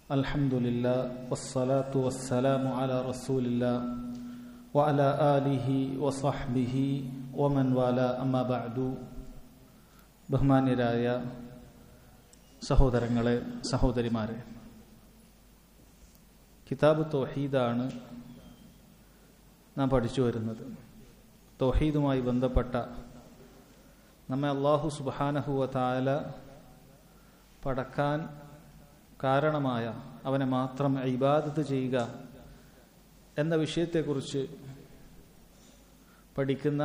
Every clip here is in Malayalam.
الحمد لله والصلاة والسلام على رسول الله وعلى آله وصحبه ومن والاه أما بعد ബഹുമാന്യരായ സഹോദരങ്ങളെ സഹോദരിമാരെ കിതാബ് തൗഹീദാണ് നാം പഠിച്ചു വരുന്നത് തൗഹീദുമായി ബന്ധപ്പെട്ട നമ്മെ അള്ളാഹു സുബാനഹുവ താല പടക്കാൻ കാരണമായ അവനെ മാത്രം ഇബാദത്ത് ചെയ്യുക എന്ന വിഷയത്തെക്കുറിച്ച് പഠിക്കുന്ന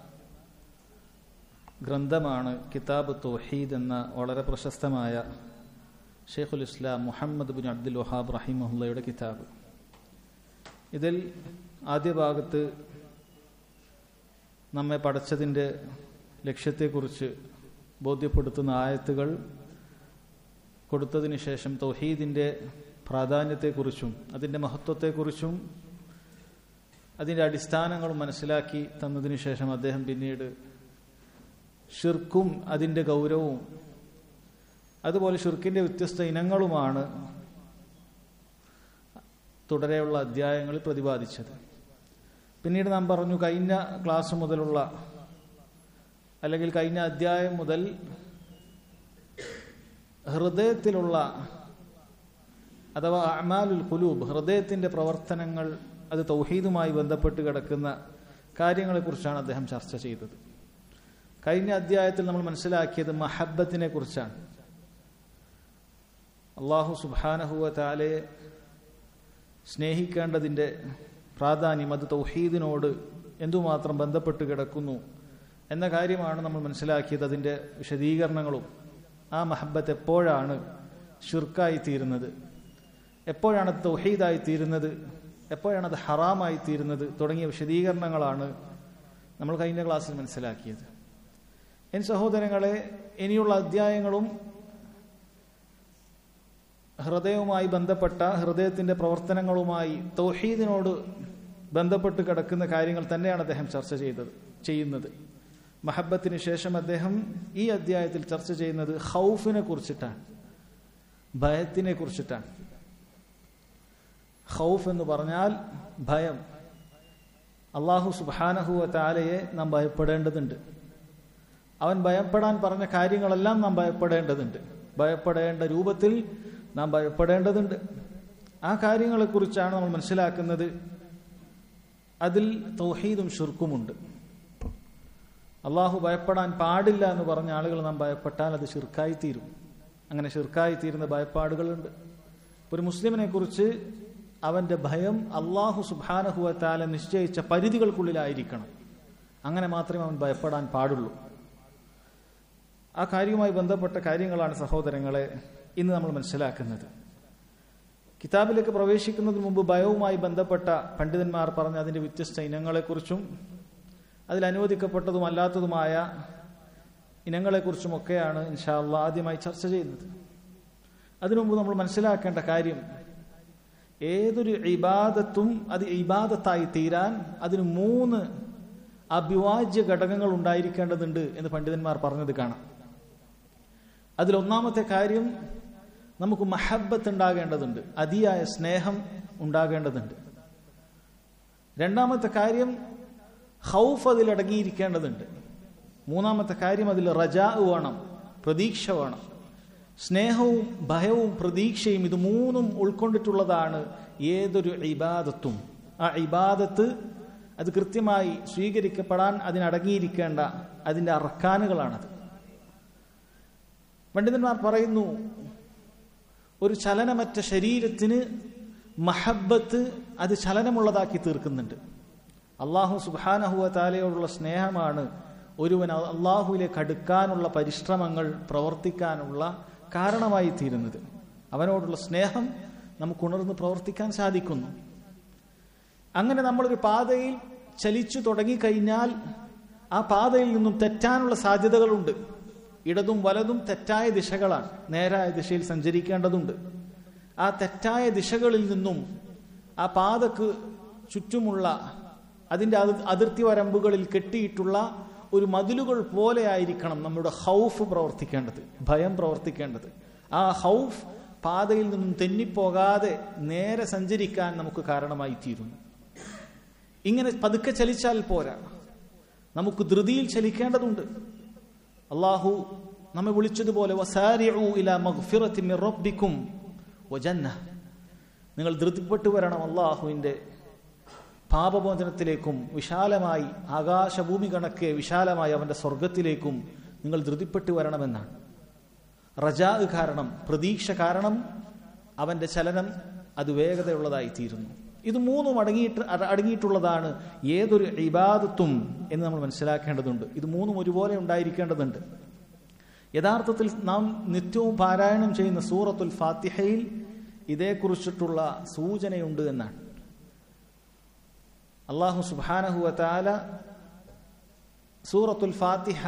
ഗ്രന്ഥമാണ് കിതാബ് തൗഹീദ് എന്ന വളരെ പ്രശസ്തമായ ഷെയ്ഖുൽ ഇസ്ലാം മുഹമ്മദ് ബിൻ അബ്ദുൽ വഹാബ് റഹിമുള്ളയുടെ കിതാബ് ഇതിൽ ആദ്യ ഭാഗത്ത് നമ്മെ പഠിച്ചതിൻ്റെ ലക്ഷ്യത്തെക്കുറിച്ച് ബോധ്യപ്പെടുത്തുന്ന ആയത്തുകൾ കൊടുത്തതിന് ശേഷം തൗഹീദിൻ്റെ പ്രാധാന്യത്തെക്കുറിച്ചും അതിൻ്റെ മഹത്വത്തെക്കുറിച്ചും അതിൻ്റെ അടിസ്ഥാനങ്ങളും മനസ്സിലാക്കി തന്നതിന് ശേഷം അദ്ദേഹം പിന്നീട് ഷിർക്കും അതിൻ്റെ ഗൗരവവും അതുപോലെ ഷിർക്കിൻ്റെ വ്യത്യസ്ത ഇനങ്ങളുമാണ് തുടരെയുള്ള അധ്യായങ്ങളിൽ പ്രതിപാദിച്ചത് പിന്നീട് നാം പറഞ്ഞു കഴിഞ്ഞ ക്ലാസ് മുതലുള്ള അല്ലെങ്കിൽ കഴിഞ്ഞ അധ്യായം മുതൽ ഹൃദയത്തിലുള്ള അഥവാ അമാലുൽ കുലൂബ് ഹൃദയത്തിൻ്റെ പ്രവർത്തനങ്ങൾ അത് തൗഹീദുമായി ബന്ധപ്പെട്ട് കിടക്കുന്ന കാര്യങ്ങളെക്കുറിച്ചാണ് അദ്ദേഹം ചർച്ച ചെയ്തത് കഴിഞ്ഞ അധ്യായത്തിൽ നമ്മൾ മനസ്സിലാക്കിയത് മഹബത്തിനെ കുറിച്ചാണ് അള്ളാഹു സുബാനഹുവ താലയെ സ്നേഹിക്കേണ്ടതിൻ്റെ പ്രാധാന്യം അത് തൗഹീദിനോട് എന്തുമാത്രം ബന്ധപ്പെട്ട് കിടക്കുന്നു എന്ന കാര്യമാണ് നമ്മൾ മനസ്സിലാക്കിയത് അതിൻ്റെ വിശദീകരണങ്ങളും ആ മഹബത്ത് എപ്പോഴാണ് ഷിർക്കായി തീരുന്നത് എപ്പോഴാണ് അത് തൗഹീദായി തീരുന്നത് എപ്പോഴാണ് അത് ഹറാമായി തീരുന്നത് തുടങ്ങിയ വിശദീകരണങ്ങളാണ് നമ്മൾ കഴിഞ്ഞ ക്ലാസ്സിൽ മനസ്സിലാക്കിയത് എൻ സഹോദരങ്ങളെ ഇനിയുള്ള അധ്യായങ്ങളും ഹൃദയവുമായി ബന്ധപ്പെട്ട ഹൃദയത്തിന്റെ പ്രവർത്തനങ്ങളുമായി തൗഹീദിനോട് ബന്ധപ്പെട്ട് കിടക്കുന്ന കാര്യങ്ങൾ തന്നെയാണ് അദ്ദേഹം ചർച്ച ചെയ്തത് ചെയ്യുന്നത് മഹബത്തിന് ശേഷം അദ്ദേഹം ഈ അധ്യായത്തിൽ ചർച്ച ചെയ്യുന്നത് ഹൗഫിനെ കുറിച്ചിട്ടാണ് ഭയത്തിനെ കുറിച്ചിട്ടാണ് ഹൗഫ് എന്ന് പറഞ്ഞാൽ ഭയം അള്ളാഹു സുബാനഹുവ താലയെ നാം ഭയപ്പെടേണ്ടതുണ്ട് അവൻ ഭയപ്പെടാൻ പറഞ്ഞ കാര്യങ്ങളെല്ലാം നാം ഭയപ്പെടേണ്ടതുണ്ട് ഭയപ്പെടേണ്ട രൂപത്തിൽ നാം ഭയപ്പെടേണ്ടതുണ്ട് ആ കാര്യങ്ങളെക്കുറിച്ചാണ് നമ്മൾ മനസ്സിലാക്കുന്നത് അതിൽ തൗഹീദും ഷുർക്കുമുണ്ട് അള്ളാഹു ഭയപ്പെടാൻ പാടില്ല എന്ന് പറഞ്ഞ ആളുകൾ നാം ഭയപ്പെട്ടാൽ അത് ഷിർക്കായി തീരും അങ്ങനെ ഷിർക്കായി തീരുന്ന ഭയപ്പാടുകളുണ്ട് ഒരു മുസ്ലിമിനെ കുറിച്ച് അവന്റെ ഭയം അള്ളാഹു സുബാനഹുവത്താല നിശ്ചയിച്ച പരിധികൾക്കുള്ളിലായിരിക്കണം അങ്ങനെ മാത്രമേ അവൻ ഭയപ്പെടാൻ പാടുള്ളൂ ആ കാര്യവുമായി ബന്ധപ്പെട്ട കാര്യങ്ങളാണ് സഹോദരങ്ങളെ ഇന്ന് നമ്മൾ മനസ്സിലാക്കുന്നത് കിതാബിലേക്ക് പ്രവേശിക്കുന്നതിന് മുമ്പ് ഭയവുമായി ബന്ധപ്പെട്ട പണ്ഡിതന്മാർ പറഞ്ഞ അതിന്റെ വ്യത്യസ്ത ഇനങ്ങളെക്കുറിച്ചും അതിൽ അനുവദിക്കപ്പെട്ടതും അല്ലാത്തതുമായ ഇനങ്ങളെക്കുറിച്ചുമൊക്കെയാണ് ഇൻഷാല്ല ആദ്യമായി ചർച്ച ചെയ്യുന്നത് അതിനു മുമ്പ് നമ്മൾ മനസ്സിലാക്കേണ്ട കാര്യം ഏതൊരു ഇബാദത്തും അത് ഇബാദത്തായി തീരാൻ അതിന് മൂന്ന് അഭിവാജ്യ ഘടകങ്ങൾ ഉണ്ടായിരിക്കേണ്ടതുണ്ട് എന്ന് പണ്ഡിതന്മാർ പറഞ്ഞത് കാണാം അതിലൊന്നാമത്തെ കാര്യം നമുക്ക് മഹബത്ത് ഉണ്ടാകേണ്ടതുണ്ട് അതിയായ സ്നേഹം ഉണ്ടാകേണ്ടതുണ്ട് രണ്ടാമത്തെ കാര്യം ഹൗഫ് അതിൽ അടങ്ങിയിരിക്കേണ്ടതുണ്ട് മൂന്നാമത്തെ കാര്യം അതിൽ റജാ വേണം പ്രതീക്ഷ വേണം സ്നേഹവും ഭയവും പ്രതീക്ഷയും ഇത് മൂന്നും ഉൾക്കൊണ്ടിട്ടുള്ളതാണ് ഏതൊരു ഇബാദത്തും ആ ഇബാദത്ത് അത് കൃത്യമായി സ്വീകരിക്കപ്പെടാൻ അതിനടങ്ങിയിരിക്കേണ്ട അതിൻ്റെ അറക്കാനുകളാണത് പണ്ഡിതന്മാർ പറയുന്നു ഒരു ചലനമറ്റ ശരീരത്തിന് മഹബത്ത് അത് ചലനമുള്ളതാക്കി തീർക്കുന്നുണ്ട് അള്ളാഹു സുബാനഹുവ താലയോടുള്ള സ്നേഹമാണ് ഒരുവൻ അള്ളാഹുവിലേക്ക് അടുക്കാനുള്ള പരിശ്രമങ്ങൾ പ്രവർത്തിക്കാനുള്ള കാരണമായി തീരുന്നത് അവനോടുള്ള സ്നേഹം നമുക്ക് ഉണർന്ന് പ്രവർത്തിക്കാൻ സാധിക്കുന്നു അങ്ങനെ നമ്മളൊരു പാതയിൽ ചലിച്ചു തുടങ്ങിക്കഴിഞ്ഞാൽ ആ പാതയിൽ നിന്നും തെറ്റാനുള്ള സാധ്യതകളുണ്ട് ഇടതും വലതും തെറ്റായ ദിശകളാണ് നേരായ ദിശയിൽ സഞ്ചരിക്കേണ്ടതുണ്ട് ആ തെറ്റായ ദിശകളിൽ നിന്നും ആ പാതക്ക് ചുറ്റുമുള്ള അതിൻ്റെ അതിർത്തി വരമ്പുകളിൽ കെട്ടിയിട്ടുള്ള ഒരു മതിലുകൾ പോലെ ആയിരിക്കണം നമ്മുടെ ഹൗഫ് പ്രവർത്തിക്കേണ്ടത് ഭയം പ്രവർത്തിക്കേണ്ടത് ആ ഹൗഫ് പാതയിൽ നിന്നും തെന്നിപ്പോകാതെ നേരെ സഞ്ചരിക്കാൻ നമുക്ക് കാരണമായി തീരുന്നു ഇങ്ങനെ പതുക്കെ ചലിച്ചാൽ പോരാ നമുക്ക് ധൃതിയിൽ ചലിക്കേണ്ടതുണ്ട് അള്ളാഹു നമ്മെ വിളിച്ചതുപോലെ വസാരിഉ ഇലാ മഗ്ഫിറത്തി മിർ റബ്ബിക്കും വജന്ന നിങ്ങൾ ധൃതിപ്പെട്ടു വരണം അള്ളാഹുവിൻ്റെ പാപമോചനത്തിലേക്കും വിശാലമായി ആകാശഭൂമി കണക്കെ വിശാലമായി അവൻ്റെ സ്വർഗത്തിലേക്കും നിങ്ങൾ ധൃതിപ്പെട്ടു വരണമെന്നാണ് റജാ കാരണം പ്രതീക്ഷ കാരണം അവൻ്റെ ചലനം അത് വേഗതയുള്ളതായി തീരുന്നു ഇത് മൂന്നും അടങ്ങിയിട്ട് അട- അടങ്ങിയിട്ടുള്ളതാണ് ഏതൊരു ഇബാദത്തും എന്ന് നമ്മൾ മനസ്സിലാക്കേണ്ടതുണ്ട് ഇത് മൂന്നും ഒരുപോലെ ഉണ്ടായിരിക്കേണ്ടതുണ്ട് യഥാർത്ഥത്തിൽ നാം നിത്യവും പാരായണം ചെയ്യുന്ന സൂറത്തുൽ ഫാത്തിഹയിൽ ഇതേക്കുറിച്ചിട്ടുള്ള സൂചനയുണ്ട് എന്നാണ് അള്ളാഹു സുബാനഹുവ താല സൂറത്തുൽ ഫാത്തിഹ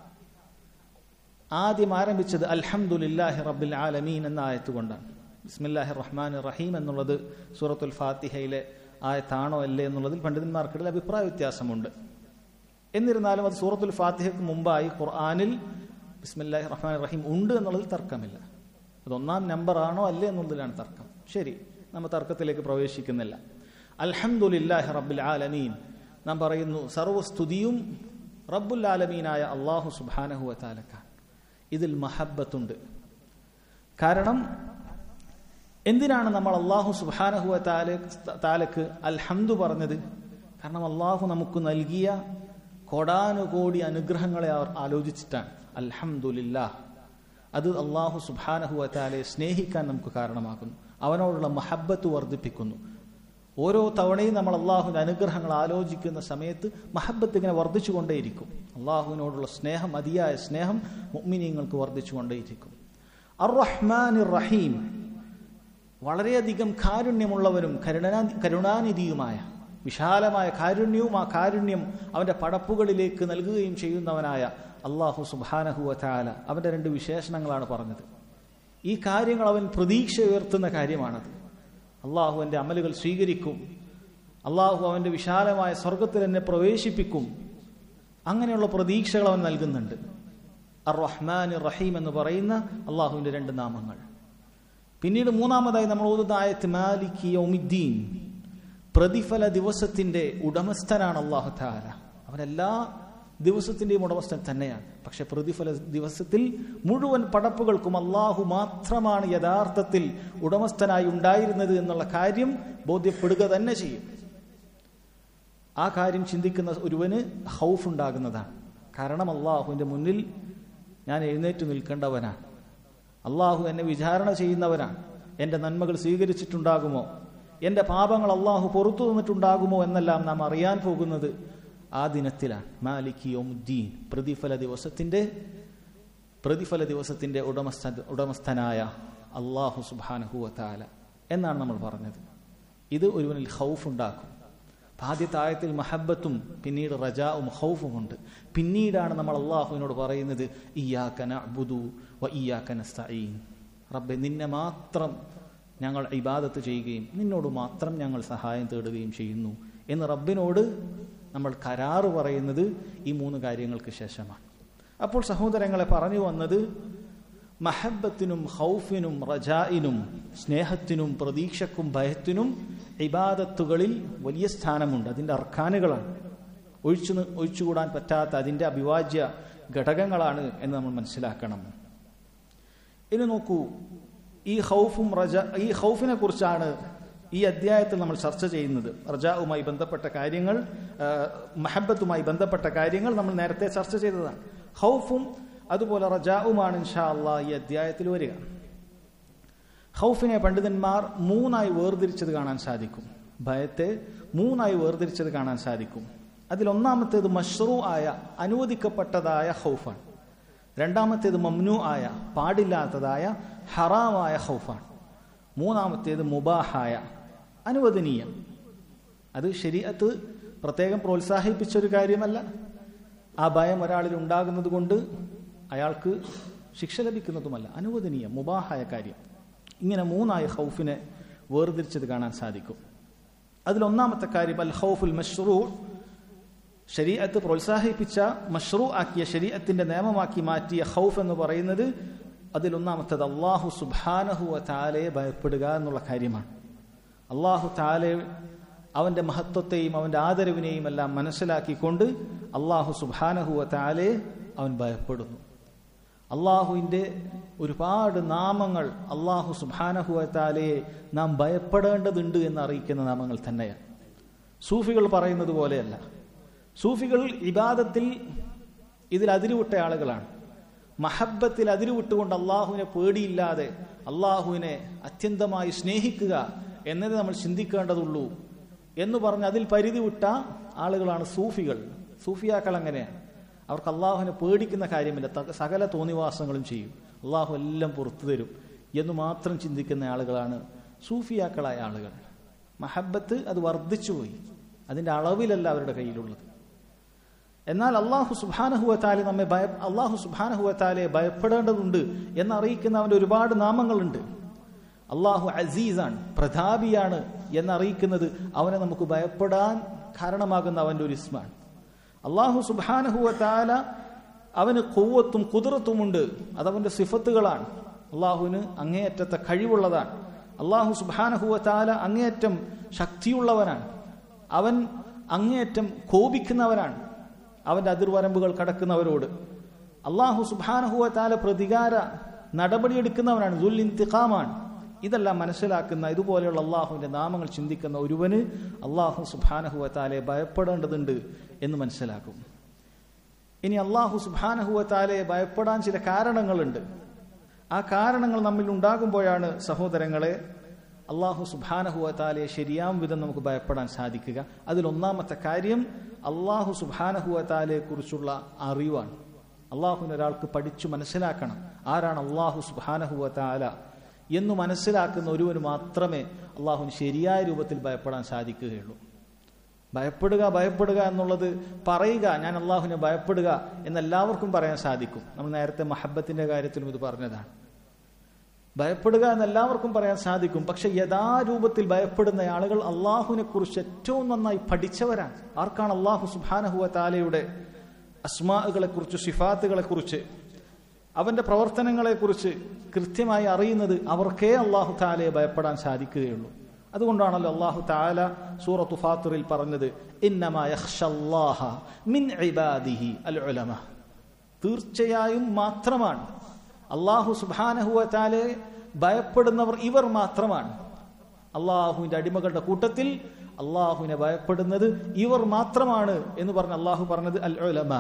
ആദ്യം ആരംഭിച്ചത് അൽഹംദുലില്ലാഹി റബ്ബിൽ ആലമീൻ എന്ന ആയത്ത് കൊണ്ടാണ് ബിസ്മില്ലാഹി റഹ്മാൻ റഹീം എന്നുള്ളത് സൂറത്തുൽ ഫാത്തിഹയിലെ ആയത്താണോ അല്ലേ എന്നുള്ളതിൽ പണ്ഡിതന്മാർക്കിടയിൽ അഭിപ്രായ വ്യത്യാസമുണ്ട് എന്നിരുന്നാലും അത് സൂറത്തുൽ ഫാത്തിഹയ്ക്ക് മുമ്പായി ഖുർആാനിൽ ബിസ്മില്ലാഹി റഹ്മാൻ റഹീം ഉണ്ട് എന്നുള്ളതിൽ തർക്കമില്ല അത് ഒന്നാം നമ്പർ ആണോ അല്ലേ എന്നുള്ളതിലാണ് തർക്കം ശരി നമ്മൾ തർക്കത്തിലേക്ക് പ്രവേശിക്കുന്നില്ല അൽഹംദുലില്ലാഹി റബ്ബിൽ ആലമീൻ നാം പറയുന്നു സർവസ്തുതിയും റബ്ബുൽ ആലമീനായ അള്ളാഹു സുബാനഹു വത്താലക്കാണ് ഇതിൽ മഹബത്തുണ്ട് കാരണം എന്തിനാണ് നമ്മൾ അള്ളാഹു സുബാനഹുവ താലക്ക് അൽഹംദു പറഞ്ഞത് കാരണം അള്ളാഹു നമുക്ക് നൽകിയ കോടാനുകോടി അനുഗ്രഹങ്ങളെ അവർ ആലോചിച്ചിട്ടാണ് അൽഹംദുലില്ലാ അത് അള്ളാഹു സുബാനഹുവ താലയെ സ്നേഹിക്കാൻ നമുക്ക് കാരണമാക്കുന്നു അവനോടുള്ള മഹബത്ത് വർദ്ധിപ്പിക്കുന്നു ഓരോ തവണയും നമ്മൾ അള്ളാഹുവിൻ്റെ അനുഗ്രഹങ്ങൾ ആലോചിക്കുന്ന സമയത്ത് മഹബത്ത് ഇങ്ങനെ വർദ്ധിച്ചുകൊണ്ടേയിരിക്കും അള്ളാഹുവിനോടുള്ള സ്നേഹം അതിയായ സ്നേഹം മുഅ്മിനീങ്ങൾക്ക് വർദ്ധിച്ചുകൊണ്ടേയിരിക്കും അർ റഹ്മാൻ റഹീം വളരെയധികം കാരുണ്യമുള്ളവരും കരുണാ കരുണാനിധിയുമായ വിശാലമായ കാരുണ്യവും ആ കാരുണ്യം അവന്റെ പടപ്പുകളിലേക്ക് നൽകുകയും ചെയ്യുന്നവനായ അള്ളാഹു സുബാനഹുവ താല അവന്റെ രണ്ട് വിശേഷണങ്ങളാണ് പറഞ്ഞത് ഈ കാര്യങ്ങൾ അവൻ പ്രതീക്ഷ ഉയർത്തുന്ന കാര്യമാണത് അള്ളാഹു എൻ്റെ അമലുകൾ സ്വീകരിക്കും അള്ളാഹു അവൻ്റെ വിശാലമായ സ്വർഗത്തിൽ എന്നെ പ്രവേശിപ്പിക്കും അങ്ങനെയുള്ള പ്രതീക്ഷകൾ അവൻ നൽകുന്നുണ്ട് അർ റഹ്മാൻ റഹീം എന്ന് പറയുന്ന അള്ളാഹുവിൻ്റെ രണ്ട് നാമങ്ങൾ പിന്നീട് മൂന്നാമതായി നമ്മൾ ഓതുന്ന ആയത്ത് മാലിക് യൗമിദ്ദീൻ പ്രതിഫല ദിവസത്തിന്റെ ഉടമസ്ഥനാണ് അള്ളാഹു താല അവനെല്ലാ ദിവസത്തിന്റെയും ഉടമസ്ഥൻ തന്നെയാണ് പക്ഷെ പ്രതിഫല ദിവസത്തിൽ മുഴുവൻ പടപ്പുകൾക്കും അള്ളാഹു മാത്രമാണ് യഥാർത്ഥത്തിൽ ഉടമസ്ഥനായി ഉണ്ടായിരുന്നത് എന്നുള്ള കാര്യം ബോധ്യപ്പെടുക തന്നെ ചെയ്യും ആ കാര്യം ചിന്തിക്കുന്ന ഒരുവന് ഹൗഫ് ഉണ്ടാകുന്നതാണ് കാരണം അള്ളാഹുവിന്റെ മുന്നിൽ ഞാൻ എഴുന്നേറ്റ് നിൽക്കേണ്ടവനാണ് അള്ളാഹു എന്നെ വിചാരണ ചെയ്യുന്നവനാണ് എൻ്റെ നന്മകൾ സ്വീകരിച്ചിട്ടുണ്ടാകുമോ എൻ്റെ പാപങ്ങൾ അള്ളാഹു പുറത്തു തന്നിട്ടുണ്ടാകുമോ എന്നെല്ലാം നാം അറിയാൻ പോകുന്നത് ആ ദിനത്തിലാണ് മാലിക് യോമുദ്ദീൻ പ്രതിഫല ദിവസത്തിൻ്റെ പ്രതിഫല ദിവസത്തിൻ്റെ ഉടമസ്ഥ ഉടമസ്ഥനായ അള്ളാഹു സുബാനഹുവ താല എന്നാണ് നമ്മൾ പറഞ്ഞത് ഇത് ഒരുവനിൽ ഹൗഫ് ഉണ്ടാക്കും ആദ്യത്തെ ആയത്തിൽ മഹബത്തും പിന്നീട് റജാവും ഹൗഫും ഉണ്ട് പിന്നീടാണ് നമ്മൾ അള്ളാഹുവിനോട് പറയുന്നത് ഇയാക്കന ബുദു വ ഇയാക്കന സഈൻ റബ്ബെ നിന്നെ മാത്രം ഞങ്ങൾ ഇബാദത്ത് ചെയ്യുകയും നിന്നോട് മാത്രം ഞങ്ങൾ സഹായം തേടുകയും ചെയ്യുന്നു എന്ന് റബ്ബിനോട് നമ്മൾ കരാറ് പറയുന്നത് ഈ മൂന്ന് കാര്യങ്ങൾക്ക് ശേഷമാണ് അപ്പോൾ സഹോദരങ്ങളെ പറഞ്ഞു വന്നത് മഹബത്തിനും ഹൗഫിനും റജായിനും സ്നേഹത്തിനും പ്രതീക്ഷക്കും ഭയത്തിനും ഇബാദത്തുകളിൽ വലിയ സ്ഥാനമുണ്ട് അതിൻ്റെ അർക്കാനുകളാണ് ഒഴിച്ചു ഒഴിച്ചുകൂടാൻ പറ്റാത്ത അതിൻ്റെ അഭിവാജ്യ ഘടകങ്ങളാണ് എന്ന് നമ്മൾ മനസ്സിലാക്കണം ഇനി നോക്കൂ ഈ ഹൗഫും റജ ഈ ഹൗഫിനെ കുറിച്ചാണ് ഈ അധ്യായത്തിൽ നമ്മൾ ചർച്ച ചെയ്യുന്നത് റജാവുമായി ബന്ധപ്പെട്ട കാര്യങ്ങൾ മഹബത്തുമായി ബന്ധപ്പെട്ട കാര്യങ്ങൾ നമ്മൾ നേരത്തെ ചർച്ച ചെയ്തതാണ് ഹൗഫും അതുപോലെ റജാവുമാണ് ഇൻഷാ അള്ളാ ഈ അധ്യായത്തിൽ വരിക ഹൗഫിനെ പണ്ഡിതന്മാർ മൂന്നായി വേർതിരിച്ചത് കാണാൻ സാധിക്കും ഭയത്തെ മൂന്നായി വേർതിരിച്ചത് കാണാൻ സാധിക്കും അതിൽ ഒന്നാമത്തേത് മഷ്റൂ ആയ അനുവദിക്കപ്പെട്ടതായ ഹൗഫാണ് രണ്ടാമത്തേത് മംനു ആയ പാടില്ലാത്തതായ ഹറാമായ ഹൗഫാണ് മൂന്നാമത്തേത് മുബാഹായ അനുവദനീയം അത് ശരീരത്ത് പ്രത്യേകം പ്രോത്സാഹിപ്പിച്ച ഒരു കാര്യമല്ല ആ ഭയം ഒരാളിൽ ഉണ്ടാകുന്നത് കൊണ്ട് അയാൾക്ക് ശിക്ഷ ലഭിക്കുന്നതുമല്ല അനുവദനീയം മുബാഹായ കാര്യം ഇങ്ങനെ മൂന്നായ ഹൗഫിനെ വേർതിരിച്ചത് കാണാൻ സാധിക്കും അതിലൊന്നാമത്തെ കാര്യം അൽ ഹൗഫുൽ മഷ്റൂ ശരീഅത്ത് പ്രോത്സാഹിപ്പിച്ച മഷ്റൂ ആക്കിയ ശരീഅത്തിന്റെ നിയമമാക്കി മാറ്റിയ ഹൗഫ് എന്ന് പറയുന്നത് അതിലൊന്നാമത്തത് അള്ളാഹു സുബാനഹുവ താലയെ ഭയപ്പെടുക എന്നുള്ള കാര്യമാണ് അള്ളാഹു താലെ അവന്റെ മഹത്വത്തെയും അവന്റെ ആദരവിനെയും എല്ലാം മനസ്സിലാക്കിക്കൊണ്ട് അള്ളാഹു സുബാനഹുവ താലെ അവൻ ഭയപ്പെടുന്നു അള്ളാഹുവിൻ്റെ ഒരുപാട് നാമങ്ങൾ അള്ളാഹു സുബാനഹുവ താലയെ നാം ഭയപ്പെടേണ്ടതുണ്ട് എന്ന് അറിയിക്കുന്ന നാമങ്ങൾ തന്നെയാണ് സൂഫികൾ പറയുന്നത് പോലെയല്ല സൂഫികൾ ഇബാദത്തിൽ ഇതിൽ അതിരുവിട്ട ആളുകളാണ് മഹബത്തിൽ അതിരുവിട്ടുകൊണ്ട് അള്ളാഹുവിനെ പേടിയില്ലാതെ അള്ളാഹുവിനെ അത്യന്തമായി സ്നേഹിക്കുക എന്നത് നമ്മൾ ചിന്തിക്കേണ്ടതുള്ളൂ എന്ന് പറഞ്ഞ് അതിൽ പരിധി വിട്ട ആളുകളാണ് സൂഫികൾ സൂഫിയാക്കൾ അങ്ങനെയാണ് അവർക്ക് അള്ളാഹുവിനെ പേടിക്കുന്ന കാര്യമില്ല ത- സകല തോന്നിവാസങ്ങളും ചെയ്യും അള്ളാഹു എല്ലാം പുറത്തു തരും എന്ന് മാത്രം ചിന്തിക്കുന്ന ആളുകളാണ് സൂഫിയാക്കളായ ആളുകൾ മഹബത്ത് അത് വർദ്ധിച്ചുപോയി അതിന്റെ അളവിലല്ല അവരുടെ കയ്യിലുള്ളത് എന്നാൽ അള്ളാഹു സുബാനഹുവത്താലെ നമ്മെ ഭയ അള്ളാഹു സുബാനഹുവത്താലെ ഭയപ്പെടേണ്ടതുണ്ട് എന്നറിയിക്കുന്ന അവന്റെ ഒരുപാട് നാമങ്ങളുണ്ട് അള്ളാഹു അസീസാണ് പ്രതാപിയാണ് എന്നറിയിക്കുന്നത് അവനെ നമുക്ക് ഭയപ്പെടാൻ കാരണമാകുന്ന അവന്റെ ഒരു ഇസ്മാണ് അള്ളാഹു സുബാനഹുവത്താല അവന് കൂവത്തും കുതിരത്തുമുണ്ട് അതവന്റെ സിഫത്തുകളാണ് അള്ളാഹുവിന് അങ്ങേയറ്റത്തെ കഴിവുള്ളതാണ് അള്ളാഹു സുബാനഹുവത്താല അങ്ങേയറ്റം ശക്തിയുള്ളവനാണ് അവൻ അങ്ങേയറ്റം കോപിക്കുന്നവനാണ് അവന്റെ അതിർവരമ്പുകൾ കടക്കുന്നവരോട് അള്ളാഹു സുബാനഹുവത്താല പ്രതികാര നടപടിയെടുക്കുന്നവനാണ് ദുൽ ഇന്തിഖാമാണ് ഇതെല്ലാം മനസ്സിലാക്കുന്ന ഇതുപോലെയുള്ള അള്ളാഹുവിന്റെ നാമങ്ങൾ ചിന്തിക്കുന്ന ഒരുവന് അള്ളാഹു സുബാനഹുവത്താലെ ഭയപ്പെടേണ്ടതുണ്ട് എന്ന് മനസ്സിലാക്കും ഇനി അള്ളാഹു സുബാനഹുവത്താലെ ഭയപ്പെടാൻ ചില കാരണങ്ങളുണ്ട് ആ കാരണങ്ങൾ നമ്മിൽ ഉണ്ടാകുമ്പോഴാണ് സഹോദരങ്ങളെ അള്ളാഹു സുബാനഹുവത്താലെ ശരിയാം വിധം നമുക്ക് ഭയപ്പെടാൻ സാധിക്കുക അതിലൊന്നാമത്തെ കാര്യം അള്ളാഹു സുബാനഹുവത്താലെ കുറിച്ചുള്ള അറിവാണ് അള്ളാഹുവിനെ ഒരാൾക്ക് പഠിച്ചു മനസ്സിലാക്കണം ആരാണ് അള്ളാഹു സുബാനഹുവത്താല എന്ന് മനസ്സിലാക്കുന്ന ഒരുവന് മാത്രമേ അള്ളാഹുവിന് ശരിയായ രൂപത്തിൽ ഭയപ്പെടാൻ സാധിക്കുകയുള്ളൂ ഭയപ്പെടുക ഭയപ്പെടുക എന്നുള്ളത് പറയുക ഞാൻ അള്ളാഹുവിനെ ഭയപ്പെടുക എന്ന് എല്ലാവർക്കും പറയാൻ സാധിക്കും നമ്മൾ നേരത്തെ മഹബത്തിന്റെ കാര്യത്തിലും ഇത് പറഞ്ഞതാണ് ഭയപ്പെടുക എന്ന് എല്ലാവർക്കും പറയാൻ സാധിക്കും പക്ഷെ യഥാരൂപത്തിൽ ഭയപ്പെടുന്ന ആളുകൾ അള്ളാഹുവിനെ കുറിച്ച് ഏറ്റവും നന്നായി പഠിച്ചവരാണ് ആർക്കാണ് അള്ളാഹു സുബാനഹുവ താലയുടെ അസ്മാകളെ കുറിച്ച് സിഫാത്തുകളെ കുറിച്ച് അവന്റെ പ്രവർത്തനങ്ങളെ കുറിച്ച് കൃത്യമായി അറിയുന്നത് അവർക്കേ അള്ളാഹു താലയെ ഭയപ്പെടാൻ സാധിക്കുകയുള്ളൂ അതുകൊണ്ടാണല്ലോ അള്ളാഹു താല സൂറത്തു ഫാത്തിറിൽ പറഞ്ഞത് ഇന്നമാ യഖ്ഷല്ലാഹ മിൻ ഇബാദിഹി അൽ ഉലമ തീർച്ചയായും മാത്രമാണ് അള്ളാഹു സുബാനഹുവ താലെ ഭയപ്പെടുന്നവർ ഇവർ മാത്രമാണ് അള്ളാഹുവിന്റെ അടിമകളുടെ കൂട്ടത്തിൽ അള്ളാഹുവിനെ ഭയപ്പെടുന്നത് ഇവർ മാത്രമാണ് എന്ന് പറഞ്ഞ് അള്ളാഹു പറഞ്ഞത് അൽ ഉലമ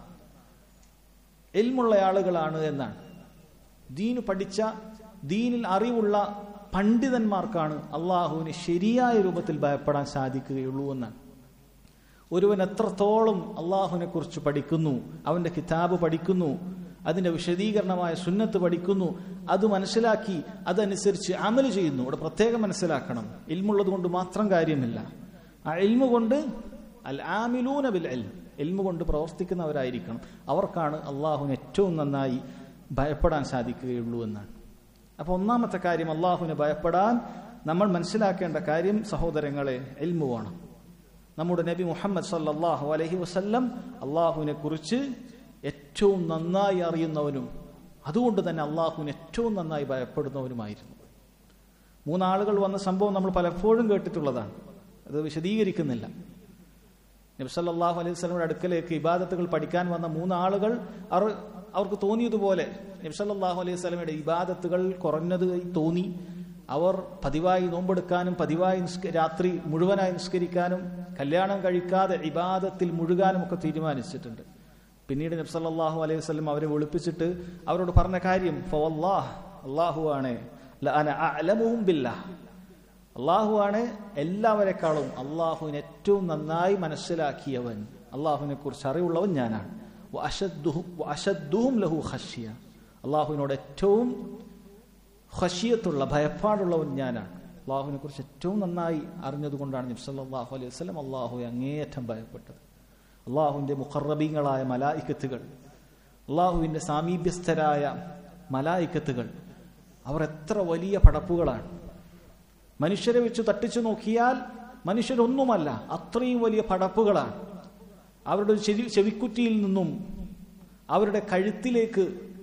എൽമുള്ള ആളുകളാണ് എന്നാണ് ദീന് പഠിച്ച ദീനിൽ അറിവുള്ള പണ്ഡിതന്മാർക്കാണ് അള്ളാഹുവിന് ശരിയായ രൂപത്തിൽ ഭയപ്പെടാൻ സാധിക്കുകയുള്ളൂ എന്നാണ് ഒരുവൻ എത്രത്തോളം അള്ളാഹുവിനെ കുറിച്ച് പഠിക്കുന്നു അവന്റെ കിതാബ് പഠിക്കുന്നു അതിന്റെ വിശദീകരണമായ സുന്നത്ത് പഠിക്കുന്നു അത് മനസ്സിലാക്കി അതനുസരിച്ച് അമല് ചെയ്യുന്നു ഇവിടെ പ്രത്യേകം മനസ്സിലാക്കണം ഇൽമുള്ളത് കൊണ്ട് മാത്രം കാര്യമില്ല ആ ഇൽമു കൊണ്ട് അൽ ആമിലൂന ബിൽ എൽ എൽമു കൊണ്ട് പ്രവർത്തിക്കുന്നവരായിരിക്കണം അവർക്കാണ് അള്ളാഹുവിന് ഏറ്റവും നന്നായി ഭയപ്പെടാൻ സാധിക്കുകയുള്ളൂ എന്നാണ് അപ്പോൾ ഒന്നാമത്തെ കാര്യം അള്ളാഹുവിനെ ഭയപ്പെടാൻ നമ്മൾ മനസ്സിലാക്കേണ്ട കാര്യം സഹോദരങ്ങളെ എൽമു വേണം നമ്മുടെ നബി മുഹമ്മദ് സല്ലാഹു അലഹി വസ്ല്ലം അള്ളാഹുവിനെ കുറിച്ച് ഏറ്റവും നന്നായി അറിയുന്നവനും അതുകൊണ്ട് തന്നെ അള്ളാഹുവിന് ഏറ്റവും നന്നായി ഭയപ്പെടുന്നവനുമായിരുന്നു മൂന്നാളുകൾ വന്ന സംഭവം നമ്മൾ പലപ്പോഴും കേട്ടിട്ടുള്ളതാണ് അത് വിശദീകരിക്കുന്നില്ല നബ്സല്ലാഹു അലൈഹി സ്വലമിയുടെ അടുക്കലേക്ക് ഇബാദത്തുകൾ പഠിക്കാൻ വന്ന മൂന്നാളുകൾ അവർ അവർക്ക് തോന്നിയതുപോലെ നബ്സല്ലാഹു അലൈഹി സ്വലമയുടെ ഇബാദത്തുകൾ കുറഞ്ഞത് തോന്നി അവർ പതിവായി നോമ്പെടുക്കാനും പതിവായി രാത്രി മുഴുവനായി നിസ്കരിക്കാനും കല്യാണം കഴിക്കാതെ ഇബാദത്തിൽ മുഴുകാനും ഒക്കെ തീരുമാനിച്ചിട്ടുണ്ട് പിന്നീട് നബ്സല്ലാഹു അലൈഹി വസ്ലം അവരെ വിളിപ്പിച്ചിട്ട് അവരോട് പറഞ്ഞ കാര്യം അള്ളാഹു ആണ് അള്ളാഹു ആണ് എല്ലാവരെക്കാളും അള്ളാഹുവിനെ ഏറ്റവും നന്നായി മനസ്സിലാക്കിയവൻ അള്ളാഹുവിനെ കുറിച്ച് അറിവുള്ളവൻ ഞാനാണ് അഷദ്ദുഹും ലഹു ഹഷ്യ അള്ളാഹുവിനോട് ഏറ്റവും ഹഷിയത്തുള്ള ഭയപ്പാടുള്ളവൻ ഞാനാണ് അള്ളാഹുവിനെ കുറിച്ച് ഏറ്റവും നന്നായി അറിഞ്ഞതുകൊണ്ടാണ് നബ്സല്ലാഹു അലൈഹി വസ്ലം അള്ളാഹുവെ അങ്ങേയറ്റം ഭയപ്പെട്ടത് അള്ളാഹുവിൻ്റെ മുഖറബീങ്ങളായ മലായിക്കത്തുകൾ അള്ളാഹുവിൻ്റെ സാമീപ്യസ്ഥരായ മലായിക്കത്തുകൾ അവർ എത്ര വലിയ പടപ്പുകളാണ് മനുഷ്യരെ വെച്ച് തട്ടിച്ചു നോക്കിയാൽ മനുഷ്യരൊന്നുമല്ല അത്രയും വലിയ പടപ്പുകളാണ് അവരുടെ ചെവി ചെവിക്കുറ്റിയിൽ നിന്നും അവരുടെ കഴുത്തിലേക്ക്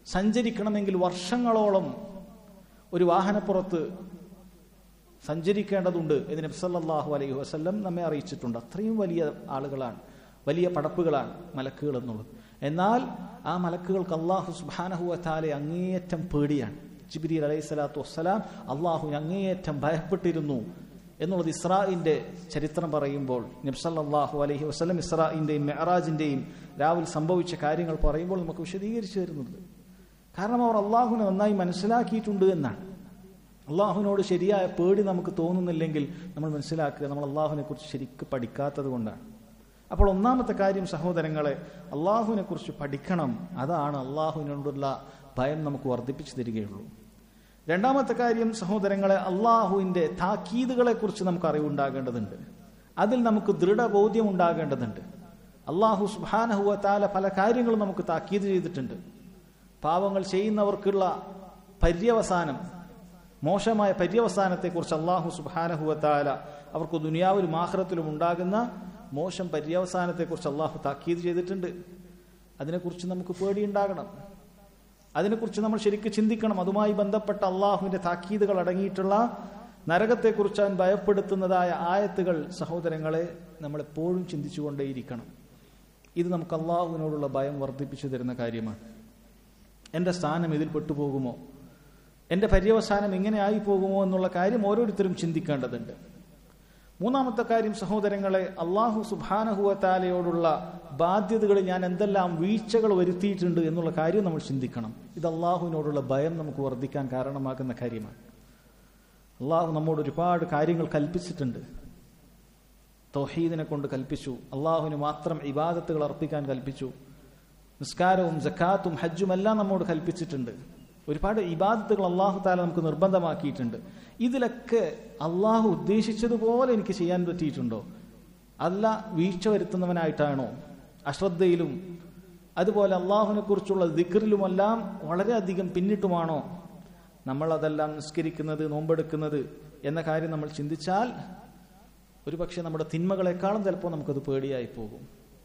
സഞ്ചരിക്കണമെങ്കിൽ വർഷങ്ങളോളം ഒരു വാഹനപ്പുറത്ത് സഞ്ചരിക്കേണ്ടതുണ്ട് എന്ന് നബ്സല്ലാഹു അലൈഹി വസ്ല്ലം നമ്മെ അറിയിച്ചിട്ടുണ്ട് അത്രയും വലിയ ആളുകളാണ് വലിയ പടപ്പുകളാണ് മലക്കുകൾ എന്നുള്ളത് എന്നാൽ ആ മലക്കുകൾക്ക് അള്ളാഹു സുബാനഹുവത്താലെ അങ്ങേയറ്റം പേടിയാണ് ജിബിരി അലൈഹി സ്വലാത്തു വസ്സലാം അള്ളാഹുവിന് അങ്ങേയറ്റം ഭയപ്പെട്ടിരുന്നു എന്നുള്ളത് ഇസ്രായിന്റെ ചരിത്രം പറയുമ്പോൾ നബ്സല്ലാഹു അലൈഹി വസ്ലം ഇസ്രായിന്റെയും മെഹറാജിന്റെയും രാവിലെ സംഭവിച്ച കാര്യങ്ങൾ പറയുമ്പോൾ നമുക്ക് വിശദീകരിച്ചു തരുന്നുണ്ട് കാരണം അവർ അള്ളാഹുവിനെ നന്നായി മനസ്സിലാക്കിയിട്ടുണ്ട് എന്നാണ് അള്ളാഹുവിനോട് ശരിയായ പേടി നമുക്ക് തോന്നുന്നില്ലെങ്കിൽ നമ്മൾ മനസ്സിലാക്കുക നമ്മൾ അള്ളാഹുവിനെ കുറിച്ച് ശരിക്കും പഠിക്കാത്തത് കൊണ്ടാണ് അപ്പോൾ ഒന്നാമത്തെ കാര്യം സഹോദരങ്ങളെ അള്ളാഹുവിനെ കുറിച്ച് പഠിക്കണം അതാണ് അള്ളാഹുവിനോടുള്ള ഭയം നമുക്ക് വർദ്ധിപ്പിച്ചു തരികയുള്ളൂ രണ്ടാമത്തെ കാര്യം സഹോദരങ്ങളെ അള്ളാഹുവിന്റെ താക്കീതുകളെ കുറിച്ച് നമുക്ക് അറിവുണ്ടാകേണ്ടതുണ്ട് അതിൽ നമുക്ക് ദൃഢബോധ്യം ഉണ്ടാകേണ്ടതുണ്ട് അള്ളാഹു സുബാനഹുവ താല പല കാര്യങ്ങളും നമുക്ക് താക്കീത് ചെയ്തിട്ടുണ്ട് പാവങ്ങൾ ചെയ്യുന്നവർക്കുള്ള പര്യവസാനം മോശമായ പര്യവസാനത്തെക്കുറിച്ച് അള്ളാഹു സുബാനഹുവ താല അവർക്ക് ദുനിയാവിലും ആഹ്റത്തിലും ഉണ്ടാകുന്ന മോശം പര്യവസാനത്തെക്കുറിച്ച് അള്ളാഹു താക്കീത് ചെയ്തിട്ടുണ്ട് അതിനെക്കുറിച്ച് നമുക്ക് പേടിയുണ്ടാകണം അതിനെക്കുറിച്ച് നമ്മൾ ശരിക്കും ചിന്തിക്കണം അതുമായി ബന്ധപ്പെട്ട അള്ളാഹുവിന്റെ താക്കീതുകൾ അടങ്ങിയിട്ടുള്ള നരകത്തെക്കുറിച്ച് അവൻ ഭയപ്പെടുത്തുന്നതായ ആയത്തുകൾ സഹോദരങ്ങളെ നമ്മളെപ്പോഴും ചിന്തിച്ചുകൊണ്ടേയിരിക്കണം ഇത് നമുക്ക് അള്ളാഹുവിനോടുള്ള ഭയം വർദ്ധിപ്പിച്ചു തരുന്ന കാര്യമാണ് എൻ്റെ സ്ഥാനം ഇതിൽ പെട്ടുപോകുമോ എൻ്റെ പര്യവസാനം എങ്ങനെ ആയി പോകുമോ എന്നുള്ള കാര്യം ഓരോരുത്തരും ചിന്തിക്കേണ്ടതുണ്ട് മൂന്നാമത്തെ കാര്യം സഹോദരങ്ങളെ അള്ളാഹു സുബാനഹുവത്താലയോടുള്ള ബാധ്യതകളിൽ ഞാൻ എന്തെല്ലാം വീഴ്ചകൾ വരുത്തിയിട്ടുണ്ട് എന്നുള്ള കാര്യം നമ്മൾ ചിന്തിക്കണം ഇത് അള്ളാഹുവിനോടുള്ള ഭയം നമുക്ക് വർദ്ധിക്കാൻ കാരണമാകുന്ന കാര്യമാണ് അള്ളാഹു നമ്മോട് ഒരുപാട് കാര്യങ്ങൾ കൽപ്പിച്ചിട്ടുണ്ട് തൗഹീദിനെ കൊണ്ട് കൽപ്പിച്ചു അള്ളാഹുവിന് മാത്രം ഇബാദത്തുകൾ അർപ്പിക്കാൻ കൽപ്പിച്ചു നിസ്കാരവും ജക്കാത്തും ഹജ്ജും എല്ലാം നമ്മോട് കൽപ്പിച്ചിട്ടുണ്ട് ഒരുപാട് ഇബാദത്തുകൾ അള്ളാഹു താല നമുക്ക് നിർബന്ധമാക്കിയിട്ടുണ്ട് ഇതിലൊക്കെ അള്ളാഹു ഉദ്ദേശിച്ചതുപോലെ എനിക്ക് ചെയ്യാൻ പറ്റിയിട്ടുണ്ടോ അല്ല വീഴ്ച വരുത്തുന്നവനായിട്ടാണോ അശ്രദ്ധയിലും അതുപോലെ അള്ളാഹുവിനെ കുറിച്ചുള്ള ദിക്കറിലുമെല്ലാം വളരെയധികം പിന്നിട്ടുമാണോ നമ്മൾ അതെല്ലാം നിസ്കരിക്കുന്നത് നോമ്പെടുക്കുന്നത് എന്ന കാര്യം നമ്മൾ ചിന്തിച്ചാൽ ഒരുപക്ഷെ നമ്മുടെ തിന്മകളെക്കാളും ചിലപ്പോൾ നമുക്കത് പേടിയായി പോകും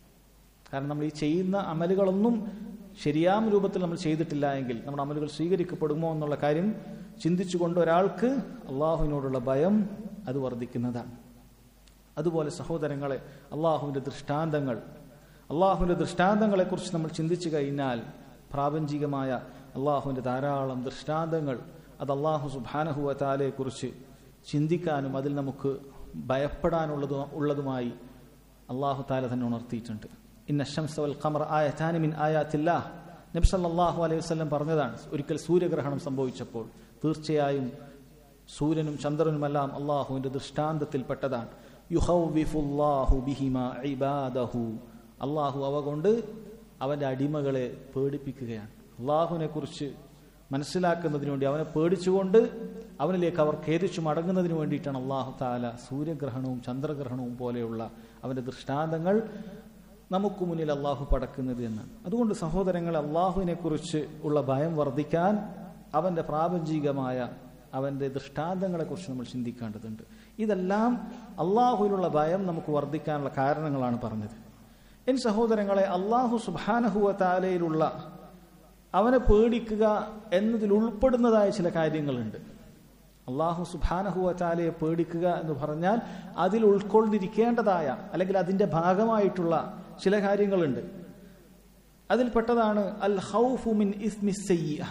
കാരണം നമ്മൾ ഈ ചെയ്യുന്ന അമലുകളൊന്നും ശരിയാം രൂപത്തിൽ നമ്മൾ ചെയ്തിട്ടില്ല എങ്കിൽ നമ്മുടെ അമലുകൾ സ്വീകരിക്കപ്പെടുമോ എന്നുള്ള കാര്യം ചിന്തിച്ചുകൊണ്ട് ഒരാൾക്ക് അള്ളാഹുവിനോടുള്ള ഭയം അത് വർദ്ധിക്കുന്നതാണ് അതുപോലെ സഹോദരങ്ങളെ അള്ളാഹുവിൻ്റെ ദൃഷ്ടാന്തങ്ങൾ അള്ളാഹുവിൻ്റെ ദൃഷ്ടാന്തങ്ങളെക്കുറിച്ച് നമ്മൾ ചിന്തിച്ചു കഴിഞ്ഞാൽ പ്രാപഞ്ചികമായ അള്ളാഹുവിൻ്റെ ധാരാളം ദൃഷ്ടാന്തങ്ങൾ അത് അള്ളാഹു സുബാനഹുവ താലയെക്കുറിച്ച് ചിന്തിക്കാനും അതിൽ നമുക്ക് ഭയപ്പെടാനുള്ളത് ഉള്ളതുമായി അള്ളാഹു താല തന്നെ ഉണർത്തിയിട്ടുണ്ട് ഇന്ന ഷംസ വൽ ഖമർ ആയതാനി മിൻ ആയാത്തില്ലാ നബി സല്ലല്ലാഹു അലൈഹി വസല്ലം പറഞ്ഞതാണ് ഒരിക്കൽ സൂര്യഗ്രഹണം സംഭവിച്ചപ്പോൾ തീർച്ചയായും സൂര്യനും ചന്ദ്രനുമെല്ലാം അള്ളാഹുവിന്റെ ദൃഷ്ടാന്തത്തിൽപ്പെട്ടതാണ് യുഹൗവിഫുല്ലാഹു ബിഹിമ ഇബാദഹു അള്ളാഹു അവ കൊണ്ട് അവന്റെ അടിമകളെ പേടിപ്പിക്കുകയാണ് അള്ളാഹുവിനെ കുറിച്ച് മനസ്സിലാക്കുന്നതിന് വേണ്ടി അവനെ പേടിച്ചുകൊണ്ട് അവനിലേക്ക് അവർ ഖേദിച്ചു മടങ്ങുന്നതിന് വേണ്ടിയിട്ടാണ് അള്ളാഹു താല സൂര്യഗ്രഹണവും ചന്ദ്രഗ്രഹണവും പോലെയുള്ള അവന്റെ ദൃഷ്ടാന്തങ്ങൾ നമുക്ക് മുന്നിൽ അള്ളാഹു പടക്കുന്നത് എന്നാണ് അതുകൊണ്ട് സഹോദരങ്ങൾ അള്ളാഹുവിനെ കുറിച്ച് ഉള്ള ഭയം വർദ്ധിക്കാൻ അവന്റെ പ്രാപഞ്ചികമായ അവന്റെ ദൃഷ്ടാന്തങ്ങളെ കുറിച്ച് നമ്മൾ ചിന്തിക്കേണ്ടതുണ്ട് ഇതെല്ലാം അള്ളാഹുവിനുള്ള ഭയം നമുക്ക് വർദ്ധിക്കാനുള്ള കാരണങ്ങളാണ് പറഞ്ഞത് എൻ സഹോദരങ്ങളെ അള്ളാഹു സുബാനഹുവ താലയിലുള്ള അവനെ പേടിക്കുക എന്നതിൽ ഉൾപ്പെടുന്നതായ ചില കാര്യങ്ങളുണ്ട് അള്ളാഹു സുബാനഹുവ താലയെ പേടിക്കുക എന്ന് പറഞ്ഞാൽ അതിൽ ഉൾക്കൊണ്ടിരിക്കേണ്ടതായ അല്ലെങ്കിൽ അതിന്റെ ഭാഗമായിട്ടുള്ള ചില കാര്യങ്ങളുണ്ട് അതിൽപ്പെട്ടതാണ് അൽ ഹൗഫു മിൻ ഇസ്മി സയ്യ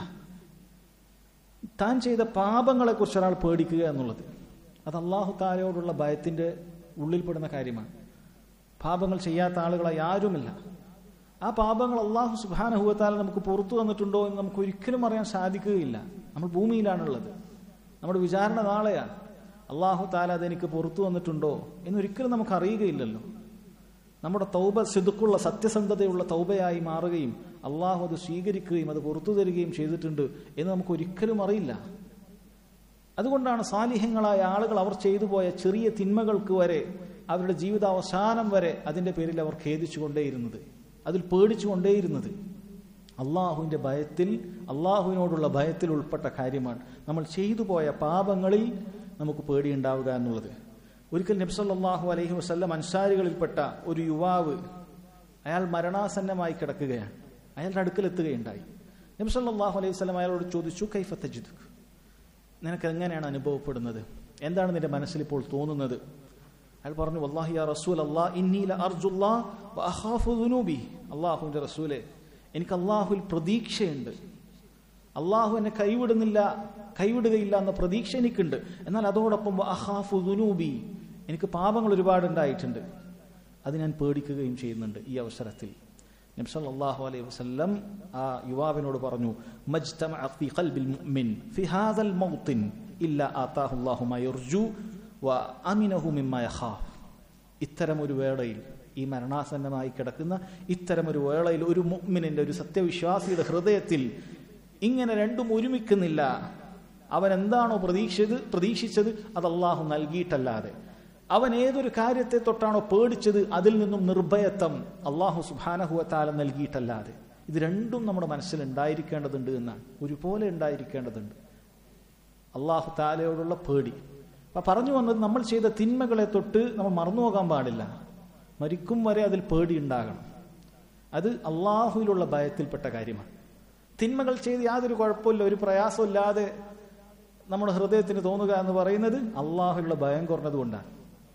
താൻ ചെയ്ത പാപങ്ങളെ കുറിച്ച് ഒരാൾ പേടിക്കുക എന്നുള്ളത് അത് അള്ളാഹു താലയോടുള്ള ഭയത്തിന്റെ ഉള്ളിൽപ്പെടുന്ന കാര്യമാണ് പാപങ്ങൾ ചെയ്യാത്ത ആളുകളായി ആരുമില്ല ആ പാപങ്ങൾ അള്ളാഹു സുബാനഹുവത്താൽ നമുക്ക് പുറത്തു വന്നിട്ടുണ്ടോ എന്ന് നമുക്ക് ഒരിക്കലും അറിയാൻ സാധിക്കുകയില്ല നമ്മൾ ഭൂമിയിലാണുള്ളത് നമ്മുടെ വിചാരണ നാളെയാണ് അള്ളാഹു താല അതെനിക്ക് പുറത്തു വന്നിട്ടുണ്ടോ എന്നൊരിക്കലും നമുക്ക് അറിയുകയില്ലല്ലോ നമ്മുടെ തൗബ സിദുക്കുള്ള സത്യസന്ധതയുള്ള തൗബയായി മാറുകയും അള്ളാഹു അത് സ്വീകരിക്കുകയും അത് പുറത്തു തരികയും ചെയ്തിട്ടുണ്ട് എന്ന് നമുക്ക് ഒരിക്കലും അറിയില്ല അതുകൊണ്ടാണ് സാലിഹ്യങ്ങളായ ആളുകൾ അവർ ചെയ്തു പോയ ചെറിയ തിന്മകൾക്ക് വരെ അവരുടെ ജീവിതാവസാനം വരെ അതിന്റെ പേരിൽ അവർ ഖേദിച്ചുകൊണ്ടേയിരുന്നത് അതിൽ പേടിച്ചുകൊണ്ടേയിരുന്നത് അള്ളാഹുവിന്റെ ഭയത്തിൽ അള്ളാഹുവിനോടുള്ള ഭയത്തിൽ ഉൾപ്പെട്ട കാര്യമാണ് നമ്മൾ ചെയ്തു പോയ പാപങ്ങളിൽ നമുക്ക് പേടിയുണ്ടാവുക എന്നുള്ളത് ഒരിക്കൽ നബ്സല്ലാഹു അലൈഹി വസ്ല്ലം അൻസാരികളിൽപ്പെട്ട ഒരു യുവാവ് അയാൾ മരണാസന്നമായി കിടക്കുകയാണ് അയാളുടെ അടുക്കലെത്തുകയുണ്ടായി നബി സല്ലല്ലാഹു അലൈഹി വസല്ലം അയാളോട് ചോദിച്ചു കൈഫ തജിദുക് നിനക്ക് എങ്ങനെയാണ് അനുഭവപ്പെടുന്നത് എന്താണ് നിന്റെ മനസ്സിൽ ഇപ്പോൾ തോന്നുന്നത് അയാൾ പറഞ്ഞു വല്ലാഹി യാ റസൂൽ അല്ലാ ഇന്നീല അർജുല്ലാ വ അഖാഫു ദുനൂബി അല്ലാഹുവിന്റെ റസൂലെ എനിക്ക് അള്ളാഹുവിൽ പ്രതീക്ഷയുണ്ട് അള്ളാഹു എന്നെ കൈവിടുന്നില്ല കൈവിടുകയില്ല എന്ന പ്രതീക്ഷ എനിക്കുണ്ട് എന്നാൽ അതോടൊപ്പം വ അഖാഫു ദുനൂബി എനിക്ക് പാപങ്ങൾ ഒരുപാട് ഉണ്ടായിട്ടുണ്ട് അത് ഞാൻ പേടിക്കുകയും ചെയ്യുന്നുണ്ട് ഈ അവസരത്തിൽ നബി സല്ലല്ലാഹു അലൈഹി വസല്ലം ആ യുവാവിനോട് പറഞ്ഞു മജ്തമഅ ഫീ ഖൽബിൽ മുഅ്മിൻ ഫീ ഹാദൽ മൗത്തിൻ ഇല്ല ആതാഹു അല്ലാഹു മാ യർജു വ അമിനഹു മിമ്മ യഖാഫ് ഇത്തരം ഒരു വേളയിൽ ഈ മരണാസന്നമായി കിടക്കുന്ന ഇത്തരം ഒരു വേളയിൽ ഒരു മുഅ്മിനിന്റെ ഒരു സത്യവിശ്വാസിയുടെ ഹൃദയത്തിൽ ഇങ്ങനെ രണ്ടും ഒരുമിക്കുന്നില്ല അവൻ എന്താണോ പ്രതീക്ഷിച്ചത് പ്രതീക്ഷിച്ചത് അത് അള്ളാഹു നൽകിയിട്ടല്ലാതെ അവൻ ഏതൊരു കാര്യത്തെ തൊട്ടാണോ പേടിച്ചത് അതിൽ നിന്നും നിർഭയത്വം അള്ളാഹു സുബാനഹുവത്താല നൽകിയിട്ടല്ലാതെ ഇത് രണ്ടും നമ്മുടെ മനസ്സിൽ ഉണ്ടായിരിക്കേണ്ടതുണ്ട് എന്നാണ് ഒരുപോലെ ഉണ്ടായിരിക്കേണ്ടതുണ്ട് അള്ളാഹു താലയോടുള്ള പേടി അപ്പൊ പറഞ്ഞു വന്നത് നമ്മൾ ചെയ്ത തിന്മകളെ തൊട്ട് നമ്മൾ മറന്നു പോകാൻ പാടില്ല മരിക്കും വരെ അതിൽ പേടി ഉണ്ടാകണം അത് അള്ളാഹുവിലുള്ള ഭയത്തിൽപ്പെട്ട കാര്യമാണ് തിന്മകൾ ചെയ്ത് യാതൊരു കുഴപ്പമില്ല ഒരു പ്രയാസമില്ലാതെ നമ്മുടെ ഹൃദയത്തിന് തോന്നുക എന്ന് പറയുന്നത് അള്ളാഹുള്ള ഭയം കുറഞ്ഞതുകൊണ്ടാണ്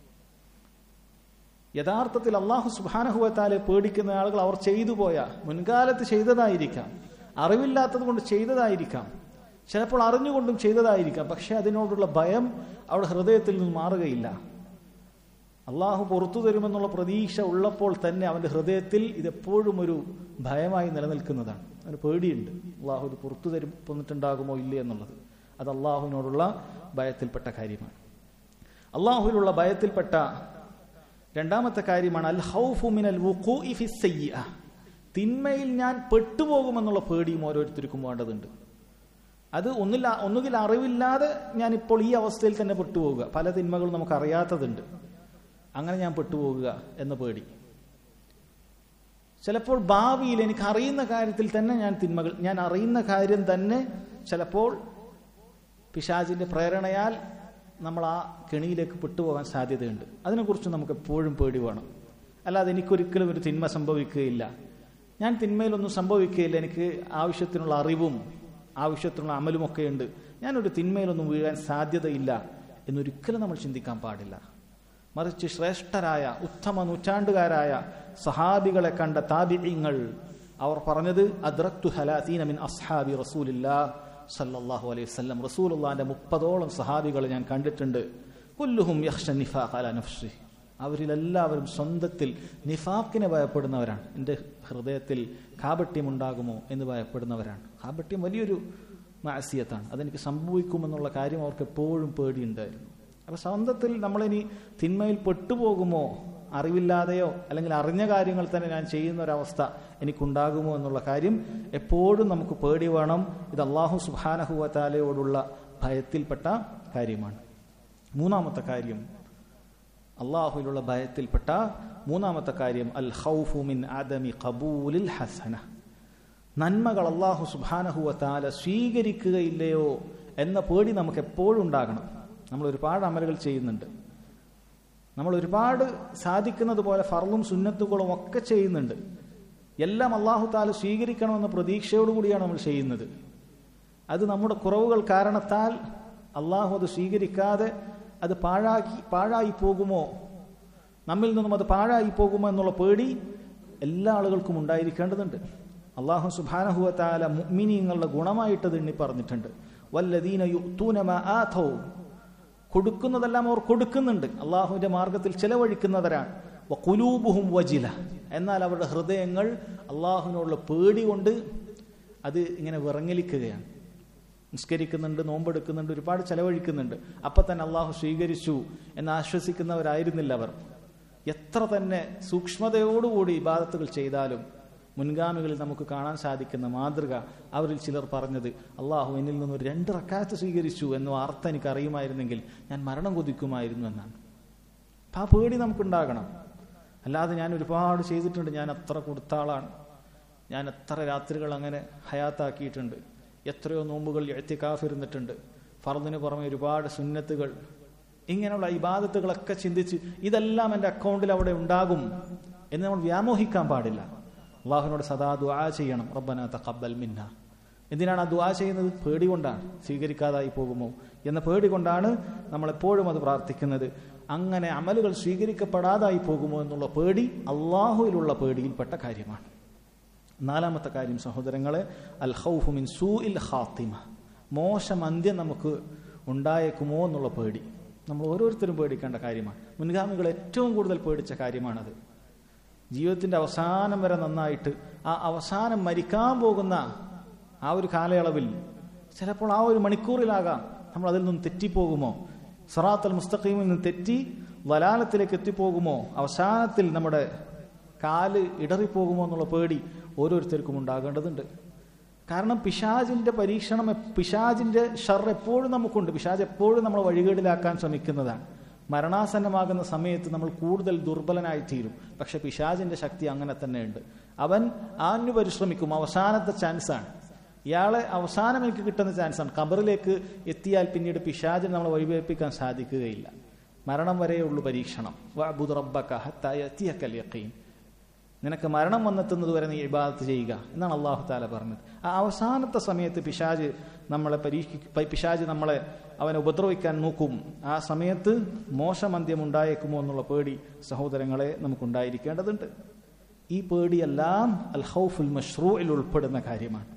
യഥാർത്ഥത്തിൽ അള്ളാഹു സുബാനഹുവത്താലെ പേടിക്കുന്ന ആളുകൾ അവർ ചെയ്തു പോയ മുൻകാലത്ത് ചെയ്തതായിരിക്കാം അറിവില്ലാത്തത് കൊണ്ട് ചെയ്തതായിരിക്കാം ചിലപ്പോൾ അറിഞ്ഞുകൊണ്ടും ചെയ്തതായിരിക്കാം പക്ഷെ അതിനോടുള്ള ഭയം അവിടെ ഹൃദയത്തിൽ നിന്ന് മാറുകയില്ല അള്ളാഹു പുറത്തു തരുമെന്നുള്ള പ്രതീക്ഷ ഉള്ളപ്പോൾ തന്നെ അവന്റെ ഹൃദയത്തിൽ ഇതെപ്പോഴും ഒരു ഭയമായി നിലനിൽക്കുന്നതാണ് അവന് പേടിയുണ്ട് അള്ളാഹു ഇത് പുറത്തു തരും തന്നിട്ടുണ്ടാകുമോ ഇല്ലേ എന്നുള്ളത് അത് അള്ളാഹുവിനോടുള്ള ഭയത്തിൽപ്പെട്ട കാര്യമാണ് അള്ളാഹുവിലുള്ള ഭയത്തിൽപ്പെട്ട രണ്ടാമത്തെ കാര്യമാണ് അൽ ഹൗഫു മിനൽ വുഖൂഇ ഫി സയ്യിഅ തിന്മയിൽ ഞാൻ പെട്ടുപോകുമെന്നുള്ള പേടിയും ഓരോരുത്തർക്കും വേണ്ടതുണ്ട് അത് ഒന്നില്ല ഒന്നുകിൽ അറിവില്ലാതെ ഞാൻ ഇപ്പോൾ ഈ അവസ്ഥയിൽ തന്നെ പെട്ടുപോകുക പല തിന്മകളും നമുക്ക് അറിയാത്തതുണ്ട് അങ്ങനെ ഞാൻ പെട്ടുപോകുക എന്ന പേടി ചിലപ്പോൾ ഭാവിയിൽ എനിക്ക് അറിയുന്ന കാര്യത്തിൽ തന്നെ ഞാൻ തിന്മകൾ ഞാൻ അറിയുന്ന കാര്യം തന്നെ ചിലപ്പോൾ പിശാചിന്റെ പ്രേരണയാൽ നമ്മൾ ആ കെണിയിലേക്ക് പെട്ടുപോകാൻ സാധ്യതയുണ്ട് അതിനെക്കുറിച്ച് നമുക്ക് എപ്പോഴും പേടി വേണം അല്ലാതെ എനിക്കൊരിക്കലും ഒരു തിന്മ സംഭവിക്കുകയില്ല ഞാൻ തിന്മയിലൊന്നും സംഭവിക്കുകയില്ല എനിക്ക് ആവശ്യത്തിനുള്ള അറിവും ആവശ്യത്തിനുള്ള അമലുമൊക്കെ ഉണ്ട് ഞാനൊരു തിന്മയിലൊന്നും വീഴാൻ സാധ്യതയില്ല എന്നൊരിക്കലും നമ്മൾ ചിന്തിക്കാൻ പാടില്ല മറിച്ച് ശ്രേഷ്ഠരായ ഉത്തമ നൂറ്റാണ്ടുകാരായ സഹാബികളെ കണ്ട താബിങ്ങൾ അവർ പറഞ്ഞത് അദ്രക്തു ഹലാത്തീന മിൻ അസ്ഹാബി റസൂലില്ലാ സല്ലല്ലാഹു അലൈഹി വസല്ലം റസൂലുള്ളാന്റെ മുപ്പതോളം സഹാബികളെ ഞാൻ കണ്ടിട്ടുണ്ട് കുല്ലുഹും യഖ്ഷ നിഫാഖ് അലാ നഫ്സി അവരിലെല്ലാവരും സ്വന്തത്തിൽ നിഫാക്കിനെ ഭയപ്പെടുന്നവരാണ് എൻ്റെ ഹൃദയത്തിൽ കാപട്യം ഉണ്ടാകുമോ എന്ന് ഭയപ്പെടുന്നവരാണ് കാപട്യം വലിയൊരു മാസിയത്താണ് അതെനിക്ക് സംഭവിക്കുമെന്നുള്ള കാര്യം അവർക്ക് എപ്പോഴും പേടിയുണ്ടായിരുന്നു അപ്പൊ സ്വന്തത്തിൽ നമ്മളിനി തിന്മയിൽ പെട്ടുപോകുമോ അറിവില്ലാതെയോ അല്ലെങ്കിൽ അറിഞ്ഞ കാര്യങ്ങൾ തന്നെ ഞാൻ ചെയ്യുന്ന ഒരവസ്ഥ എനിക്കുണ്ടാകുമോ എന്നുള്ള കാര്യം എപ്പോഴും നമുക്ക് പേടി വേണം ഇത് അള്ളാഹു സുബാനഹുവത്താലയോടുള്ള ഭയത്തിൽപ്പെട്ട കാര്യമാണ് മൂന്നാമത്തെ കാര്യം അള്ളാഹുവിലുള്ള ഭയത്തിൽപ്പെട്ട മൂന്നാമത്തെ കാര്യം അൽ ഹൗഫു മിൻ ആദമി ഖബൂലിൽ ഹസന നന്മകൾ അള്ളാഹു സുബാനഹുവത്താല സ്വീകരിക്കുകയില്ലയോ എന്ന പേടി നമുക്ക് എപ്പോഴും ഉണ്ടാകണം നമ്മൾ ഒരുപാട് അമലുകൾ ചെയ്യുന്നുണ്ട് നമ്മൾ ഒരുപാട് സാധിക്കുന്നത് പോലെ ഫർളും സുന്നത്തുകളും ഒക്കെ ചെയ്യുന്നുണ്ട് എല്ലാം അള്ളാഹു താല സ്വീകരിക്കണമെന്ന പ്രതീക്ഷയോടുകൂടിയാണ് നമ്മൾ ചെയ്യുന്നത് അത് നമ്മുടെ കുറവുകൾ കാരണത്താൽ അള്ളാഹു അത് സ്വീകരിക്കാതെ അത് പാഴാക്കി പാഴായി പോകുമോ നമ്മിൽ നിന്നും അത് പാഴായി പോകുമോ എന്നുള്ള പേടി എല്ലാ ആളുകൾക്കും ഉണ്ടായിരിക്കേണ്ടതുണ്ട് അള്ളാഹു സുബാനഹുവ താല മുഅ്മിനീങ്ങളുടെ ഗുണമായിട്ടത് എണ്ണി പറഞ്ഞിട്ടുണ്ട് വല്ലദീന യുഅ്തൂന മാ ആതൗ കൊടുക്കുന്നതെല്ലാം അവർ കൊടുക്കുന്നുണ്ട് അള്ളാഹുവിന്റെ മാർഗത്തിൽ ചെലവഴിക്കുന്നവരാണ് കുലൂബുഹും വജില എന്നാൽ അവരുടെ ഹൃദയങ്ങൾ അള്ളാഹുവിനോടുള്ള പേടി കൊണ്ട് അത് ഇങ്ങനെ വിറങ്ങലിക്കുകയാണ് നിസ്കരിക്കുന്നുണ്ട് നോമ്പെടുക്കുന്നുണ്ട് ഒരുപാട് ചെലവഴിക്കുന്നുണ്ട് അപ്പൊ തന്നെ അള്ളാഹു സ്വീകരിച്ചു എന്ന് ആശ്വസിക്കുന്നവരായിരുന്നില്ല അവർ എത്ര തന്നെ സൂക്ഷ്മതയോടുകൂടി ഇബാദത്തുകൾ ചെയ്താലും മുൻഗാമികളിൽ നമുക്ക് കാണാൻ സാധിക്കുന്ന മാതൃക അവരിൽ ചിലർ പറഞ്ഞത് അള്ളാഹു എന്നിൽ നിന്ന് ഒരു രണ്ട് റക്കാത്ത് സ്വീകരിച്ചു എന്ന വാർത്ത എനിക്ക് അറിയുമായിരുന്നെങ്കിൽ ഞാൻ മരണം കൊതിക്കുമായിരുന്നു എന്നാണ് അപ്പം ആ പേടി നമുക്കുണ്ടാകണം അല്ലാതെ ഞാൻ ഒരുപാട് ചെയ്തിട്ടുണ്ട് ഞാൻ അത്ര കൊടുത്ത ആളാണ് ഞാൻ എത്ര രാത്രികൾ അങ്ങനെ ഹയാത്താക്കിയിട്ടുണ്ട് എത്രയോ നോമ്പുകൾ എത്തിക്കാഫിരുന്നിട്ടുണ്ട് ഫർദിന് പുറമെ ഒരുപാട് സുന്നത്തുകൾ ഇങ്ങനെയുള്ള ഇബാദത്തുകളൊക്കെ ചിന്തിച്ച് ഇതെല്ലാം എൻ്റെ അക്കൗണ്ടിൽ അവിടെ ഉണ്ടാകും എന്ന് നമ്മൾ വ്യാമോഹിക്കാൻ പാടില്ല അള്ളാഹുവിനോട് സദാ ദുആ ചെയ്യണം റബ്ബന തഖബ്ബൽ മിന്ന എന്തിനാണ് ആ ദുആ ചെയ്യുന്നത് പേടി കൊണ്ടാണ് സ്വീകരിക്കാതായി പോകുമോ എന്ന പേടി കൊണ്ടാണ് നമ്മൾ എപ്പോഴും അത് പ്രാർത്ഥിക്കുന്നത് അങ്ങനെ അമലുകൾ സ്വീകരിക്കപ്പെടാതായി പോകുമോ എന്നുള്ള പേടി അള്ളാഹുവിലുള്ള പേടിയിൽപ്പെട്ട കാര്യമാണ് നാലാമത്തെ കാര്യം സഹോദരങ്ങളെ അൽ ഖൗഫു മിൻ സൂഇൽ ഖാത്തിമ മോശം അന്ത്യം നമുക്ക് ഉണ്ടായേക്കുമോ എന്നുള്ള പേടി നമ്മൾ ഓരോരുത്തരും പേടിക്കേണ്ട കാര്യമാണ് മുൻഗാമികൾ ഏറ്റവും കൂടുതൽ പേടിച്ച കാര്യമാണത് ജീവിതത്തിന്റെ അവസാനം വരെ നന്നായിട്ട് ആ അവസാനം മരിക്കാൻ പോകുന്ന ആ ഒരു കാലയളവിൽ ചിലപ്പോൾ ആ ഒരു മണിക്കൂറിലാകാം നമ്മൾ അതിൽ നിന്ന് തെറ്റിപ്പോകുമോ സറാത്തൽ മുസ്തഖീമിൽ നിന്ന് തെറ്റി വലാലത്തിലേക്ക് എത്തിപ്പോകുമോ അവസാനത്തിൽ നമ്മുടെ കാല് ഇടറിപ്പോകുമോ എന്നുള്ള പേടി ഓരോരുത്തർക്കും ഉണ്ടാകേണ്ടതുണ്ട് കാരണം പിശാജിന്റെ പരീക്ഷണം എ- പിശാജിന്റെ ഷർ എപ്പോഴും നമുക്കുണ്ട് പിശാജ് എപ്പോഴും നമ്മൾ വഴികേടിലാക്കാൻ ശ്രമിക്കുന്നതാണ് മരണാസന്നമാകുന്ന സമയത്ത് നമ്മൾ കൂടുതൽ ദുർബലനായി തീരും പക്ഷെ പിശാജിന്റെ ശക്തി അങ്ങനെ തന്നെയുണ്ട് അവൻ ആഞ്ഞു പരിശ്രമിക്കും അവസാനത്തെ ചാൻസാണ് ഇയാളെ അവസാനം എനിക്ക് കിട്ടുന്ന ചാൻസാണ് ഖബറിലേക്ക് എത്തിയാൽ പിന്നീട് പിശാജിനെ നമ്മൾ വഴിവേൽപ്പിക്കാൻ സാധിക്കുകയില്ല മരണം വരെയുള്ളൂ പരീക്ഷണം വഅ്ബുദ് റബ്ബക ഹത്താ യഅതിയക്കൽ യഖീൻ നിനക്ക് മരണം വന്നെത്തുന്നത് വരെ നീ ഇബാദത്ത് ചെയ്യുക എന്നാണ് അള്ളാഹു താല പറഞ്ഞത് ആ അവസാനത്തെ സമയത്ത് പിശാജ് നമ്മളെ പരീക്ഷ പിശാജ് നമ്മളെ അവനെ ഉപദ്രവിക്കാൻ നോക്കും ആ സമയത്ത് മോശമന്ത്യം ഉണ്ടായേക്കുമോ എന്നുള്ള പേടി സഹോദരങ്ങളെ നമുക്കുണ്ടായിരിക്കേണ്ടതുണ്ട് ഈ പേടിയെല്ലാം അൽ ഹൗഫുൽ മഷ്റൂയിൽ ഉൾപ്പെടുന്ന കാര്യമാണ്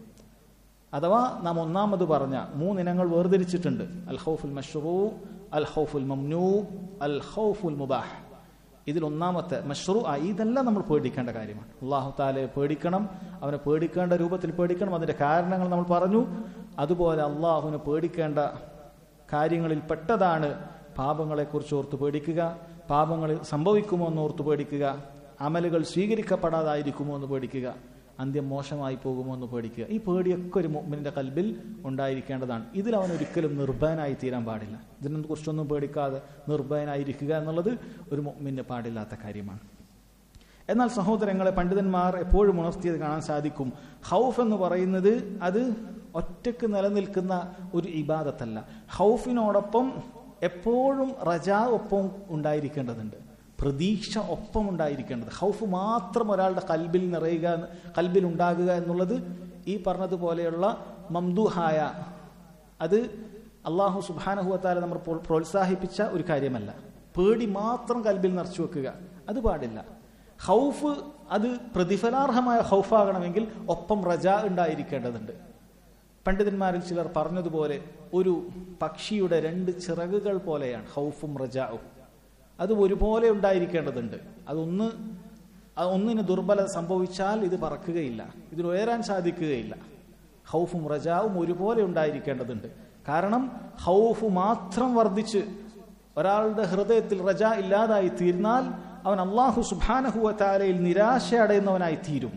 അഥവാ നാം ഒന്നാമത് പറഞ്ഞ മൂന്നിനങ്ങൾ വേർതിരിച്ചിട്ടുണ്ട് അൽ ഹൗഫുൽ മഷ്റൂ അൽ ഹൗഫുൽ മംനൂ അൽ ഹൗഫുൽ മുബാഹ് ഇതിൽ ഒന്നാമത്തെ മഷ്റൂ ആ ഇതെല്ലാം നമ്മൾ പേടിക്കേണ്ട കാര്യമാണ് അള്ളാഹു താലെ പേടിക്കണം അവനെ പേടിക്കേണ്ട രൂപത്തിൽ പേടിക്കണം അതിന്റെ കാരണങ്ങൾ നമ്മൾ പറഞ്ഞു അതുപോലെ അള്ളാഹുവിനെ പേടിക്കേണ്ട കാര്യങ്ങളിൽ പെട്ടതാണ് പാപങ്ങളെക്കുറിച്ച് ഓർത്ത് പേടിക്കുക പാപങ്ങൾ സംഭവിക്കുമോ എന്ന് ഓർത്ത് പേടിക്കുക അമലുകൾ സ്വീകരിക്കപ്പെടാതായിരിക്കുമോ എന്ന് പേടിക്കുക അന്ത്യം മോശമായി പോകുമോ എന്ന് പേടിക്കുക ഈ പേടിയൊക്കെ ഒരു മുഅ്മിനിന്റെ കൽബിൽ ഉണ്ടായിരിക്കേണ്ടതാണ് ഇതിൽ അവൻ ഒരിക്കലും നിർഭയനായി തീരാൻ പാടില്ല ഇതിനെ കുറിച്ചൊന്നും പേടിക്കാതെ നിർഭയനായിരിക്കുക എന്നുള്ളത് ഒരു മുഅ്മിന് പാടില്ലാത്ത കാര്യമാണ് എന്നാൽ സഹോദരങ്ങളെ പണ്ഡിതന്മാർ എപ്പോഴും ഉണർത്തിയത് കാണാൻ സാധിക്കും ഹൗഫ് എന്ന് പറയുന്നത് അത് ഒറ്റക്ക് നിലനിൽക്കുന്ന ഒരു ഇബാദത്തല്ല ഹൗഫിനോടൊപ്പം എപ്പോഴും റജാ ഒപ്പം ഉണ്ടായിരിക്കേണ്ടതുണ്ട് പ്രതീക്ഷ ഒപ്പം ഉണ്ടായിരിക്കേണ്ടത് ഹൗഫ് മാത്രം ഒരാളുടെ കൽബിൽ നിറയുക കൽബിൽ ഉണ്ടാകുക എന്നുള്ളത് ഈ പറഞ്ഞതുപോലെയുള്ള മംദുഹായ അത് അള്ളാഹു സുബാനഹുവത്താല നമ്മൾ പ്രോ- പ്രോത്സാഹിപ്പിച്ച ഒരു കാര്യമല്ല പേടി മാത്രം കൽബിൽ നിറച്ചു വെക്കുക അത് പാടില്ല ഹൗഫ് അത് പ്രതിഫലാർഹമായ ഹൗഫാകണമെങ്കിൽ ഒപ്പം റജ ഉണ്ടായിരിക്കേണ്ടതുണ്ട് പണ്ഡിതന്മാരിൽ ചിലർ പറഞ്ഞതുപോലെ ഒരു പക്ഷിയുടെ രണ്ട് ചിറകുകൾ പോലെയാണ് ഹൗഫും റജാവും അത് ഒരുപോലെ ഉണ്ടായിരിക്കേണ്ടതുണ്ട് അതൊന്ന് അത് ഒന്നിന് ദുർബലത സംഭവിച്ചാൽ ഇത് പറക്കുകയില്ല ഇതിന് ഉയരാൻ സാധിക്കുകയില്ല ഹൗഫും റജാവും ഒരുപോലെ ഉണ്ടായിരിക്കേണ്ടതുണ്ട് കാരണം ഹൗഫ് മാത്രം വർദ്ധിച്ച് ഒരാളുടെ ഹൃദയത്തിൽ റജ ഇല്ലാതായി തീർന്നാൽ അവൻ അള്ളാഹു സുബാനഹുവ താലയിൽ നിരാശ അടയുന്നവനായി തീരും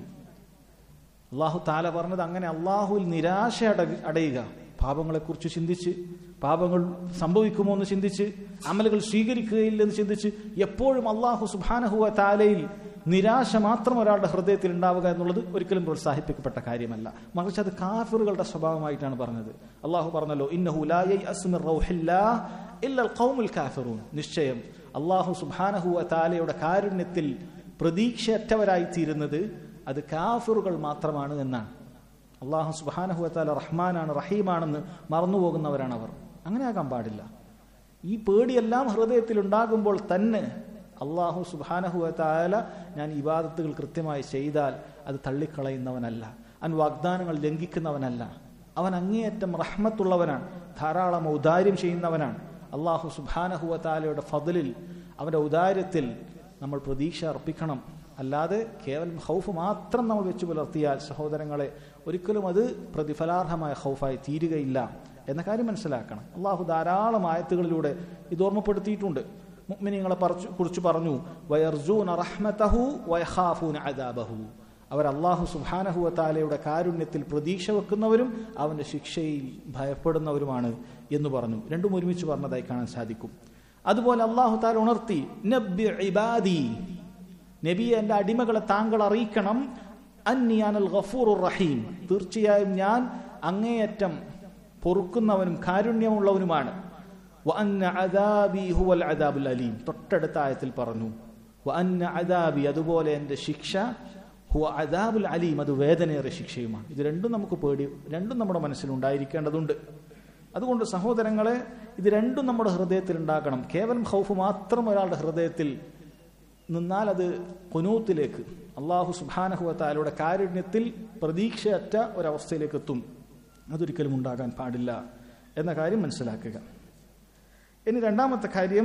അള്ളാഹു താല പറഞ്ഞത് അങ്ങനെ അള്ളാഹുവിൽ നിരാശ അട അടയുക പാപങ്ങളെക്കുറിച്ച് ചിന്തിച്ച് പാപങ്ങൾ സംഭവിക്കുമോ എന്ന് ചിന്തിച്ച് അമലുകൾ സ്വീകരിക്കുകയില്ലെന്ന് ചിന്തിച്ച് എപ്പോഴും അള്ളാഹു സുബാനഹുവ താലയിൽ നിരാശ മാത്രം ഒരാളുടെ ഹൃദയത്തിൽ ഉണ്ടാവുക എന്നുള്ളത് ഒരിക്കലും പ്രോത്സാഹിപ്പിക്കപ്പെട്ട കാര്യമല്ല മറിച്ച് അത് കാഫിറുകളുടെ സ്വഭാവമായിട്ടാണ് പറഞ്ഞത് അള്ളാഹു പറഞ്ഞല്ലോ ഇന്നഹു ലാ യയ്അസ് മിർ റൗഹില്ലാഹ് ഇല്ലൽ ഖൗമുൽ കാഫിറൂൻ നിശ്ചയം അള്ളാഹു സുബാനഹുവ താലയുടെ കാരുണ്യത്തിൽ പ്രതീക്ഷയറ്റവരായി തീരുന്നത് അത് കാഫിറുകൾ മാത്രമാണ് എന്നാണ് അള്ളാഹു സുബാനഹുവത്താല റഹ്മാനാണ് റഹീമാണെന്ന് മറന്നുപോകുന്നവരാണ് അവർ അങ്ങനെ ആകാൻ പാടില്ല ഈ പേടിയെല്ലാം ഹൃദയത്തിൽ ഉണ്ടാകുമ്പോൾ തന്നെ അള്ളാഹു സുബാനഹുവത്താല ഞാൻ ഇബാദത്തുകൾ കൃത്യമായി ചെയ്താൽ അത് തള്ളിക്കളയുന്നവനല്ല അവൻ വാഗ്ദാനങ്ങൾ ലംഘിക്കുന്നവനല്ല അവൻ അങ്ങേയറ്റം റഹ്മത്തുള്ളവനാണ് ധാരാളം ഔദാര്യം ചെയ്യുന്നവനാണ് അള്ളാഹു സുബാനഹുവത്താലയുടെ ഫതിലിൽ അവന്റെ ഔദാര്യത്തിൽ നമ്മൾ പ്രതീക്ഷ അർപ്പിക്കണം അല്ലാതെ കേവലം ഹൗഫ് മാത്രം നമ്മൾ വെച്ച് പുലർത്തിയാൽ സഹോദരങ്ങളെ ഒരിക്കലും അത് പ്രതിഫലാർഹമായ ഹൗഫായി തീരുകയില്ല എന്ന കാര്യം മനസ്സിലാക്കണം അള്ളാഹു ധാരാളം ആയത്തുകളിലൂടെ ഇത് ഓർമ്മപ്പെടുത്തിയിട്ടുണ്ട് മുഅ്മിനീങ്ങളെ പറച്ചു കുറിച്ച് പറഞ്ഞു വയർജൂന റഹ്മതഹു വയഖാഫൂന അദാബഹു അവർ അള്ളാഹു സുബാനഹുവ താലയുടെ കാരുണ്യത്തിൽ പ്രതീക്ഷ വെക്കുന്നവരും അവന്റെ ശിക്ഷയിൽ ഭയപ്പെടുന്നവരുമാണ് എന്ന് പറഞ്ഞു രണ്ടും ഒരുമിച്ച് പറഞ്ഞതായി കാണാൻ സാധിക്കും അതുപോലെ അള്ളാഹു താല ഉണർത്തി നബ്ബി ഇബാദി നബിയെ എൻ്റെ അടിമകളെ താങ്കൾ അറിയിക്കണം അന്നിയാനൽ ഗഫൂർ റഹീം തീർച്ചയായും ഞാൻ അങ്ങേയറ്റം പൊറുക്കുന്നവനും കാരുണ്യമുള്ളവനുമാണ് വഅന്ന അദാബി ഹുവൽ അദാബുൽ അലീം തൊട്ടടുത്ത ആയത്തിൽ പറഞ്ഞു വഅന്ന അദാബി അതുപോലെ എൻ്റെ ശിക്ഷ ഹുവ അദാബുൽ അലീം അത് വേദനയേറെ ശിക്ഷയുമാണ് ഇത് രണ്ടും നമുക്ക് പേടി രണ്ടും നമ്മുടെ മനസ്സിലുണ്ടായിരിക്കേണ്ടതുണ്ട് അതുകൊണ്ട് സഹോദരങ്ങളെ ഇത് രണ്ടും നമ്മുടെ ഹൃദയത്തിൽ ഉണ്ടാക്കണം കേവലം ഹൗഫ് മാത്രം ഒരാളുടെ ഹൃദയത്തിൽ നിന്നാൽ അത് കുനൂത്തിലേക്ക് അള്ളാഹു സുബാനഹുവത്താലയുടെ കാരുണ്യത്തിൽ പ്രതീക്ഷയറ്റ ഒരവസ്ഥയിലേക്ക് എത്തും അതൊരിക്കലും ഉണ്ടാകാൻ പാടില്ല എന്ന കാര്യം മനസ്സിലാക്കുക ഇനി രണ്ടാമത്തെ കാര്യം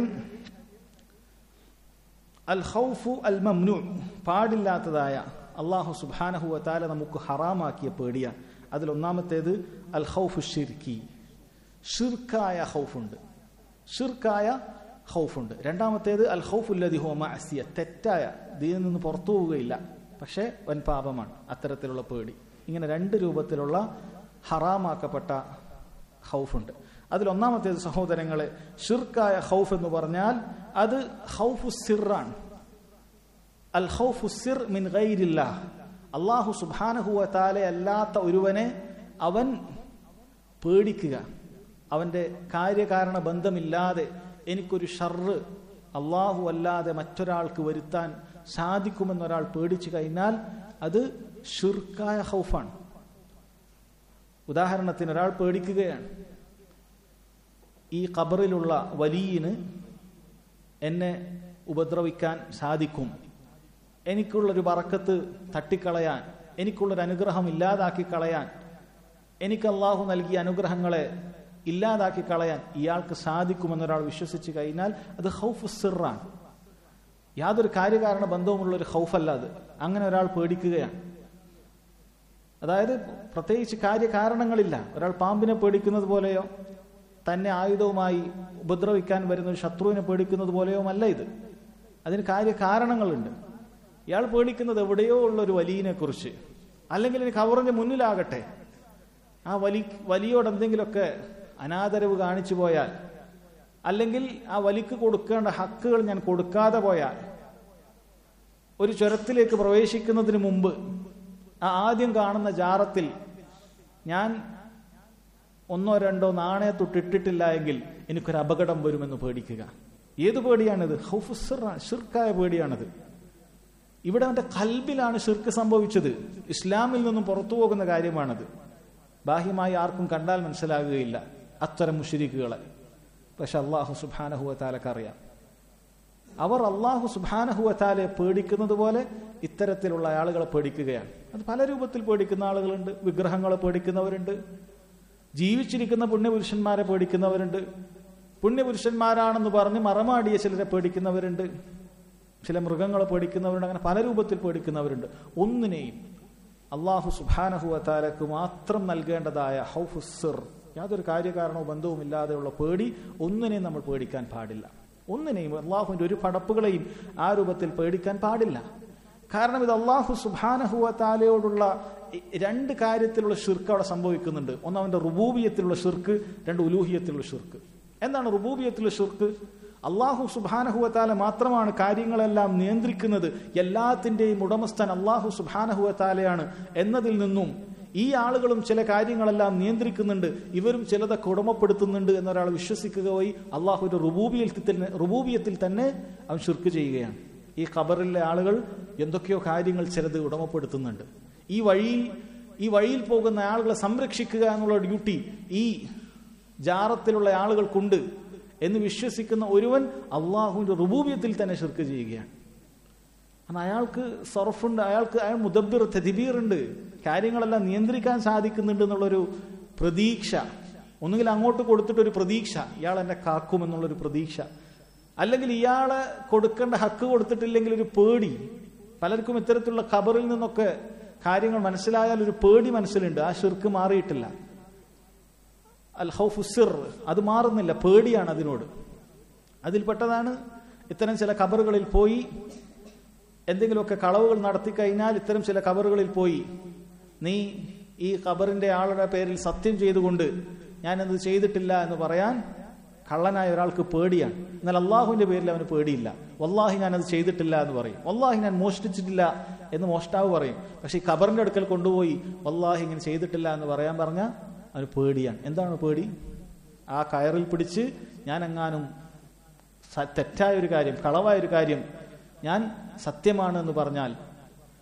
അൽ ഹൗഫു അൽ മംനു പാടില്ലാത്തതായ അള്ളാഹു സുബാനഹുവത്താല നമുക്ക് ഹറാമാക്കിയ പേടിയ അതിലൊന്നാമത്തേത് അൽ ഹൗഫു ഷിർക്കി ഷിർക്കായ ഹൗഫുണ്ട് ഷിർക്കായ ഹൗഫുണ്ട് രണ്ടാമത്തേത് അൽ ഹൗഫുല്ലതി ഹോമ അസിയ തെറ്റായ ദീനിൽ നിന്ന് പുറത്തു പോവുകയില്ല പക്ഷേ വൻ പാപമാണ് അത്തരത്തിലുള്ള പേടി ഇങ്ങനെ രണ്ട് രൂപത്തിലുള്ള ഹറാമാക്കപ്പെട്ട ഹൗഫുണ്ട് അതിലൊന്നാമത്തേത് സഹോദരങ്ങളെ ഷിർക്കായ ഹൗഫ് എന്ന് പറഞ്ഞാൽ അത് ഹൗഫു സിറാണ് അൽ ഹൗഫു സിർ മിൻ ഗൈരില്ല അള്ളാഹു സുബാനഹുവ താലെ അല്ലാത്ത ഒരുവനെ അവൻ പേടിക്കുക അവന്റെ കാര്യകാരണ ബന്ധമില്ലാതെ എനിക്കൊരു ഷർറ് അള്ളാഹു അല്ലാതെ മറ്റൊരാൾക്ക് വരുത്താൻ സാധിക്കുമെന്നൊരാൾ പേടിച്ചു കഴിഞ്ഞാൽ അത് ഷിർക്കായ ഹൗഫാണ് ഉദാഹരണത്തിന് ഒരാൾ പേടിക്കുകയാണ് ഈ ഖബറിലുള്ള വലിയന് എന്നെ ഉപദ്രവിക്കാൻ സാധിക്കും എനിക്കുള്ളൊരു വറക്കത്ത് തട്ടിക്കളയാൻ എനിക്കുള്ളൊരു അനുഗ്രഹം ഇല്ലാതാക്കി കളയാൻ എനിക്ക് അള്ളാഹു നൽകിയ അനുഗ്രഹങ്ങളെ ഇല്ലാതാക്കി കളയാൻ ഇയാൾക്ക് സാധിക്കുമെന്നൊരാൾ വിശ്വസിച്ച് കഴിഞ്ഞാൽ അത് ഹൗഫ് സിറാണ് യാതൊരു കാര്യകാരണ ബന്ധവുമുള്ള ഒരു ഹൗഫല്ല അത് അങ്ങനെ ഒരാൾ പേടിക്കുകയാണ് അതായത് പ്രത്യേകിച്ച് കാര്യകാരണങ്ങളില്ല ഒരാൾ പാമ്പിനെ പേടിക്കുന്നത് പോലെയോ തന്നെ ആയുധവുമായി ഉപദ്രവിക്കാൻ വരുന്ന ഒരു ശത്രുവിനെ പേടിക്കുന്നത് പോലെയോ അല്ല ഇത് അതിന് കാര്യകാരണങ്ങളുണ്ട് ഇയാൾ പേടിക്കുന്നത് എവിടെയോ ഉള്ള ഒരു വലിയനെ കുറിച്ച് അല്ലെങ്കിൽ എനിക്ക് അവറിന്റെ മുന്നിലാകട്ടെ ആ വലി വലിയോട് എന്തെങ്കിലുമൊക്കെ അനാദരവ് കാണിച്ചു പോയാൽ അല്ലെങ്കിൽ ആ വലിക്ക് കൊടുക്കേണ്ട ഹക്കുകൾ ഞാൻ കൊടുക്കാതെ പോയാൽ ഒരു ചുരത്തിലേക്ക് പ്രവേശിക്കുന്നതിന് മുമ്പ് ആ ആദ്യം കാണുന്ന ജാറത്തിൽ ഞാൻ ഒന്നോ രണ്ടോ നാണയത്തൊട്ടിട്ടിട്ടില്ല എങ്കിൽ എനിക്കൊരു അപകടം വരുമെന്ന് പേടിക്കുക ഏത് പേടിയാണിത് ഷിർക്കായ പേടിയാണിത് ഇവിടെ അവന്റെ കൽബിലാണ് ഷിർക്ക് സംഭവിച്ചത് ഇസ്ലാമിൽ നിന്നും പുറത്തു പോകുന്ന കാര്യമാണത് ബാഹ്യമായി ആർക്കും കണ്ടാൽ മനസ്സിലാകുകയില്ല അത്തരം മുഷിരിക്കുകളെ പക്ഷെ അള്ളാഹു സുബാനഹുവത്താലക്ക് അറിയാം അവർ അള്ളാഹു സുബാനഹുവത്താലെ പേടിക്കുന്നത് പോലെ ഇത്തരത്തിലുള്ള ആളുകളെ പേടിക്കുകയാണ് അത് പല രൂപത്തിൽ പേടിക്കുന്ന ആളുകളുണ്ട് വിഗ്രഹങ്ങളെ പേടിക്കുന്നവരുണ്ട് ജീവിച്ചിരിക്കുന്ന പുണ്യപുരുഷന്മാരെ പേടിക്കുന്നവരുണ്ട് പുണ്യപുരുഷന്മാരാണെന്ന് പറഞ്ഞ് മറമാടിയ ചിലരെ പേടിക്കുന്നവരുണ്ട് ചില മൃഗങ്ങളെ പേടിക്കുന്നവരുണ്ട് അങ്ങനെ പല രൂപത്തിൽ പേടിക്കുന്നവരുണ്ട് ഒന്നിനെയും അള്ളാഹു സുബാനഹുവത്താലക്ക് മാത്രം നൽകേണ്ടതായ ഹൗഫുസിർ യാതൊരു കാര്യകാരണവും ബന്ധവുമില്ലാതെയുള്ള പേടി ഒന്നിനെയും നമ്മൾ പേടിക്കാൻ പാടില്ല ഒന്നിനെയും അള്ളാഹുവിന്റെ ഒരു പടപ്പുകളെയും ആ രൂപത്തിൽ പേടിക്കാൻ പാടില്ല കാരണം ഇത് അള്ളാഹു സുബാനഹുവത്താലയോടുള്ള രണ്ട് കാര്യത്തിലുള്ള ഷിർക്ക് അവിടെ സംഭവിക്കുന്നുണ്ട് ഒന്ന് അവന്റെ റുബൂബിയത്തിലുള്ള ഷിർക്ക് രണ്ട് ഉലൂഹിയത്തിലുള്ള ഷിർക്ക് എന്താണ് റുബൂബിയത്തിലുള്ള ഷിർക്ക് അള്ളാഹു സുബാനഹുവത്താല മാത്രമാണ് കാര്യങ്ങളെല്ലാം നിയന്ത്രിക്കുന്നത് എല്ലാത്തിന്റെയും ഉടമസ്ഥൻ അള്ളാഹു സുബാനഹുവത്താലയാണ് എന്നതിൽ നിന്നും ഈ ആളുകളും ചില കാര്യങ്ങളെല്ലാം നിയന്ത്രിക്കുന്നുണ്ട് ഇവരും ചിലതൊക്കെ ഉടമപ്പെടുത്തുന്നുണ്ട് എന്നൊരാൾ വിശ്വസിക്കുക പോയി അള്ളാഹുവിന്റെ റുബൂബിയത്തിൽ തന്നെ റുബൂബിയത്തിൽ തന്നെ അവൻ ഷിർക്ക് ചെയ്യുകയാണ് ഈ ഖബറിലെ ആളുകൾ എന്തൊക്കെയോ കാര്യങ്ങൾ ചിലത് ഉടമപ്പെടുത്തുന്നുണ്ട് ഈ വഴിയിൽ ഈ വഴിയിൽ പോകുന്ന ആളുകളെ സംരക്ഷിക്കുക എന്നുള്ള ഡ്യൂട്ടി ഈ ജാറത്തിലുള്ള ആളുകൾക്കുണ്ട് എന്ന് വിശ്വസിക്കുന്ന ഒരുവൻ അള്ളാഹുവിന്റെ റുബൂബിയത്തിൽ തന്നെ ഷിർക്ക് ചെയ്യുകയാണ് കാരണം അയാൾക്ക് സർഫുണ്ട് അയാൾക്ക് അയാൾ മുദബിർ തെതിബീർ ഉണ്ട് കാര്യങ്ങളെല്ലാം നിയന്ത്രിക്കാൻ സാധിക്കുന്നുണ്ട് എന്നുള്ളൊരു പ്രതീക്ഷ ഒന്നുകിൽ അങ്ങോട്ട് കൊടുത്തിട്ട് ഒരു പ്രതീക്ഷ ഇയാൾ എന്നെ കാക്കും എന്നുള്ളൊരു പ്രതീക്ഷ അല്ലെങ്കിൽ ഇയാളെ കൊടുക്കേണ്ട ഹക്ക് കൊടുത്തിട്ടില്ലെങ്കിൽ ഒരു പേടി പലർക്കും ഇത്തരത്തിലുള്ള ഖബറിൽ നിന്നൊക്കെ കാര്യങ്ങൾ മനസ്സിലായാൽ ഒരു പേടി മനസ്സിലുണ്ട് ആ ഷിർക്ക് മാറിയിട്ടില്ല അൽ ഹൗഫുസിർ അത് മാറുന്നില്ല പേടിയാണ് അതിനോട് അതിൽപ്പെട്ടതാണ് ഇത്തരം ചില ഖബറുകളിൽ പോയി എന്തെങ്കിലുമൊക്കെ കളവുകൾ നടത്തി കഴിഞ്ഞാൽ ഇത്തരം ചില ഖബറുകളിൽ പോയി നീ ഈ ഖബറിന്റെ ആളുടെ പേരിൽ സത്യം ചെയ്തുകൊണ്ട് ഞാനത് ചെയ്തിട്ടില്ല എന്ന് പറയാൻ കള്ളനായ ഒരാൾക്ക് പേടിയാണ് എന്നാൽ അള്ളാഹുവിന്റെ പേരിൽ അവന് പേടിയില്ല വല്ലാഹി ഞാനത് ചെയ്തിട്ടില്ല എന്ന് പറയും വല്ലാഹി ഞാൻ മോഷ്ടിച്ചിട്ടില്ല എന്ന് മോഷ്ടാവ് പറയും പക്ഷെ ഈ ഖബറിന്റെ അടുക്കൽ കൊണ്ടുപോയി വല്ലാഹി ഇങ്ങനെ ചെയ്തിട്ടില്ല എന്ന് പറയാൻ പറഞ്ഞാൽ അവന് പേടിയാണ് എന്താണ് പേടി ആ കയറിൽ പിടിച്ച് ഞാൻ എങ്ങാനും തെറ്റായ ഒരു കാര്യം കളവായ ഒരു കാര്യം ഞാൻ സത്യമാണ് എന്ന് പറഞ്ഞാൽ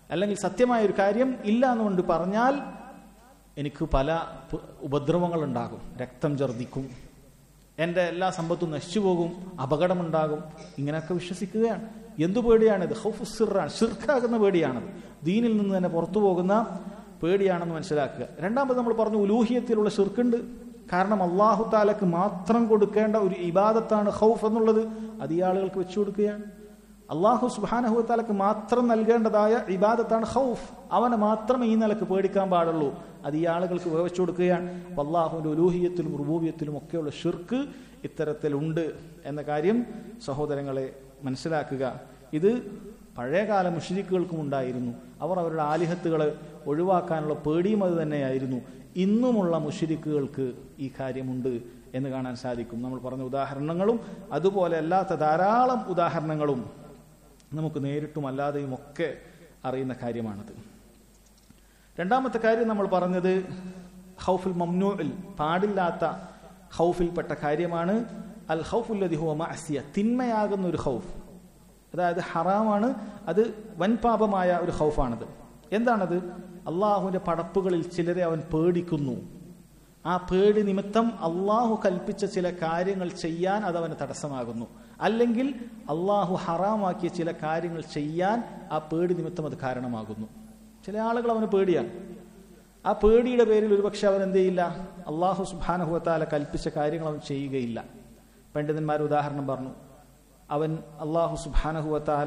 അല്ലെങ്കിൽ സത്യമായ ഒരു കാര്യം ഇല്ല എന്നുകൊണ്ട് പറഞ്ഞാൽ എനിക്ക് പല പ- ഉപദ്രവങ്ങളുണ്ടാകും രക്തം ഛർദ്ദിക്കും എൻ്റെ എല്ലാ സമ്പത്തും നശിച്ചു പോകും അപകടമുണ്ടാകും ഇങ്ങനെയൊക്കെ വിശ്വസിക്കുകയാണ് എന്തു പേടിയാണിത് ഹൗഫ് സിറാണ് ഷിർക്കാകുന്ന പേടിയാണത് ദീനിൽ നിന്ന് തന്നെ പുറത്തു പോകുന്ന പേടിയാണെന്ന് മനസ്സിലാക്കുക രണ്ടാമത് നമ്മൾ പറഞ്ഞു ഉലൂഹിയത്തിലുള്ള ഷിർക്കുണ്ട് കാരണം അള്ളാഹു താലക്ക് മാത്രം കൊടുക്കേണ്ട ഒരു ഇബാദത്താണ് ഹൗഫ് എന്നുള്ളത് അത് ഈ ആളുകൾക്ക് വെച്ചു കൊടുക്കുകയാണ് അള്ളാഹു സുബാനഹുത്താലക്ക് മാത്രം നൽകേണ്ടതായ ഇബാദത്താണ് ഹൗഫ് അവനെ മാത്രമേ ഈ നിലക്ക് പേടിക്കാൻ പാടുള്ളൂ അത് ഈ ആളുകൾക്ക് വകവെച്ചു കൊടുക്കുകയാണ് അപ്പൊ അള്ളാഹുവിന്റെ ഉലൂഹിയത്തിലും റുബൂബിയത്തിലും ഒക്കെയുള്ള ഷിർക്ക് ഇത്തരത്തിലുണ്ട് എന്ന കാര്യം സഹോദരങ്ങളെ മനസ്സിലാക്കുക ഇത് പഴയകാല മുഷരിക്കുകൾക്കും ഉണ്ടായിരുന്നു അവർ അവരുടെ ആലിഹത്തുകളെ ഒഴിവാക്കാനുള്ള പേടിയും അത് തന്നെയായിരുന്നു ഇന്നുമുള്ള മുഷരിക്കുകൾക്ക് ഈ കാര്യമുണ്ട് എന്ന് കാണാൻ സാധിക്കും നമ്മൾ പറഞ്ഞ ഉദാഹരണങ്ങളും അതുപോലെ അല്ലാത്ത ധാരാളം ഉദാഹരണങ്ങളും നമുക്ക് നേരിട്ടും അല്ലാതെയും ഒക്കെ അറിയുന്ന കാര്യമാണത് രണ്ടാമത്തെ കാര്യം നമ്മൾ പറഞ്ഞത് ഹൗഫുൽ മംനൂഇൽ പാടില്ലാത്ത ഹൗഫിൽപ്പെട്ട കാര്യമാണ് അൽ ഹൗഫുല്ലതി ഹുവ മഅസിയ തിന്മയാകുന്ന ഒരു ഹൗഫ് അതായത് ഹറാമാണ് അത് വൻപാപമായ ഒരു ഹൗഫാണത് എന്താണത് അള്ളാഹുവിന്റെ പടപ്പുകളിൽ ചിലരെ അവൻ പേടിക്കുന്നു ആ പേടി നിമിത്തം അള്ളാഹു കൽപ്പിച്ച ചില കാര്യങ്ങൾ ചെയ്യാൻ അത് അവന് തടസ്സമാകുന്നു അല്ലെങ്കിൽ അള്ളാഹു ഹറാമാക്കിയ ചില കാര്യങ്ങൾ ചെയ്യാൻ ആ പേടി നിമിത്തം അത് കാരണമാകുന്നു ചില ആളുകൾ അവന് പേടിയാണ് ആ പേടിയുടെ പേരിൽ ഒരുപക്ഷെ അവൻ എന്ത് ചെയ്യില്ല അള്ളാഹു സുബാനഹുവത്താല കൽപ്പിച്ച കാര്യങ്ങൾ അവൻ ചെയ്യുകയില്ല പണ്ഡിതന്മാർ ഉദാഹരണം പറഞ്ഞു അവൻ അള്ളാഹു സുബാനഹുവത്താല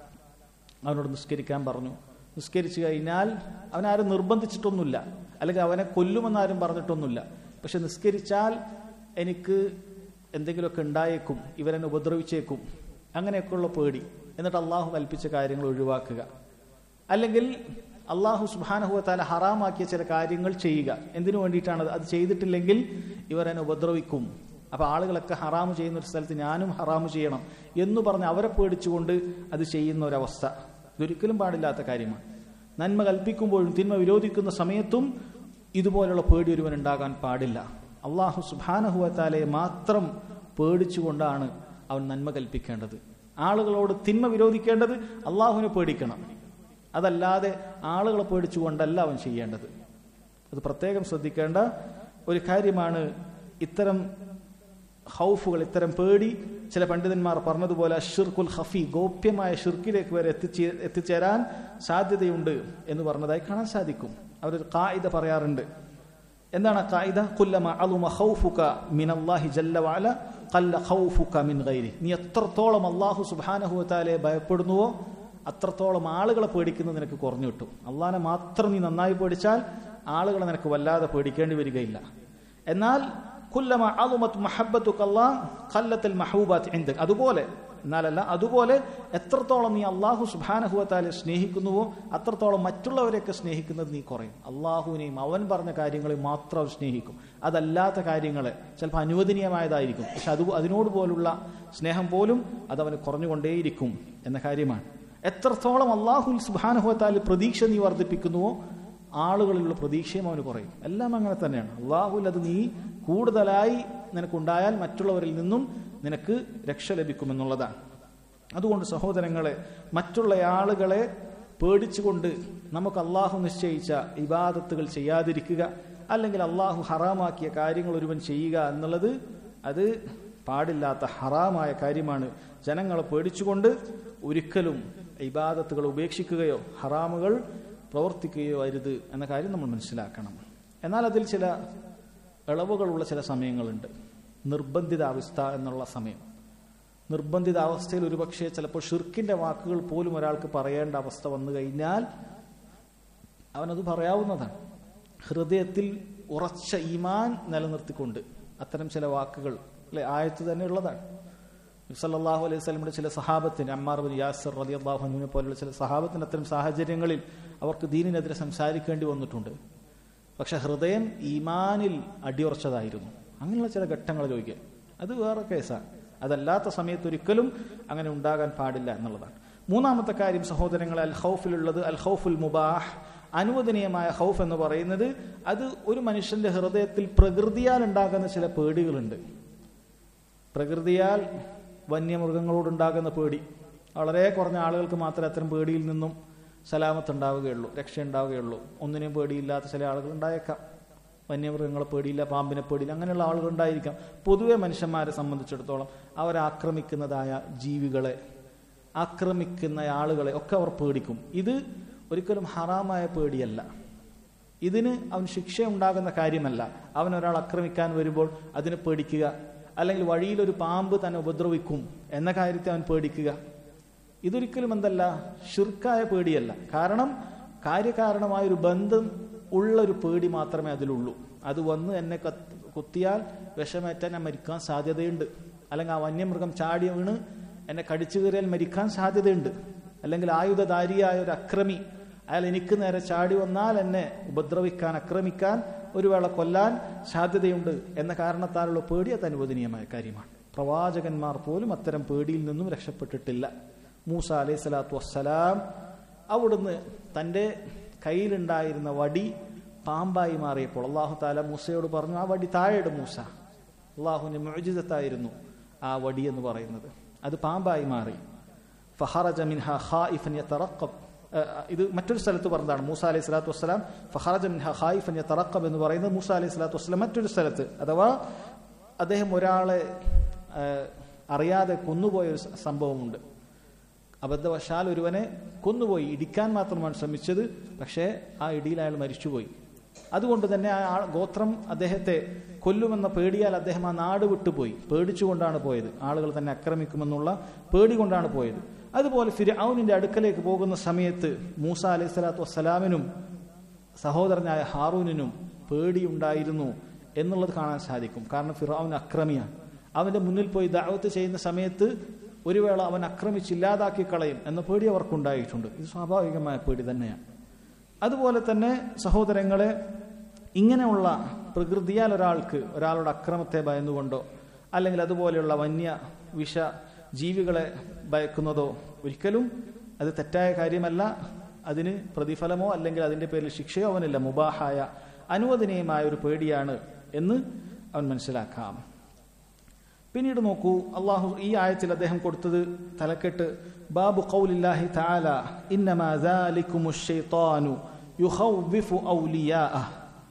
അവനോട് നിസ്കരിക്കാൻ പറഞ്ഞു നിസ്കരിച്ചു കഴിഞ്ഞാൽ അവനാരും നിർബന്ധിച്ചിട്ടൊന്നുമില്ല അല്ലെങ്കിൽ അവനെ കൊല്ലുമെന്നാരും പറഞ്ഞിട്ടൊന്നുമില്ല പക്ഷെ നിസ്കരിച്ചാൽ എനിക്ക് എന്തെങ്കിലുമൊക്കെ ഉണ്ടായേക്കും ഇവരെന്നെ ഉപദ്രവിച്ചേക്കും അങ്ങനെയൊക്കെയുള്ള പേടി എന്നിട്ട് അള്ളാഹു കൽപ്പിച്ച കാര്യങ്ങൾ ഒഴിവാക്കുക അല്ലെങ്കിൽ അള്ളാഹു സുബാനഹുവത്താല ഹറാമാക്കിയ ചില കാര്യങ്ങൾ ചെയ്യുക എന്തിനു വേണ്ടിയിട്ടാണ് അത് ചെയ്തിട്ടില്ലെങ്കിൽ ഇവർ എന്നെ ഉപദ്രവിക്കും അപ്പൊ ആളുകളൊക്കെ ഹറാമ് ചെയ്യുന്ന ഒരു സ്ഥലത്ത് ഞാനും ഹറാമ് ചെയ്യണം എന്ന് പറഞ്ഞ് അവരെ പേടിച്ചുകൊണ്ട് അത് ചെയ്യുന്ന ഒരവസ്ഥ ഇതൊരിക്കലും പാടില്ലാത്ത കാര്യമാണ് നന്മ കൽപ്പിക്കുമ്പോഴും തിന്മ വിരോധിക്കുന്ന സമയത്തും ഇതുപോലുള്ള പേടി ഒരുവൻ ഉണ്ടാകാൻ പാടില്ല അള്ളാഹു സുബാനഹുവത്താലയെ മാത്രം പേടിച്ചുകൊണ്ടാണ് അവൻ നന്മ കൽപ്പിക്കേണ്ടത് ആളുകളോട് തിന്മ വിരോധിക്കേണ്ടത് അള്ളാഹുവിനെ പേടിക്കണം അതല്ലാതെ ആളുകളെ പേടിച്ചുകൊണ്ടല്ല അവൻ ചെയ്യേണ്ടത് അത് പ്രത്യേകം ശ്രദ്ധിക്കേണ്ട ഒരു കാര്യമാണ് ഇത്തരം ഹൗഫുകൾ ഇത്തരം പേടി ചില പണ്ഡിതന്മാർ പറഞ്ഞതുപോലെ ഷിർക്കുൽ ഹഫി ഗോപ്യമായ ഷിർക്കിലേക്ക് വരെ എത്തിച്ചേ എത്തിച്ചേരാൻ സാധ്യതയുണ്ട് എന്ന് പറഞ്ഞതായി കാണാൻ സാധിക്കും അവരൊരു കായിക പറയാറുണ്ട് എന്താണ് കായിക കുല്ലമ അലുമ ഖൗഫുക മിനല്ലാഹി ജല്ല വഅല ഖല്ല ഖൗഫുക മിൻ ഗൈരി നീ എത്രത്തോളം അല്ലാഹു സുബ്ഹാനഹു വതആലയെ ഭയപ്പെടുന്നുവോ അത്രത്തോളം ആളുകളെ പേടിക്കുന്നത് നിനക്ക് കുറഞ്ഞു കിട്ടും അള്ളാഹിനെ മാത്രം നീ നന്നായി പേടിച്ചാൽ ആളുകളെ നിനക്ക് വല്ലാതെ പേടിക്കേണ്ടി വരികയില്ല എന്നാൽ കുല്ലമ അലുമത്ത് മഹബത്തു കല്ലാ ഖല്ലത്തിൽ മഹബൂബാത്ത് എന്ത് അതുപോലെ എന്നാലല്ല അതുപോലെ എത്രത്തോളം നീ അള്ളാഹു സുബാനഹുവത്താലെ സ്നേഹിക്കുന്നുവോ അത്രത്തോളം മറ്റുള്ളവരെയൊക്കെ സ്നേഹിക്കുന്നത് നീ കുറയും അള്ളാഹുവിനെയും അവൻ പറഞ്ഞ കാര്യങ്ങളെ മാത്രം അവർ സ്നേഹിക്കും അതല്ലാത്ത കാര്യങ്ങളെ ചിലപ്പോൾ അനുവദനീയമായതായിരിക്കും പക്ഷെ അത് അതിനോട് പോലുള്ള സ്നേഹം പോലും അതവന് കുറഞ്ഞുകൊണ്ടേയിരിക്കും എന്ന കാര്യമാണ് എത്രത്തോളം അള്ളാഹു സുബാനഹുവത്താല് പ്രതീക്ഷ നീ വർദ്ധിപ്പിക്കുന്നുവോ ആളുകളിലുള്ള പ്രതീക്ഷയും അവന് കുറയും എല്ലാം അങ്ങനെ തന്നെയാണ് അള്ളാഹുൽ അത് നീ കൂടുതലായി നിനക്കുണ്ടായാൽ മറ്റുള്ളവരിൽ നിന്നും നിനക്ക് രക്ഷ ലഭിക്കുമെന്നുള്ളതാണ് അതുകൊണ്ട് സഹോദരങ്ങളെ മറ്റുള്ള ആളുകളെ പേടിച്ചുകൊണ്ട് നമുക്ക് അള്ളാഹു നിശ്ചയിച്ച ഇബാദത്തുകൾ ചെയ്യാതിരിക്കുക അല്ലെങ്കിൽ അള്ളാഹു ഹറാമാക്കിയ കാര്യങ്ങൾ ഒരുവൻ ചെയ്യുക എന്നുള്ളത് അത് പാടില്ലാത്ത ഹറാമായ കാര്യമാണ് ജനങ്ങളെ പേടിച്ചുകൊണ്ട് ഒരിക്കലും ഇബാദത്തുകൾ ഉപേക്ഷിക്കുകയോ ഹറാമുകൾ പ്രവർത്തിക്കുകയോ അരുത് എന്ന കാര്യം നമ്മൾ മനസ്സിലാക്കണം എന്നാൽ അതിൽ ചില ഇളവുകളുള്ള ചില സമയങ്ങളുണ്ട് നിർബന്ധിതാവസ്ഥ എന്നുള്ള സമയം നിർബന്ധിതാവസ്ഥയിൽ ഒരുപക്ഷെ ചിലപ്പോൾ ഷിർക്കിന്റെ വാക്കുകൾ പോലും ഒരാൾക്ക് പറയേണ്ട അവസ്ഥ വന്നു കഴിഞ്ഞാൽ അവനത് പറയാവുന്നതാണ് ഹൃദയത്തിൽ ഉറച്ച ഈമാൻ നിലനിർത്തിക്കൊണ്ട് അത്തരം ചില വാക്കുകൾ അല്ലെ ആയത്ത് തന്നെ ഉള്ളതാണ് സല്ലാഹു അലൈഹി സ്വലമിയുടെ ചില സഹാബത്തിന് അമ്മാർ ബിൻ യാസർ അലി അള്ളാഹുനുവിനെ പോലുള്ള ചില സഹാബത്തിന് അത്തരം സാഹചര്യങ്ങളിൽ അവർക്ക് ദീനിനെതിരെ സംസാരിക്കേണ്ടി വന്നിട്ടുണ്ട് പക്ഷെ ഹൃദയം ഈമാനിൽ അടിയുറച്ചതായിരുന്നു അങ്ങനെയുള്ള ചില ഘട്ടങ്ങൾ ചോദിക്കുക അത് വേറെ കേസാണ് അതല്ലാത്ത സമയത്ത് ഒരിക്കലും അങ്ങനെ ഉണ്ടാകാൻ പാടില്ല എന്നുള്ളതാണ് മൂന്നാമത്തെ കാര്യം സഹോദരങ്ങളെ അൽ ഹൗഫിലുള്ളത് അൽ ഹൗഫുൽ മുബാഹ് അനുവദനീയമായ ഹൗഫ് എന്ന് പറയുന്നത് അത് ഒരു മനുഷ്യന്റെ ഹൃദയത്തിൽ പ്രകൃതിയാൽ ഉണ്ടാകുന്ന ചില പേടികളുണ്ട് പ്രകൃതിയാൽ വന്യമൃഗങ്ങളോടുണ്ടാകുന്ന പേടി വളരെ കുറഞ്ഞ ആളുകൾക്ക് മാത്രമേ അത്തരം പേടിയിൽ നിന്നും സലാമത്ത് ഉണ്ടാവുകയുള്ളൂ രക്ഷ ഉണ്ടാവുകയുള്ളൂ ഒന്നിനെയും പേടിയില്ലാത്ത ചില ആളുകൾ ഉണ്ടായേക്കാം വന്യമൃഗങ്ങളെ പേടിയില്ല പാമ്പിനെ പേടിയില്ല അങ്ങനെയുള്ള ആളുകൾ ഉണ്ടായിരിക്കാം പൊതുവെ മനുഷ്യന്മാരെ സംബന്ധിച്ചിടത്തോളം അവരെ ആക്രമിക്കുന്നതായ ജീവികളെ ആക്രമിക്കുന്ന ആളുകളെ ഒക്കെ അവർ പേടിക്കും ഇത് ഒരിക്കലും ഹറാമായ പേടിയല്ല ഇതിന് അവൻ ശിക്ഷ ഉണ്ടാകുന്ന കാര്യമല്ല അവൻ ഒരാൾ ആക്രമിക്കാൻ വരുമ്പോൾ അതിനെ പേടിക്കുക അല്ലെങ്കിൽ വഴിയിൽ ഒരു പാമ്പ് തന്നെ ഉപദ്രവിക്കും എന്ന കാര്യത്തെ അവൻ പേടിക്കുക ഇതൊരിക്കലും എന്തല്ല ഷിർക്കായ പേടിയല്ല കാരണം കാര്യകാരണമായ ഒരു ബന്ധം ഉള്ള ഒരു പേടി മാത്രമേ അതിലുള്ളൂ അത് വന്ന് എന്നെ കത്ത് കുത്തിയാൽ വിഷമേറ്റാൻ ഞാൻ മരിക്കാൻ സാധ്യതയുണ്ട് അല്ലെങ്കിൽ ആ വന്യമൃഗം ചാടി വീണ് എന്നെ കടിച്ചു കയറിയാൽ മരിക്കാൻ സാധ്യതയുണ്ട് അല്ലെങ്കിൽ ആയുധധാരിയായ ഒരു അക്രമി അയാൾ എനിക്ക് നേരെ ചാടി വന്നാൽ എന്നെ ഉപദ്രവിക്കാൻ ആക്രമിക്കാൻ ഒരു വേള കൊല്ലാൻ സാധ്യതയുണ്ട് എന്ന കാരണത്താലുള്ള പേടി അത് അനുവദനീയമായ കാര്യമാണ് പ്രവാചകന്മാർ പോലും അത്തരം പേടിയിൽ നിന്നും രക്ഷപ്പെട്ടിട്ടില്ല മൂസ അലൈഹി സ്വലാത്തു വസ്സലാം അവിടുന്ന് തൻ്റെ കയ്യിലുണ്ടായിരുന്ന വടി പാമ്പായി മാറിയപ്പോൾ അള്ളാഹു താല മൂസയോട് പറഞ്ഞു ആ വടി താഴെയിട് മൂസ അള്ളാഹുവിന്റെ മോചിതത്തായിരുന്നു ആ വടി എന്ന് പറയുന്നത് അത് പാമ്പായി മാറി ഫഹറജ മിൻഹ ഖായിഫൻ യതറഖബ് ഇത് മറ്റൊരു സ്ഥലത്ത് പറഞ്ഞതാണ് മൂസ അലൈഹി സ്വലാത്തു വസ്സലാം ഫഹറജ മിൻഹ ഖായിഫൻ യതറഖബ് എന്ന് പറയുന്നത് മൂസ അലൈഹി സ്വലാത്തു വസ്സലാം മറ്റൊരു സ്ഥലത്ത് അഥവാ അദ്ദേഹം ഒരാളെ അറിയാതെ കൊന്നുപോയ ഒരു സംഭവമുണ്ട് അബദ്ധവശാൽ ഒരുവനെ കൊന്നുപോയി ഇടിക്കാൻ മാത്രമാണ് ശ്രമിച്ചത് പക്ഷേ ആ ഇടിയിൽ അയാൾ മരിച്ചുപോയി അതുകൊണ്ട് തന്നെ ആ ഗോത്രം അദ്ദേഹത്തെ കൊല്ലുമെന്ന പേടിയാൽ അദ്ദേഹം ആ നാട് വിട്ടുപോയി പേടിച്ചുകൊണ്ടാണ് പോയത് ആളുകൾ തന്നെ ആക്രമിക്കുമെന്നുള്ള പേടി കൊണ്ടാണ് പോയത് അതുപോലെ ഫിർഔനിന്റെ അടുക്കലേക്ക് പോകുന്ന സമയത്ത് മൂസ അലൈഹി സ്വലാത്തു വസ്സലാമിനും സഹോദരനായ ഹാറൂനിനും പേടിയുണ്ടായിരുന്നു എന്നുള്ളത് കാണാൻ സാധിക്കും കാരണം ഫിറൌൻ അക്രമിയാണ് അവന്റെ മുന്നിൽ പോയി ദാവത്ത് ചെയ്യുന്ന സമയത്ത് ഒരു വേള അവൻ ആക്രമിച്ചില്ലാതാക്കി കളയും എന്ന പേടി അവർക്കുണ്ടായിട്ടുണ്ട് ഇത് സ്വാഭാവികമായ പേടി തന്നെയാണ് അതുപോലെ തന്നെ സഹോദരങ്ങളെ ഇങ്ങനെയുള്ള പ്രകൃതിയാൽ ഒരാൾക്ക് ഒരാളുടെ അക്രമത്തെ ഭയന്നുകൊണ്ടോ അല്ലെങ്കിൽ അതുപോലെയുള്ള വന്യ വിഷ ജീവികളെ ഭയക്കുന്നതോ ഒരിക്കലും അത് തെറ്റായ കാര്യമല്ല അതിന് പ്രതിഫലമോ അല്ലെങ്കിൽ അതിന്റെ പേരിൽ ശിക്ഷയോ അവനില്ല മുബാഹായ അനുവദനീയമായ ഒരു പേടിയാണ് എന്ന് അവൻ മനസ്സിലാക്കാം പിന്നീട് നോക്കൂ അള്ളാഹു ഈ ആയത്തിൽ അദ്ദേഹം കൊടുത്തത് തലക്കെട്ട് ബാബു ഖൗലില്ലാഹി തആല ഇന്നമാ ദാലിക്കുമുശ് ശൈത്താനു യുഖവ്വിഫു ഔലിയാഅഹ്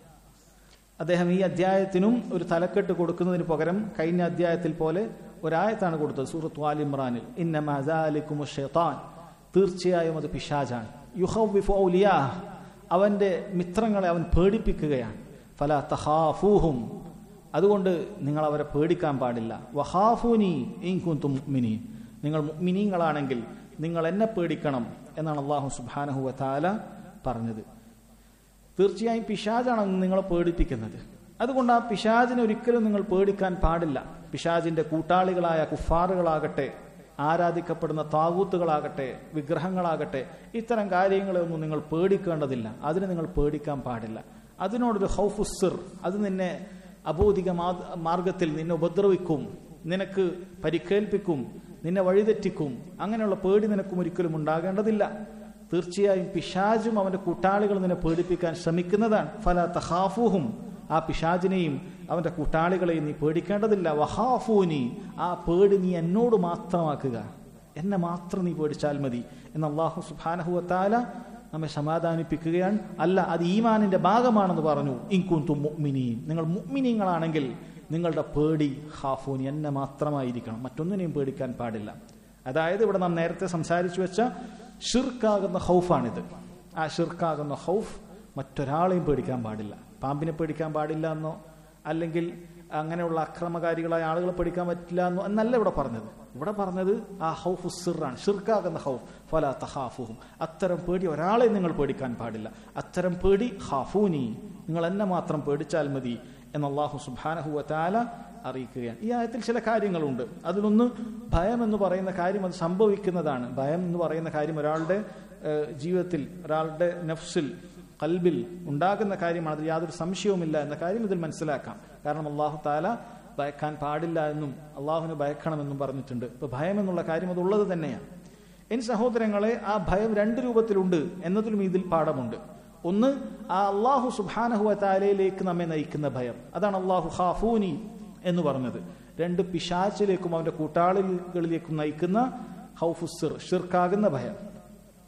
അദ്ദേഹം ഈ അധ്യായത്തിനും ഒരു തലക്കെട്ട് കൊടുക്കുന്നതിന് പകരം കഴിഞ്ഞ അധ്യായത്തിൽ പോലെ ഒരായത്താണ് കൊടുത്തത് സൂറത്ത് ആൽ ഇമ്രാനിൽ ഇന്നമാ ദാലിക്കുമുശ് ശൈത്താൻ തീർച്ചയായും അത് പിശാജാണ് യുഖവ്വിഫു ഔലിയാഅഹ് അവന്റെ മിത്രങ്ങളെ അവൻ പേടിപ്പിക്കുകയാണ് ഫല തഹാഫൂഹും അതുകൊണ്ട് നിങ്ങൾ അവരെ പേടിക്കാൻ പാടില്ല വഹാഫൂനി ഇൻകുന്തു മുഅ്മിനീൻ നിങ്ങൾ മുഅ്മിനീങ്ങളാണെങ്കിൽ നിങ്ങൾ എന്നെ പേടിക്കണം എന്നാണ് അള്ളാഹു സുബ്ഹാനഹു വതആല പറഞ്ഞത് തീർച്ചയായും പിശാജാണ് നിങ്ങളെ പേടിപ്പിക്കുന്നത് അതുകൊണ്ട് ആ പിശാജിനെ ഒരിക്കലും നിങ്ങൾ പേടിക്കാൻ പാടില്ല പിശാജിന്റെ കൂട്ടാളികളായ കുഫാറുകളാകട്ടെ ആരാധിക്കപ്പെടുന്ന താകൂത്തുകളാകട്ടെ വിഗ്രഹങ്ങളാകട്ടെ ഇത്തരം കാര്യങ്ങളെ ഒന്നും നിങ്ങൾ പേടിക്കേണ്ടതില്ല അതിനെ നിങ്ങൾ പേടിക്കാൻ പാടില്ല അതിനോടൊരു ഹൗഫുസിർ അത് നിന്നെ അബോധിക മാർഗത്തിൽ നിന്നെ ഉപദ്രവിക്കും നിനക്ക് പരിക്കേൽപ്പിക്കും നിന്നെ വഴിതെറ്റിക്കും അങ്ങനെയുള്ള പേടി നിനക്കും ഒരിക്കലും ഉണ്ടാകേണ്ടതില്ല തീർച്ചയായും പിശാജും അവന്റെ കൂട്ടാളികൾ നിന്നെ പേടിപ്പിക്കാൻ ശ്രമിക്കുന്നതാണ് ഫല തഹാഫുഹും ആ പിശാജിനെയും അവന്റെ കൂട്ടാളികളെയും നീ പേടിക്കേണ്ടതില്ല വഹാഫൂനി ആ പേടി നീ എന്നോട് മാത്രമാക്കുക എന്നെ മാത്രം നീ പേടിച്ചാൽ മതി എന്ന് അള്ളാഹു സുബാനഹുവത്താല നമ്മെ സമാധാനിപ്പിക്കുകയാണ് അല്ല അത് ഈമാനിന്റെ ഭാഗമാണെന്ന് പറഞ്ഞു ഇൻകുന്തു മുഅ്മിനീൻ നിങ്ങൾ മുഅ്മിനീങ്ങളാണെങ്കിൽ നിങ്ങളുടെ പേടി ഹാഫൂനി എന്നെ മാത്രമായിരിക്കണം മറ്റൊന്നിനെയും പേടിക്കാൻ പാടില്ല അതായത് ഇവിടെ നാം നേരത്തെ സംസാരിച്ചു വെച്ച ഷിർക്കാകുന്ന ഹൗഫാണിത് ആ ഷിർക്കാകുന്ന ഹൗഫ് മറ്റൊരാളെയും പേടിക്കാൻ പാടില്ല പാമ്പിനെ പേടിക്കാൻ പാടില്ല എന്നോ അല്ലെങ്കിൽ അങ്ങനെയുള്ള അക്രമകാരികളായ ആളുകളെ പേടിക്കാൻ പറ്റില്ല എന്നോ എന്നല്ല ഇവിടെ പറഞ്ഞത് ഇവിടെ പറഞ്ഞത് ആ ഹൗഫ് സിറാണ് ഷിർക്കാകുന്ന ഹൗഫ് ഫല തഹാഫുഹും അത്തരം പേടി ഒരാളെ നിങ്ങൾ പേടിക്കാൻ പാടില്ല അത്തരം പേടി ഹാഫൂനി നിങ്ങൾ എന്നെ മാത്രം പേടിച്ചാൽ മതി എന്ന് അള്ളാഹു സുബാനഹുവ താല അറിയിക്കുകയാണ് ഈ ആയത്തിൽ ചില കാര്യങ്ങളുണ്ട് അതിലൊന്ന് ഭയം എന്ന് പറയുന്ന കാര്യം അത് സംഭവിക്കുന്നതാണ് ഭയം എന്ന് പറയുന്ന കാര്യം ഒരാളുടെ ജീവിതത്തിൽ ഒരാളുടെ നഫ്സിൽ കൽബിൽ ഉണ്ടാകുന്ന കാര്യമാണ് അതിൽ യാതൊരു സംശയവുമില്ല എന്ന കാര്യം ഇതിൽ മനസ്സിലാക്കാം കാരണം അള്ളാഹു താല ഭയക്കാൻ പാടില്ല എന്നും അള്ളാഹുവിന് ഭയക്കണമെന്നും പറഞ്ഞിട്ടുണ്ട് ഇപ്പൊ ഭയം എന്നുള്ള കാര്യം അതുള്ളത് തന്നെയാണ് ഇനി സഹോദരങ്ങളെ ആ ഭയം രണ്ട് രൂപത്തിലുണ്ട് എന്നതിലും ഇതിൽ പാഠമുണ്ട് ഒന്ന് ആ അള്ളാഹു സുബാനഹുവ താലയിലേക്ക് നമ്മെ നയിക്കുന്ന ഭയം അതാണ് അള്ളാഹു ഹാഫൂനി എന്ന് പറഞ്ഞത് രണ്ട് പിശാച്ചിലേക്കും അവന്റെ കൂട്ടാളികളിലേക്കും നയിക്കുന്ന ഹൗഫുസിർ ഷിർക്കാകുന്ന ഭയം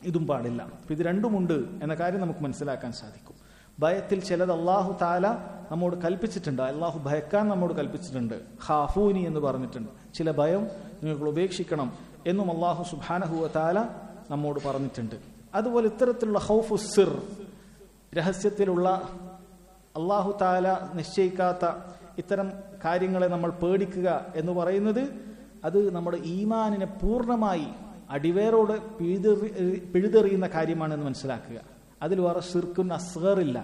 ഇതും പാടില്ല അപ്പൊ ഇത് രണ്ടുമുണ്ട് എന്ന കാര്യം നമുക്ക് മനസ്സിലാക്കാൻ സാധിക്കും ഭയത്തിൽ ചിലത് അള്ളാഹു താല നമ്മോട് കൽപ്പിച്ചിട്ടുണ്ട് അള്ളാഹു ഭയക്കാൻ നമ്മോട് കൽപ്പിച്ചിട്ടുണ്ട് ഹാഫൂനി എന്ന് പറഞ്ഞിട്ടുണ്ട് ചില ഭയം നിങ്ങൾ ഉപേക്ഷിക്കണം എന്നും അള്ളാഹു സുബാനഹുവ താല നമ്മോട് പറഞ്ഞിട്ടുണ്ട് അതുപോലെ ഇത്തരത്തിലുള്ള ഹൗഫു സിർ രഹസ്യത്തിലുള്ള അള്ളാഹു താല നിശ്ചയിക്കാത്ത ഇത്തരം കാര്യങ്ങളെ നമ്മൾ പേടിക്കുക എന്ന് പറയുന്നത് അത് നമ്മുടെ ഈമാനിനെ പൂർണ്ണമായി അടിവേരോട് പിഴുതെറി പിഴുതെറിയുന്ന കാര്യമാണെന്ന് മനസ്സിലാക്കുക അതിൽ വേറെ ഷിർക്കുൻ അസ്ഗറില്ല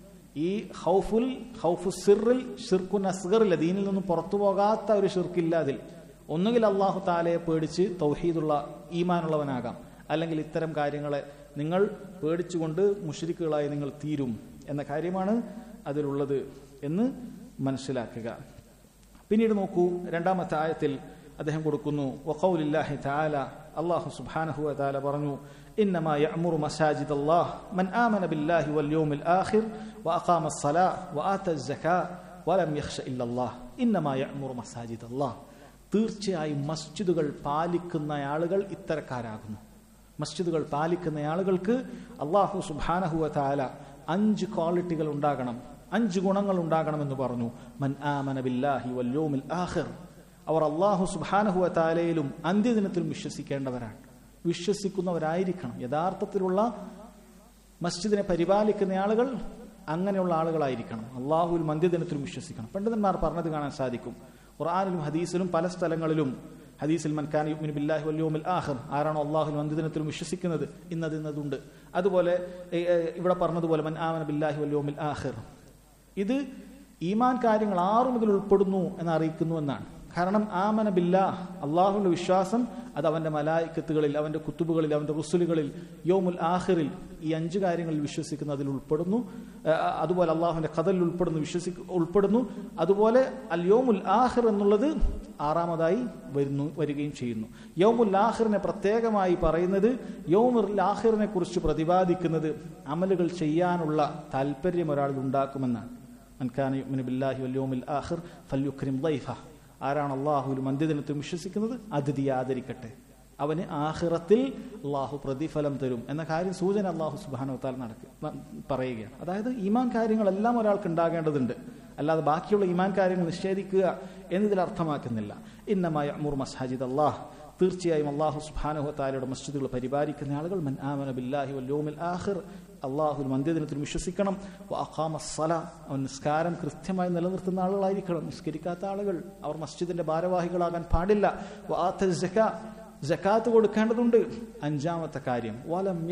ഈ ഹൗഫുൽ ഹൗഫു സിറിൽ ഷിർക്കുൻ അസ്ഗറില്ല ദീനിൽ നിന്നും പുറത്തു പോകാത്ത ഒരു ഷിർക്കില്ല അതിൽ ഒന്നുകിൽ അള്ളാഹു താലയെ പേടിച്ച് തൗഹീദുള്ള ഈമാനുള്ളവനാകാം അല്ലെങ്കിൽ ഇത്തരം കാര്യങ്ങളെ നിങ്ങൾ പേടിച്ചുകൊണ്ട് മുഷരിക്കുകളായി നിങ്ങൾ തീരും എന്ന കാര്യമാണ് അതിലുള്ളത് എന്ന് മനസ്സിലാക്കുക പിന്നീട് നോക്കൂ രണ്ടാമത്തെ ആയത്തിൽ അദ്ദേഹം കൊടുക്കുന്നു വഖൗലില്ലാഹി തആല അല്ലാഹു സുബ്ഹാനഹു വ തആല പറഞ്ഞു إنما يأمر مساجد الله من آمن بالله واليوم الآخر وأقام الصلاة وآتى الزكاة ولم يخش إلا الله إنما يأمر مساجد الله തീർച്ചയായും മസ്ജിദുകൾ പാലിക്കുന്ന ആളുകൾ ഇത്തരക്കാരാകുന്നു മസ്ജിദുകൾ പാലിക്കുന്ന ആളുകൾക്ക് അള്ളാഹു സുബാനഹുവ താല അഞ്ച് ക്വാളിറ്റികൾ ഉണ്ടാകണം അഞ്ച് ഗുണങ്ങൾ ഉണ്ടാകണമെന്ന് പറഞ്ഞു മൻ ആമന ബില്ലാഹി വല്യോമിൽ ആഖിർ അവർ അള്ളാഹു സുബാനഹുവ താലയിലും അന്ത്യദിനത്തിലും വിശ്വസിക്കേണ്ടവരാണ് വിശ്വസിക്കുന്നവരായിരിക്കണം യഥാർത്ഥത്തിലുള്ള മസ്ജിദിനെ പരിപാലിക്കുന്ന ആളുകൾ അങ്ങനെയുള്ള ആളുകളായിരിക്കണം അള്ളാഹുവിൽ മന്ത്യദിനത്തിലും വിശ്വസിക്കണം പണ്ഡിതന്മാർ പറഞ്ഞത് കാണാൻ സാധിക്കും ഖുർആാനിലും ഹദീസിലും പല സ്ഥലങ്ങളിലും ഹദീസിൽ മൻഖാൻ യുമിൻ ബില്ലാഹി വല്യോമിൽ ആഖിർ ആരാണോ അള്ളാഹുൽ അന്ത്യദിനത്തിലും വിശ്വസിക്കുന്നത് ഇന്നത് ഇന്നതുണ്ട് അതുപോലെ ഇവിടെ പറഞ്ഞതുപോലെ മൻ ആമന ബില്ലാഹി വല്യോമിൽ ആഖിർ ഇത് ഈമാൻ കാര്യങ്ങൾ ആറും ഇതിൽ ഉൾപ്പെടുന്നു എന്ന് അറിയിക്കുന്നു എന്നാണ് കാരണം ആമന ബില്ലാ അള്ളാഹുവിന്റെ വിശ്വാസം അത് അവന്റെ മലായിക്കത്തുകളിൽ അവന്റെ കുത്തുബുകളിൽ അവന്റെ റുസുലുകളിൽ യോമുൽ ആഹിറിൽ ഈ അഞ്ച് കാര്യങ്ങളിൽ വിശ്വസിക്കുന്ന അതിൽ ഉൾപ്പെടുന്നു അതുപോലെ അള്ളാഹുവിന്റെ കഥലിൽ ഉൾപ്പെടുന്നു വിശ്വസി ഉൾപ്പെടുന്നു അതുപോലെ അൽ യോമുൽ ആഹിർ എന്നുള്ളത് ആറാമതായി വരുന്നു വരികയും ചെയ്യുന്നു യോമുൽ ആഹിറിനെ പ്രത്യേകമായി പറയുന്നത് യോമുൽ ആഹിറിനെ കുറിച്ച് പ്രതിപാദിക്കുന്നത് അമലുകൾ ചെയ്യാനുള്ള താല്പര്യം ഒരാളിൽ ഉണ്ടാക്കുമെന്നാണ് അൻഖാൻ ബില്ലാഹി വല്യോമിൽ ആഹിർ ഫല്യുഖ്രിം ലൈഫ ആരാണ് അള്ളാഹുലും അന്ത്യദിനത്തിൽ വിശ്വസിക്കുന്നത് അതിഥിയെ ആദരിക്കട്ടെ അവന് ആഹിറത്തിൽ അള്ളാഹു പ്രതിഫലം തരും എന്ന കാര്യം സൂചന അള്ളാഹു സുബാനുത്താൽ നടക്കുക പറയുകയാണ് അതായത് ഈമാൻ കാര്യങ്ങളെല്ലാം ഒരാൾക്ക് ഉണ്ടാകേണ്ടതുണ്ട് അല്ലാതെ ബാക്കിയുള്ള ഈമാൻ കാര്യങ്ങൾ നിഷേധിക്കുക എന്നതിൽ അർത്ഥമാക്കുന്നില്ല ഇന്നമായ അമൂർ മസാജിദ് അള്ളാഹ് തീർച്ചയായും അള്ളാഹു സുബാനുഹത്താലയുടെ മസ്ജിദുകൾ പരിപാലിക്കുന്ന ആളുകൾ മൻ ആമന ബില്ലാഹി വല്യോമിൽ ആഹിർ അള്ളാഹുൽ മന്ത്യദിനത്തിൽ വിശ്വസിക്കണം അഖാമസ്സല അവൻ നിസ്കാരം കൃത്യമായി നിലനിർത്തുന്ന ആളുകളായിരിക്കണം നിസ്കരിക്കാത്ത ആളുകൾ അവർ മസ്ജിദിന്റെ ഭാരവാഹികളാകാൻ പാടില്ല ജക്കാത്ത് കൊടുക്കേണ്ടതുണ്ട് അഞ്ചാമത്തെ കാര്യം വലം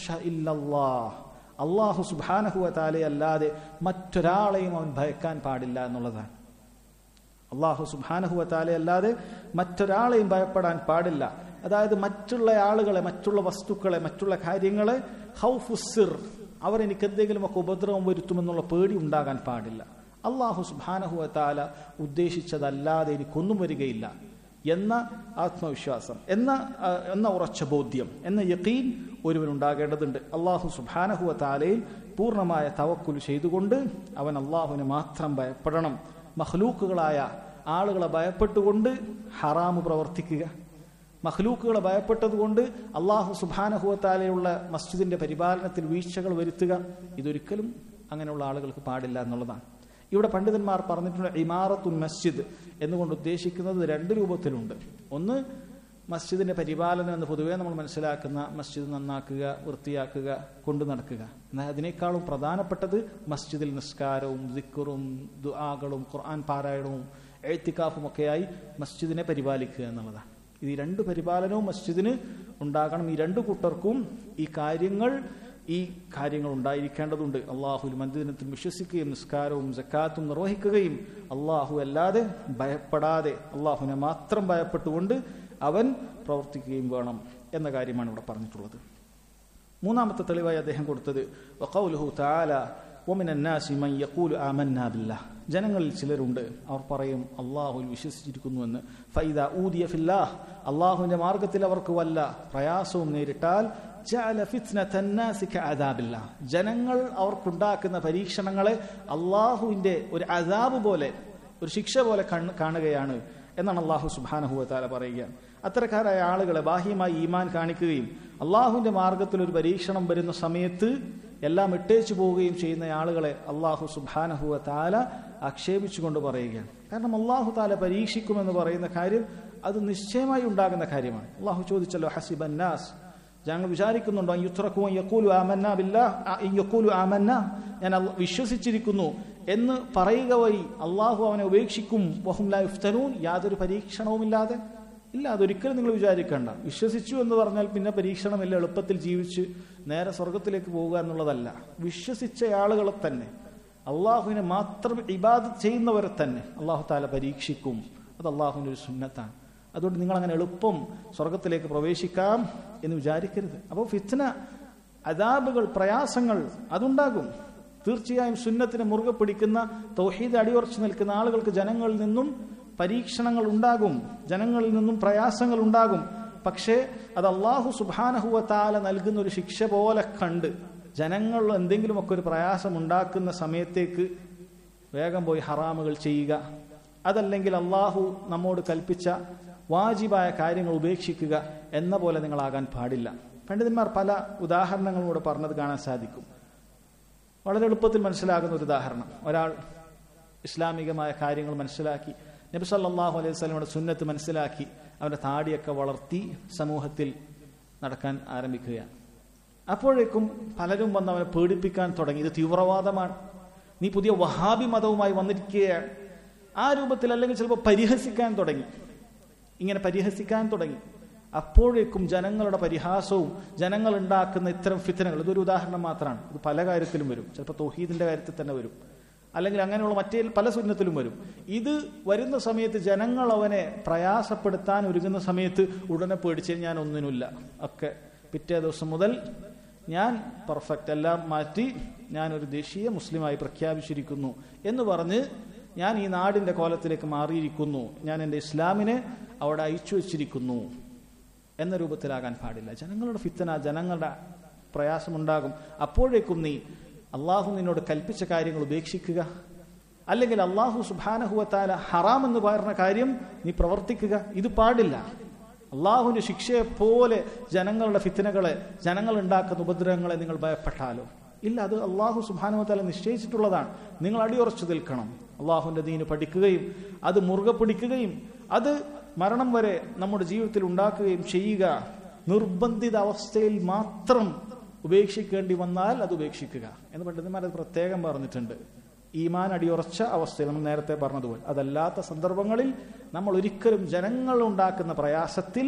അള്ളാഹു സുബാനഹുവ താലയല്ലാതെ മറ്റൊരാളെയും അവൻ ഭയക്കാൻ പാടില്ല എന്നുള്ളതാണ് അള്ളാഹു സുബാനഹുവ താലയല്ലാതെ മറ്റൊരാളെയും ഭയപ്പെടാൻ പാടില്ല അതായത് മറ്റുള്ള ആളുകളെ മറ്റുള്ള വസ്തുക്കളെ മറ്റുള്ള കാര്യങ്ങളെ ഹൗഫുസിർ അവർ എനിക്ക് എന്തെങ്കിലുമൊക്കെ ഉപദ്രവം വരുത്തുമെന്നുള്ള പേടി ഉണ്ടാകാൻ പാടില്ല അള്ളാഹു സുബാനഹുവ താല ഉദ്ദേശിച്ചതല്ലാതെ എനിക്കൊന്നും വരികയില്ല എന്ന ആത്മവിശ്വാസം എന്ന എന്ന ഉറച്ച ബോധ്യം എന്ന യക്കീൻ ഒരുവനുണ്ടാകേണ്ടതുണ്ട് അള്ളാഹു സുബാനഹുവ താലയിൽ പൂർണ്ണമായ തവക്കുൽ ചെയ്തുകൊണ്ട് അവൻ അള്ളാഹുവിനെ മാത്രം ഭയപ്പെടണം മഹ്ലൂക്കുകളായ ആളുകളെ ഭയപ്പെട്ടുകൊണ്ട് ഹറാമ് പ്രവർത്തിക്കുക മഹ്ലൂക്കുകളെ ഭയപ്പെട്ടതുകൊണ്ട് അള്ളാഹു സുബാനഹുവത്താലെയുള്ള മസ്ജിദിന്റെ പരിപാലനത്തിൽ വീഴ്ചകൾ വരുത്തുക ഇതൊരിക്കലും അങ്ങനെയുള്ള ആളുകൾക്ക് പാടില്ല എന്നുള്ളതാണ് ഇവിടെ പണ്ഡിതന്മാർ പറഞ്ഞിട്ടുള്ള ഇമാറത്തുൽ മസ്ജിദ് എന്നുകൊണ്ട് ഉദ്ദേശിക്കുന്നത് രണ്ട് രൂപത്തിലുണ്ട് ഒന്ന് മസ്ജിദിന്റെ പരിപാലനം എന്ന് പൊതുവേ നമ്മൾ മനസ്സിലാക്കുന്ന മസ്ജിദ് നന്നാക്കുക വൃത്തിയാക്കുക കൊണ്ടു നടക്കുക എന്നാൽ അതിനേക്കാളും പ്രധാനപ്പെട്ടത് മസ്ജിദിൽ നിസ്കാരവും ദിക്കറും ദുആകളും ഖുർആൻ പാരായണവും എഴുത്തിക്കാഫും ഒക്കെയായി മസ്ജിദിനെ പരിപാലിക്കുക എന്നുള്ളതാണ് ഇത് ഈ രണ്ട് പരിപാലനവും മസ്ജിദിന് ഉണ്ടാകണം ഈ രണ്ടു കൂട്ടർക്കും ഈ കാര്യങ്ങൾ ഈ കാര്യങ്ങൾ ഉണ്ടായിരിക്കേണ്ടതുണ്ട് അള്ളാഹു മന്ദിരത്തിൽ വിശ്വസിക്കുകയും നിസ്കാരവും ജക്കാത്തും നിർവഹിക്കുകയും അള്ളാഹു അല്ലാതെ ഭയപ്പെടാതെ അള്ളാഹുവിനെ മാത്രം ഭയപ്പെട്ടുകൊണ്ട് അവൻ പ്രവർത്തിക്കുകയും വേണം എന്ന കാര്യമാണ് ഇവിടെ പറഞ്ഞിട്ടുള്ളത് മൂന്നാമത്തെ തെളിവായി അദ്ദേഹം കൊടുത്തത് വഖൗലുഹു തആല ومن الناس من يقول آمنا بالله ജനങ്ങളിൽ ചിലരുണ്ട് അവർ പറയും അള്ളാഹുൽ വിശ്വസിച്ചിരിക്കുന്നുവെന്ന് ഫൈദ ഊദിയ ഫില്ലാഹ് അള്ളാഹുവിന്റെ മാർഗത്തിൽ അവർക്ക് വല്ല പ്രയാസവും നേരിട്ടാൽ ജനങ്ങൾ അവർക്കുണ്ടാക്കുന്ന പരീക്ഷണങ്ങളെ അള്ളാഹുവിന്റെ ഒരു അതാബ് പോലെ ഒരു ശിക്ഷ പോലെ കാണുകയാണ് എന്നാണ് അള്ളാഹു സുബാനഹുവത്താല പറയുക അത്തരക്കാരായ ആളുകളെ ബാഹ്യമായി ഈമാൻ കാണിക്കുകയും അള്ളാഹുവിന്റെ മാർഗത്തിൽ ഒരു പരീക്ഷണം വരുന്ന സമയത്ത് എല്ലാം ഇട്ടേച്ചു പോവുകയും ചെയ്യുന്ന ആളുകളെ അള്ളാഹു സുബാനഹുവ താല ആക്ഷേപിച്ചുകൊണ്ട് പറയുകയാണ് കാരണം അള്ളാഹു താല പരീക്ഷിക്കുമെന്ന് പറയുന്ന കാര്യം അത് നിശ്ചയമായി ഉണ്ടാകുന്ന കാര്യമാണ് അള്ളാഹു ചോദിച്ചല്ലോ ഹസിബ് അന്നാസ് ഞങ്ങൾ വിചാരിക്കുന്നുണ്ടോ യുത്രക്കുമോ യക്കൂലു ആമന്ന ബില്ലാ യക്കൂലു ആമന്ന ഞാൻ വിശ്വസിച്ചിരിക്കുന്നു എന്ന് പറയുക വഴി അള്ളാഹു അവനെ ഉപേക്ഷിക്കും വഹുംല യുഫ്തനൂൻ യാതൊരു പരീക്ഷണവുമില്ലാതെ ഇല്ല അതൊരിക്കലും നിങ്ങൾ വിചാരിക്കേണ്ട വിശ്വസിച്ചു എന്ന് പറഞ്ഞാൽ പിന്നെ പരീക്ഷണമില്ല എളുപ്പത്തിൽ ജീവിച്ച് നേരെ സ്വർഗത്തിലേക്ക് പോവുക എന്നുള്ളതല്ല വിശ്വസിച്ച ആളുകളെ തന്നെ അള്ളാഹുവിനെ മാത്രം ഇബാദ് ചെയ്യുന്നവരെ തന്നെ അള്ളാഹു താല പരീക്ഷിക്കും അത് അള്ളാഹുവിൻ്റെ ഒരു സുന്നത്താണ് അതുകൊണ്ട് നിങ്ങൾ അങ്ങനെ എളുപ്പം സ്വർഗത്തിലേക്ക് പ്രവേശിക്കാം എന്ന് വിചാരിക്കരുത് അപ്പോൾ ഫിത്ന അതാബുകൾ പ്രയാസങ്ങൾ അതുണ്ടാകും തീർച്ചയായും സുന്നത്തിനെ മുറുകെ പിടിക്കുന്ന തൗഹീദ് അടിയുറച്ചു നിൽക്കുന്ന ആളുകൾക്ക് ജനങ്ങളിൽ നിന്നും പരീക്ഷണങ്ങൾ ഉണ്ടാകും ജനങ്ങളിൽ നിന്നും പ്രയാസങ്ങൾ ഉണ്ടാകും പക്ഷേ അത് അള്ളാഹു സുബാനഹുവ താല നൽകുന്ന ഒരു ശിക്ഷ പോലെ കണ്ട് ജനങ്ങൾ എന്തെങ്കിലുമൊക്കെ ഒരു പ്രയാസം ഉണ്ടാക്കുന്ന സമയത്തേക്ക് വേഗം പോയി ഹറാമുകൾ ചെയ്യുക അതല്ലെങ്കിൽ അള്ളാഹു നമ്മോട് കൽപ്പിച്ച വാജിബായ കാര്യങ്ങൾ ഉപേക്ഷിക്കുക എന്ന പോലെ നിങ്ങളാകാൻ പാടില്ല പണ്ഡിതന്മാർ പല ഉദാഹരണങ്ങളൂടെ പറഞ്ഞത് കാണാൻ സാധിക്കും വളരെ എളുപ്പത്തിൽ മനസ്സിലാകുന്ന ഒരു ഉദാഹരണം ഒരാൾ ഇസ്ലാമികമായ കാര്യങ്ങൾ മനസ്സിലാക്കി നബി സല്ലാഹു അലൈഹി സ്വലമയുടെ സുന്നത്ത് മനസ്സിലാക്കി അവന്റെ താടിയൊക്കെ വളർത്തി സമൂഹത്തിൽ നടക്കാൻ ആരംഭിക്കുകയാണ് അപ്പോഴേക്കും പലരും വന്ന് അവനെ പേടിപ്പിക്കാൻ തുടങ്ങി ഇത് തീവ്രവാദമാണ് നീ പുതിയ വഹാബി മതവുമായി വന്നിരിക്കുകയാണ് ആ രൂപത്തിൽ അല്ലെങ്കിൽ ചിലപ്പോൾ പരിഹസിക്കാൻ തുടങ്ങി ഇങ്ങനെ പരിഹസിക്കാൻ തുടങ്ങി അപ്പോഴേക്കും ജനങ്ങളുടെ പരിഹാസവും ജനങ്ങൾ ഉണ്ടാക്കുന്ന ഇത്തരം ഫിത്തനകൾ ഇതൊരു ഉദാഹരണം മാത്രമാണ് ഇത് പല കാര്യത്തിലും വരും ചിലപ്പോൾ തൗഹീദിന്റെ കാര്യത്തിൽ തന്നെ വരും അല്ലെങ്കിൽ അങ്ങനെയുള്ള മറ്റേ പല സുന്നത്തിലും വരും ഇത് വരുന്ന സമയത്ത് ജനങ്ങൾ അവനെ പ്രയാസപ്പെടുത്താൻ ഒരുങ്ങുന്ന സമയത്ത് ഉടനെ പേടിച്ച് ഞാൻ ഒന്നിനുമില്ല ഒക്കെ പിറ്റേ ദിവസം മുതൽ ഞാൻ പെർഫെക്റ്റ് എല്ലാം മാറ്റി ഞാനൊരു ദേശീയ മുസ്ലിമായി പ്രഖ്യാപിച്ചിരിക്കുന്നു എന്ന് പറഞ്ഞ് ഞാൻ ഈ നാടിന്റെ കോലത്തിലേക്ക് മാറിയിരിക്കുന്നു ഞാൻ എൻ്റെ ഇസ്ലാമിനെ അവിടെ അയച്ചു വച്ചിരിക്കുന്നു എന്ന രൂപത്തിലാകാൻ പാടില്ല ജനങ്ങളുടെ ഫിത്തന ജനങ്ങളുടെ പ്രയാസമുണ്ടാകും അപ്പോഴേക്കും നീ അള്ളാഹു നിന്നോട് കൽപ്പിച്ച കാര്യങ്ങൾ ഉപേക്ഷിക്കുക അല്ലെങ്കിൽ അള്ളാഹു സുബാനഹുവത്താല ഹറാം എന്ന് പറയുന്ന കാര്യം നീ പ്രവർത്തിക്കുക ഇത് പാടില്ല അള്ളാഹുവിന്റെ ശിക്ഷയെ പോലെ ജനങ്ങളുടെ ഫിത്തനകളെ ജനങ്ങൾ ഉണ്ടാക്കുന്ന ഉപദ്രവങ്ങളെ നിങ്ങൾ ഭയപ്പെട്ടാലോ ഇല്ല അത് അള്ളാഹു സുബാനുവത്താല നിശ്ചയിച്ചിട്ടുള്ളതാണ് നിങ്ങൾ അടിയുറച്ചു നിൽക്കണം അള്ളാഹുവിന്റെ ദീന് പഠിക്കുകയും അത് മുറുകെ പിടിക്കുകയും അത് മരണം വരെ നമ്മുടെ ജീവിതത്തിൽ ഉണ്ടാക്കുകയും ചെയ്യുക നിർബന്ധിത അവസ്ഥയിൽ മാത്രം ഉപേക്ഷിക്കേണ്ടി വന്നാൽ അത് ഉപേക്ഷിക്കുക എന്ന് പണ്ഡിതന്മാർ അത് പ്രത്യേകം പറഞ്ഞിട്ടുണ്ട് ഈമാൻ അടിയുറച്ച അവസ്ഥയിൽ നമ്മൾ നേരത്തെ പറഞ്ഞതുപോലെ അതല്ലാത്ത സന്ദർഭങ്ങളിൽ നമ്മൾ ഒരിക്കലും ജനങ്ങൾ ഉണ്ടാക്കുന്ന പ്രയാസത്തിൽ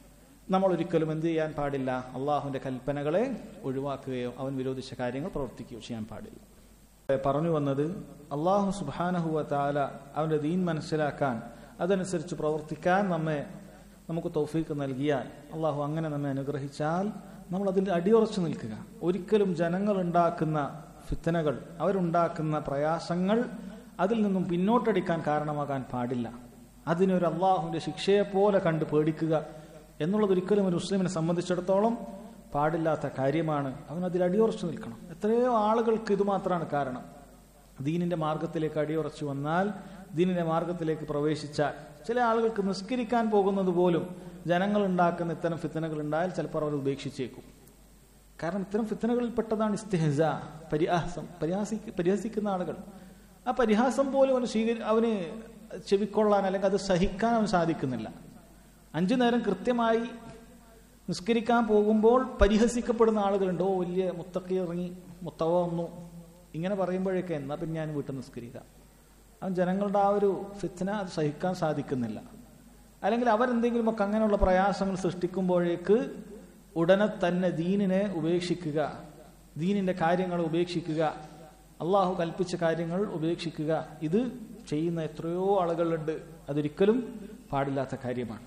നമ്മൾ ഒരിക്കലും എന്ത് ചെയ്യാൻ പാടില്ല അള്ളാഹുവിന്റെ കൽപ്പനകളെ ഒഴിവാക്കുകയോ അവൻ വിരോധിച്ച കാര്യങ്ങൾ പ്രവർത്തിക്കുകയോ ചെയ്യാൻ പാടില്ല പറഞ്ഞു വന്നത് അള്ളാഹു സുബാനഹുവ താല അവന്റെ ദീൻ മനസ്സിലാക്കാൻ അതനുസരിച്ച് പ്രവർത്തിക്കാൻ നമ്മെ നമുക്ക് തൗഫീക്ക് നൽകിയാൽ അള്ളാഹു അങ്ങനെ നമ്മെ അനുഗ്രഹിച്ചാൽ നമ്മൾ അതിൽ അടിയുറച്ചു നിൽക്കുക ഒരിക്കലും ജനങ്ങൾ ഉണ്ടാക്കുന്ന ഫിത്തനകൾ അവരുണ്ടാക്കുന്ന പ്രയാസങ്ങൾ അതിൽ നിന്നും പിന്നോട്ടടിക്കാൻ കാരണമാകാൻ പാടില്ല അതിനൊരു അള്ളാഹുവിന്റെ ശിക്ഷയെ പോലെ കണ്ട് പേടിക്കുക എന്നുള്ളത് ഒരിക്കലും ഒരു മുസ്ലിമിനെ സംബന്ധിച്ചിടത്തോളം പാടില്ലാത്ത കാര്യമാണ് അവൻ അതിൽ അടിയുറച്ചു നിൽക്കണം എത്രയോ ആളുകൾക്ക് ഇത് മാത്രമാണ് കാരണം ദീനിന്റെ മാർഗത്തിലേക്ക് അടിയുറച്ചു വന്നാൽ ദീനിന്റെ മാർഗത്തിലേക്ക് പ്രവേശിച്ചാൽ ചില ആളുകൾക്ക് നിസ്കരിക്കാൻ പോകുന്നത് പോലും ജനങ്ങൾ ഉണ്ടാക്കുന്ന ഇത്തരം ഫിത്തനകൾ ഉണ്ടായാൽ ചിലപ്പോൾ അവർ ഉപേക്ഷിച്ചേക്കും കാരണം ഇത്തരം ഫിത്തനകളിൽ പെട്ടതാണ് ഇസ്തിഹസ പരിഹാസം പരിഹാസി പരിഹസിക്കുന്ന ആളുകൾ ആ പരിഹാസം പോലും അവന് സ്വീകരി അവന് ചെവിക്കൊള്ളാൻ അല്ലെങ്കിൽ അത് സഹിക്കാൻ അവന് സാധിക്കുന്നില്ല അഞ്ചു നേരം കൃത്യമായി നിസ്കരിക്കാൻ പോകുമ്പോൾ പരിഹസിക്കപ്പെടുന്ന ആളുകളുണ്ട് ഓ വലിയ മുത്തക്കി ഇറങ്ങി മുത്തവ വന്നു ഇങ്ങനെ പറയുമ്പോഴേക്കെ എന്നാ പിന്നെ ഞാൻ വീട്ടിൽ നിസ്കരിക്കാം അവൻ ജനങ്ങളുടെ ആ ഒരു ഫിത്തന അത് സഹിക്കാൻ സാധിക്കുന്നില്ല അല്ലെങ്കിൽ അവരെന്തെങ്കിലുമൊക്കെ അങ്ങനെയുള്ള പ്രയാസങ്ങൾ സൃഷ്ടിക്കുമ്പോഴേക്ക് ഉടനെ തന്നെ ദീനിനെ ഉപേക്ഷിക്കുക ദീനിന്റെ കാര്യങ്ങൾ ഉപേക്ഷിക്കുക അള്ളാഹു കൽപ്പിച്ച കാര്യങ്ങൾ ഉപേക്ഷിക്കുക ഇത് ചെയ്യുന്ന എത്രയോ ആളുകളുണ്ട് അതൊരിക്കലും പാടില്ലാത്ത കാര്യമാണ്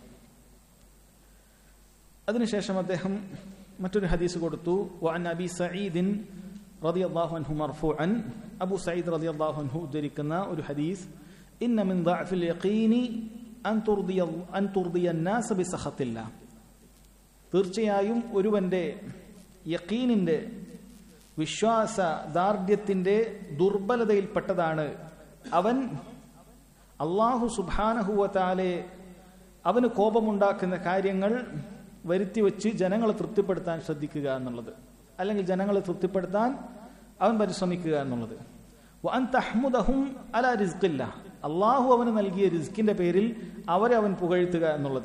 അതിനുശേഷം അദ്ദേഹം മറ്റൊരു ഹദീസ് കൊടുത്തു വഅൻ അബി സഈദിൻ റളിയല്ലാഹു അൻഹു മർഫൂഅൻ അബു സഈദ് റളിയല്ലാഹു അൻഹു ഉദ്ധരിക്കുന്ന ഒരു ഹദീസ് ഇന്ന മിൻ ضعഫിൽ യഖീനി അൻ തുർദിയ അൻ തുർദിയ الناس ബിസഖത്തില്ല തീർച്ചയായും ഒരുവന്റെ യഖീനിന്റെ വിശ്വാസ ദാർഢ്യത്തിന്റെ ദുർബലതയിൽപ്പെട്ടതാണ് അവൻ അള്ളാഹു സുബാനഹുവത്താലെ അവന് കോപമുണ്ടാക്കുന്ന കാര്യങ്ങൾ വരുത്തി വെച്ച് ജനങ്ങളെ തൃപ്തിപ്പെടുത്താൻ ശ്രദ്ധിക്കുക എന്നുള്ളത് അല്ലെങ്കിൽ ജനങ്ങളെ തൃപ്തിപ്പെടുത്താൻ അവൻ പരിശ്രമിക്കുക എന്നുള്ളത് വഅൻ തഹ്മുദഹും അല റിസ്ഖില്ല അള്ളാഹു അവന് നൽകിയ റിസ്കിന്റെ പേരിൽ അവരെ അവൻ പുകഴ്ത്തുക എന്നുള്ളത്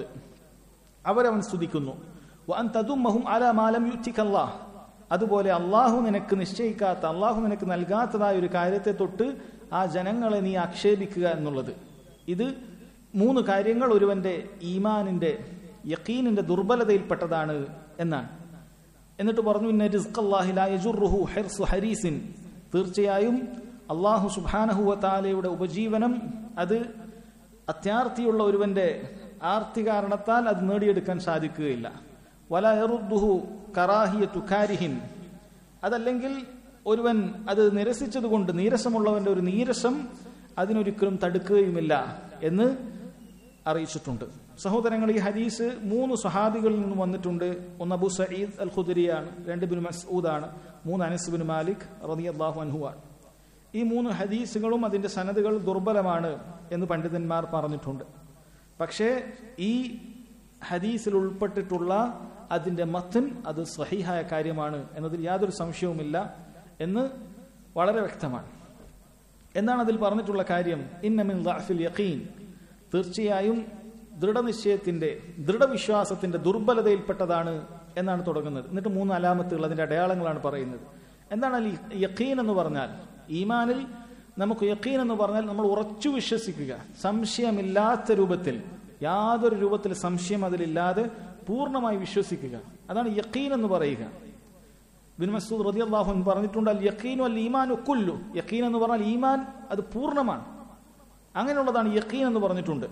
അവരവൻ സ്തുതിക്കുന്നു വഅൻ തദുമ്മഹും അല മാലം യുറ്റിക്കല്ലാഹ് അതുപോലെ അള്ളാഹു നിനക്ക് നിശ്ചയിക്കാത്ത അള്ളാഹു നിനക്ക് നൽകാത്തതായ ഒരു കാര്യത്തെ തൊട്ട് ആ ജനങ്ങളെ നീ ആക്ഷേപിക്കുക എന്നുള്ളത് ഇത് മൂന്ന് കാര്യങ്ങൾ ഒരുവന്റെ ഈമാനിന്റെ യക്കീനിന്റെ ദുർബലതയിൽപ്പെട്ടതാണ് എന്നാണ് എന്നിട്ട് പറഞ്ഞു ഇന്ന റിസ്ഖല്ലാഹി ലാ യജുറുഹു ഹിർസു ഹരീസിൻ തീർച്ചയായും അള്ളാഹു സുബ്ഹാനഹു താലയുടെ ഉപജീവനം അത് അത്യാർത്തിയുള്ള ഒരുവന്റെ ആർത്തി കാരണത്താൽ അത് നേടിയെടുക്കാൻ സാധിക്കുകയില്ല വല എറുദ്ദുഹു കറാഹിയത്തു കാരിഹിൻ അതല്ലെങ്കിൽ ഒരുവൻ അത് നിരസിച്ചതുകൊണ്ട് നീരസമുള്ളവന്റെ ഒരു നീരസം അതിനൊരിക്കലും തടുക്കുകയുമില്ല എന്ന് അറിയിച്ചിട്ടുണ്ട് സഹോദരങ്ങൾ ഈ ഹദീസ് മൂന്ന് സഹാബികളിൽ നിന്നും വന്നിട്ടുണ്ട് ഒന്ന് അബു സയ്യിദ് അൽ ഖുദരിയാണ് രണ്ട് ബിൻ മസ്ഊദാണ് മൂന്ന് അനസ് ബിൻ മാലിക് റളിയല്ലാഹു അൻഹുവാണ് ഈ മൂന്ന് ഹദീസുകളും അതിന്റെ സനതുകൾ ദുർബലമാണ് എന്ന് പണ്ഡിതന്മാർ പറഞ്ഞിട്ടുണ്ട് പക്ഷേ ഈ ഹദീസിൽ ഉൾപ്പെട്ടിട്ടുള്ള അതിന്റെ മത്തൻ അത് സഹിഹായ കാര്യമാണ് എന്നതിൽ യാതൊരു സംശയവുമില്ല എന്ന് വളരെ വ്യക്തമാണ് എന്താണ് അതിൽ പറഞ്ഞിട്ടുള്ള കാര്യം ഇന്നമിൻ ദഅഫിൽ യഖീൻ തീർച്ചയായും ദൃഢനിശ്ചയത്തിന്റെ ദൃഢവിശ്വാസത്തിന്റെ ദുർബലതയിൽപ്പെട്ടതാണ് എന്നാണ് തുടങ്ങുന്നത് എന്നിട്ട് മൂന്ന് അലാമത്തുകൾ അതിന്റെ അടയാളങ്ങളാണ് പറയുന്നത് എന്താണ് ഈ യഖീൻ എന്ന് പറഞ്ഞാൽ ഈമാനിൽ നമുക്ക് യഖീൻ എന്ന് പറഞ്ഞാൽ നമ്മൾ ഉറച്ചു വിശ്വസിക്കുക സംശയമില്ലാത്ത രൂപത്തിൽ യാതൊരു രൂപത്തിൽ സംശയം അതിലില്ലാതെ പൂർണ്ണമായി വിശ്വസിക്കുക അതാണ് യഖീൻ എന്ന് പറയുക ബിൻ മസൂദ് റതി അള്ളാഹു പറഞ്ഞിട്ടുണ്ട് അൽ യഖീനു അൽ ഈമാൻ കുല്ലു യഖീൻ എന്ന് പറഞ്ഞാൽ ഈമാൻ അത് പൂർണ്ണമാണ് അങ്ങനെയുള്ളതാണ് യഖീൻ എന്ന് പറഞ്ഞിട്ടുണ്ട്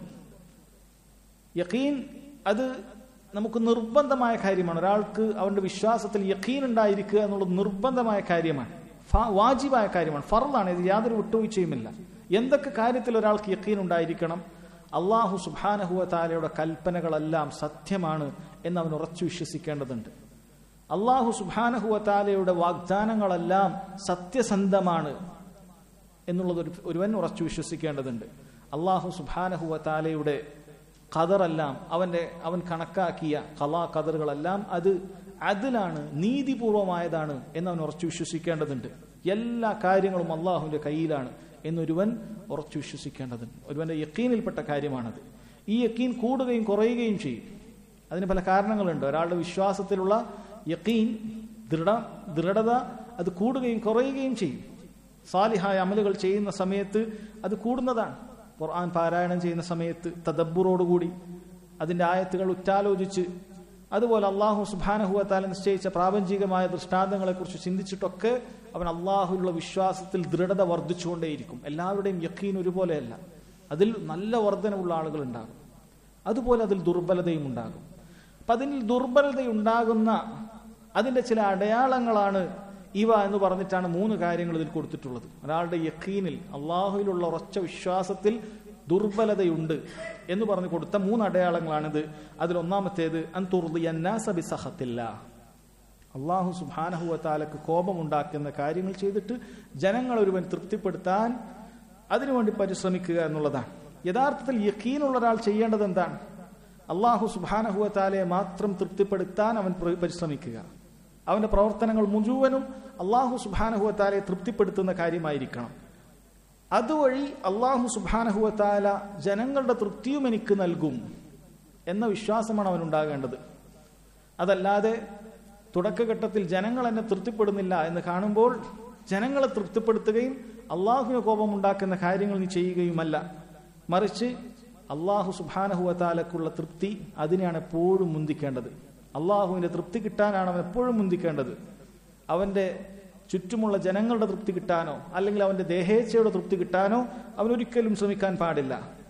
യഖീൻ അത് നമുക്ക് നിർബന്ധമായ കാര്യമാണ് ഒരാൾക്ക് അവന്റെ വിശ്വാസത്തിൽ യഖീൻ ഉണ്ടായിരിക്കുക എന്നുള്ളത് നിർബന്ധമായ കാര്യമാണ് വാജിബായ കാര്യമാണ് ഫറലാണ് ഇത് യാതൊരു വിട്ടുവീഴ്ചയുമില്ല എന്തൊക്കെ കാര്യത്തിൽ ഒരാൾക്ക് യഖീൻ ഉണ്ടായിരിക്കണം അള്ളാഹു സുബാനഹുവ താലയുടെ കൽപ്പനകളെല്ലാം സത്യമാണ് എന്ന് അവൻ ഉറച്ചു വിശ്വസിക്കേണ്ടതുണ്ട് അള്ളാഹു സുബാനഹുവ താലയുടെ വാഗ്ദാനങ്ങളെല്ലാം സത്യസന്ധമാണ് എന്നുള്ളത് ഒരു ഒരുവൻ ഉറച്ചു വിശ്വസിക്കേണ്ടതുണ്ട് അള്ളാഹു സുബാനഹുവ താലയുടെ ഖദറെല്ലാം അവന്റെ അവൻ കണക്കാക്കിയ കലാ ഖദറുകളെല്ലാം അത് അതിലാണ് നീതിപൂർവമായതാണ് എന്ന് അവൻ ഉറച്ചു വിശ്വസിക്കേണ്ടതുണ്ട് എല്ലാ കാര്യങ്ങളും അള്ളാഹുവിന്റെ കയ്യിലാണ് എന്നൊരുവൻ ഉറച്ചു വിശ്വസിക്കേണ്ടതുണ്ട് ഒരുവന്റെ യക്കീനിൽപ്പെട്ട കാര്യമാണത് ഈ യക്കീൻ കൂടുകയും കുറയുകയും ചെയ്യും അതിന് പല കാരണങ്ങളുണ്ട് ഒരാളുടെ വിശ്വാസത്തിലുള്ള യക്കീൻ ദൃഢ ദൃഢത അത് കൂടുകയും കുറയുകയും ചെയ്യും സാലിഹായ അമലുകൾ ചെയ്യുന്ന സമയത്ത് അത് കൂടുന്നതാണ് ഖുർആൻ പാരായണം ചെയ്യുന്ന സമയത്ത് തദബ്ബുറോടുകൂടി അതിന്റെ ആയത്തുകൾ ഉറ്റാലോചിച്ച് അതുപോലെ അള്ളാഹു സുബാനഹുവത്താല നിശ്ചയിച്ച പ്രാപഞ്ചികമായ ദൃഷ്ടാന്തങ്ങളെക്കുറിച്ച് ചിന്തിച്ചിട്ടൊക്കെ അവൻ അള്ളാഹുലുള്ള വിശ്വാസത്തിൽ ദൃഢത വർദ്ധിച്ചുകൊണ്ടേയിരിക്കും എല്ലാവരുടെയും യക്കീൻ ഒരുപോലെയല്ല അതിൽ നല്ല വർധനവുള്ള ആളുകൾ ഉണ്ടാകും അതുപോലെ അതിൽ ദുർബലതയും ഉണ്ടാകും അപ്പൊ അതിൽ ദുർബലതയുണ്ടാകുന്ന അതിന്റെ ചില അടയാളങ്ങളാണ് ഇവ എന്ന് പറഞ്ഞിട്ടാണ് മൂന്ന് കാര്യങ്ങൾ ഇതിൽ കൊടുത്തിട്ടുള്ളത് ഒരാളുടെ യക്കീനിൽ അള്ളാഹുവിലുള്ള ഉറച്ച വിശ്വാസത്തിൽ ദുർബലതയുണ്ട് എന്ന് പറഞ്ഞു കൊടുത്ത മൂന്ന് അടയാളങ്ങളാണിത് അതിൽ ഒന്നാമത്തേത് അൻതുർദിയന്നാസബിസഹത്തില്ല അള്ളാഹു സുബാനഹുവത്താലക്ക് കോപമുണ്ടാക്കുന്ന കാര്യങ്ങൾ ചെയ്തിട്ട് ജനങ്ങൾ ഒരുവൻ തൃപ്തിപ്പെടുത്താൻ അതിനുവേണ്ടി പരിശ്രമിക്കുക എന്നുള്ളതാണ് യഥാർത്ഥത്തിൽ യക്കീനുള്ള ഒരാൾ ചെയ്യേണ്ടത് എന്താണ് അള്ളാഹു സുബാനഹുവത്താലയെ മാത്രം തൃപ്തിപ്പെടുത്താൻ അവൻ പരിശ്രമിക്കുക അവന്റെ പ്രവർത്തനങ്ങൾ മുഴുവനും അള്ളാഹു സുബാനഹുവത്താലയെ തൃപ്തിപ്പെടുത്തുന്ന കാര്യമായിരിക്കണം അതുവഴി അള്ളാഹു സുബാനഹുവത്താല ജനങ്ങളുടെ തൃപ്തിയും എനിക്ക് നൽകും എന്ന വിശ്വാസമാണ് അവനുണ്ടാകേണ്ടത് അതല്ലാതെ തുടക്കഘട്ടത്തിൽ ജനങ്ങൾ എന്നെ തൃപ്തിപ്പെടുന്നില്ല എന്ന് കാണുമ്പോൾ ജനങ്ങളെ തൃപ്തിപ്പെടുത്തുകയും അള്ളാഹുവിന് കോപമുണ്ടാക്കുന്ന കാര്യങ്ങൾ നീ ചെയ്യുകയുമല്ല മറിച്ച് അള്ളാഹു സുബാനഹുവത്താലക്കുള്ള തൃപ്തി അതിനെയാണ് എപ്പോഴും മുന്തിക്കേണ്ടത് അള്ളാഹുവിന്റെ തൃപ്തി കിട്ടാനാണ് അവൻ എപ്പോഴും മുന്തിക്കേണ്ടത് അവന്റെ ചുറ്റുമുള്ള ജനങ്ങളുടെ തൃപ്തി കിട്ടാനോ അല്ലെങ്കിൽ അവന്റെ ദേഹേച്ഛയുടെ തൃപ്തി കിട്ടാനോ അവൻ ഒരിക്കലും ശ്രമിക്കാൻ പാടില്ല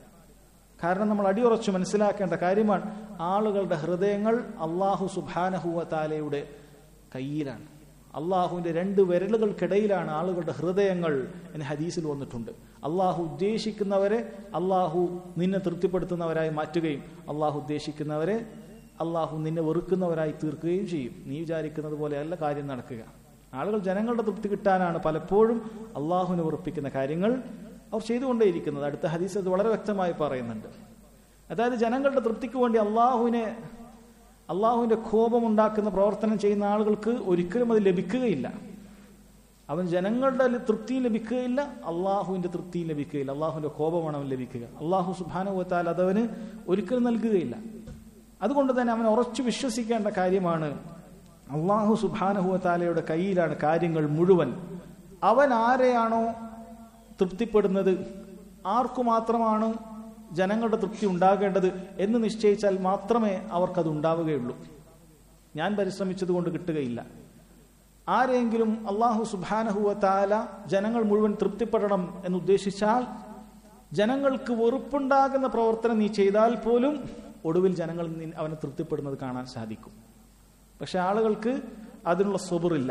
കാരണം നമ്മൾ അടിയുറച്ചു മനസ്സിലാക്കേണ്ട കാര്യമാണ് ആളുകളുടെ ഹൃദയങ്ങൾ അള്ളാഹു സുബാനഹുവ താലയുടെ കയ്യിലാണ് അള്ളാഹുവിന്റെ രണ്ട് വിരലുകൾക്കിടയിലാണ് ആളുകളുടെ ഹൃദയങ്ങൾ എന്ന് ഹദീസിൽ വന്നിട്ടുണ്ട് അള്ളാഹു ഉദ്ദേശിക്കുന്നവരെ അള്ളാഹു നിന്നെ തൃപ്തിപ്പെടുത്തുന്നവരായി മാറ്റുകയും അള്ളാഹു ഉദ്ദേശിക്കുന്നവരെ അള്ളാഹു നിന്നെ വെറുക്കുന്നവരായി തീർക്കുകയും ചെയ്യും നീ വിചാരിക്കുന്നത് പോലെയല്ല കാര്യം നടക്കുക ആളുകൾ ജനങ്ങളുടെ തൃപ്തി കിട്ടാനാണ് പലപ്പോഴും അള്ളാഹുവിനെ വെറുപ്പിക്കുന്ന കാര്യങ്ങൾ അവർ ചെയ്തുകൊണ്ടേയിരിക്കുന്നത് അടുത്ത ഹദീസ് അത് വളരെ വ്യക്തമായി പറയുന്നുണ്ട് അതായത് ജനങ്ങളുടെ തൃപ്തിക്ക് വേണ്ടി അള്ളാഹുവിനെ അള്ളാഹുവിന്റെ കോപമുണ്ടാക്കുന്ന പ്രവർത്തനം ചെയ്യുന്ന ആളുകൾക്ക് ഒരിക്കലും അത് ലഭിക്കുകയില്ല അവൻ ജനങ്ങളുടെ തൃപ്തിയും ലഭിക്കുകയില്ല അള്ളാഹുവിന്റെ തൃപ്തിയും ലഭിക്കുകയില്ല അള്ളാഹുവിന്റെ കോപമാണ് അവൻ ലഭിക്കുക അള്ളാഹു സുബാനുവത്താൽ അതവന് ഒരിക്കലും നൽകുകയില്ല അതുകൊണ്ട് തന്നെ അവൻ ഉറച്ചു വിശ്വസിക്കേണ്ട കാര്യമാണ് അള്ളാഹു സുബാനുഹുവത്താലയുടെ കയ്യിലാണ് കാര്യങ്ങൾ മുഴുവൻ അവൻ ആരെയാണോ തൃപ്തിപ്പെടുന്നത് ആർക്കു മാത്രമാണ് ജനങ്ങളുടെ തൃപ്തി ഉണ്ടാകേണ്ടത് എന്ന് നിശ്ചയിച്ചാൽ മാത്രമേ അവർക്കത് ഉണ്ടാവുകയുള്ളൂ ഞാൻ പരിശ്രമിച്ചത് കൊണ്ട് കിട്ടുകയില്ല ആരെങ്കിലും അള്ളാഹു സുബാനഹുവ താല ജനങ്ങൾ മുഴുവൻ തൃപ്തിപ്പെടണം എന്ന് ഉദ്ദേശിച്ചാൽ ജനങ്ങൾക്ക് വെറുപ്പുണ്ടാകുന്ന പ്രവർത്തനം നീ ചെയ്താൽ പോലും ഒടുവിൽ ജനങ്ങൾ അവനെ തൃപ്തിപ്പെടുന്നത് കാണാൻ സാധിക്കും പക്ഷെ ആളുകൾക്ക് അതിനുള്ള സ്വബറില്ല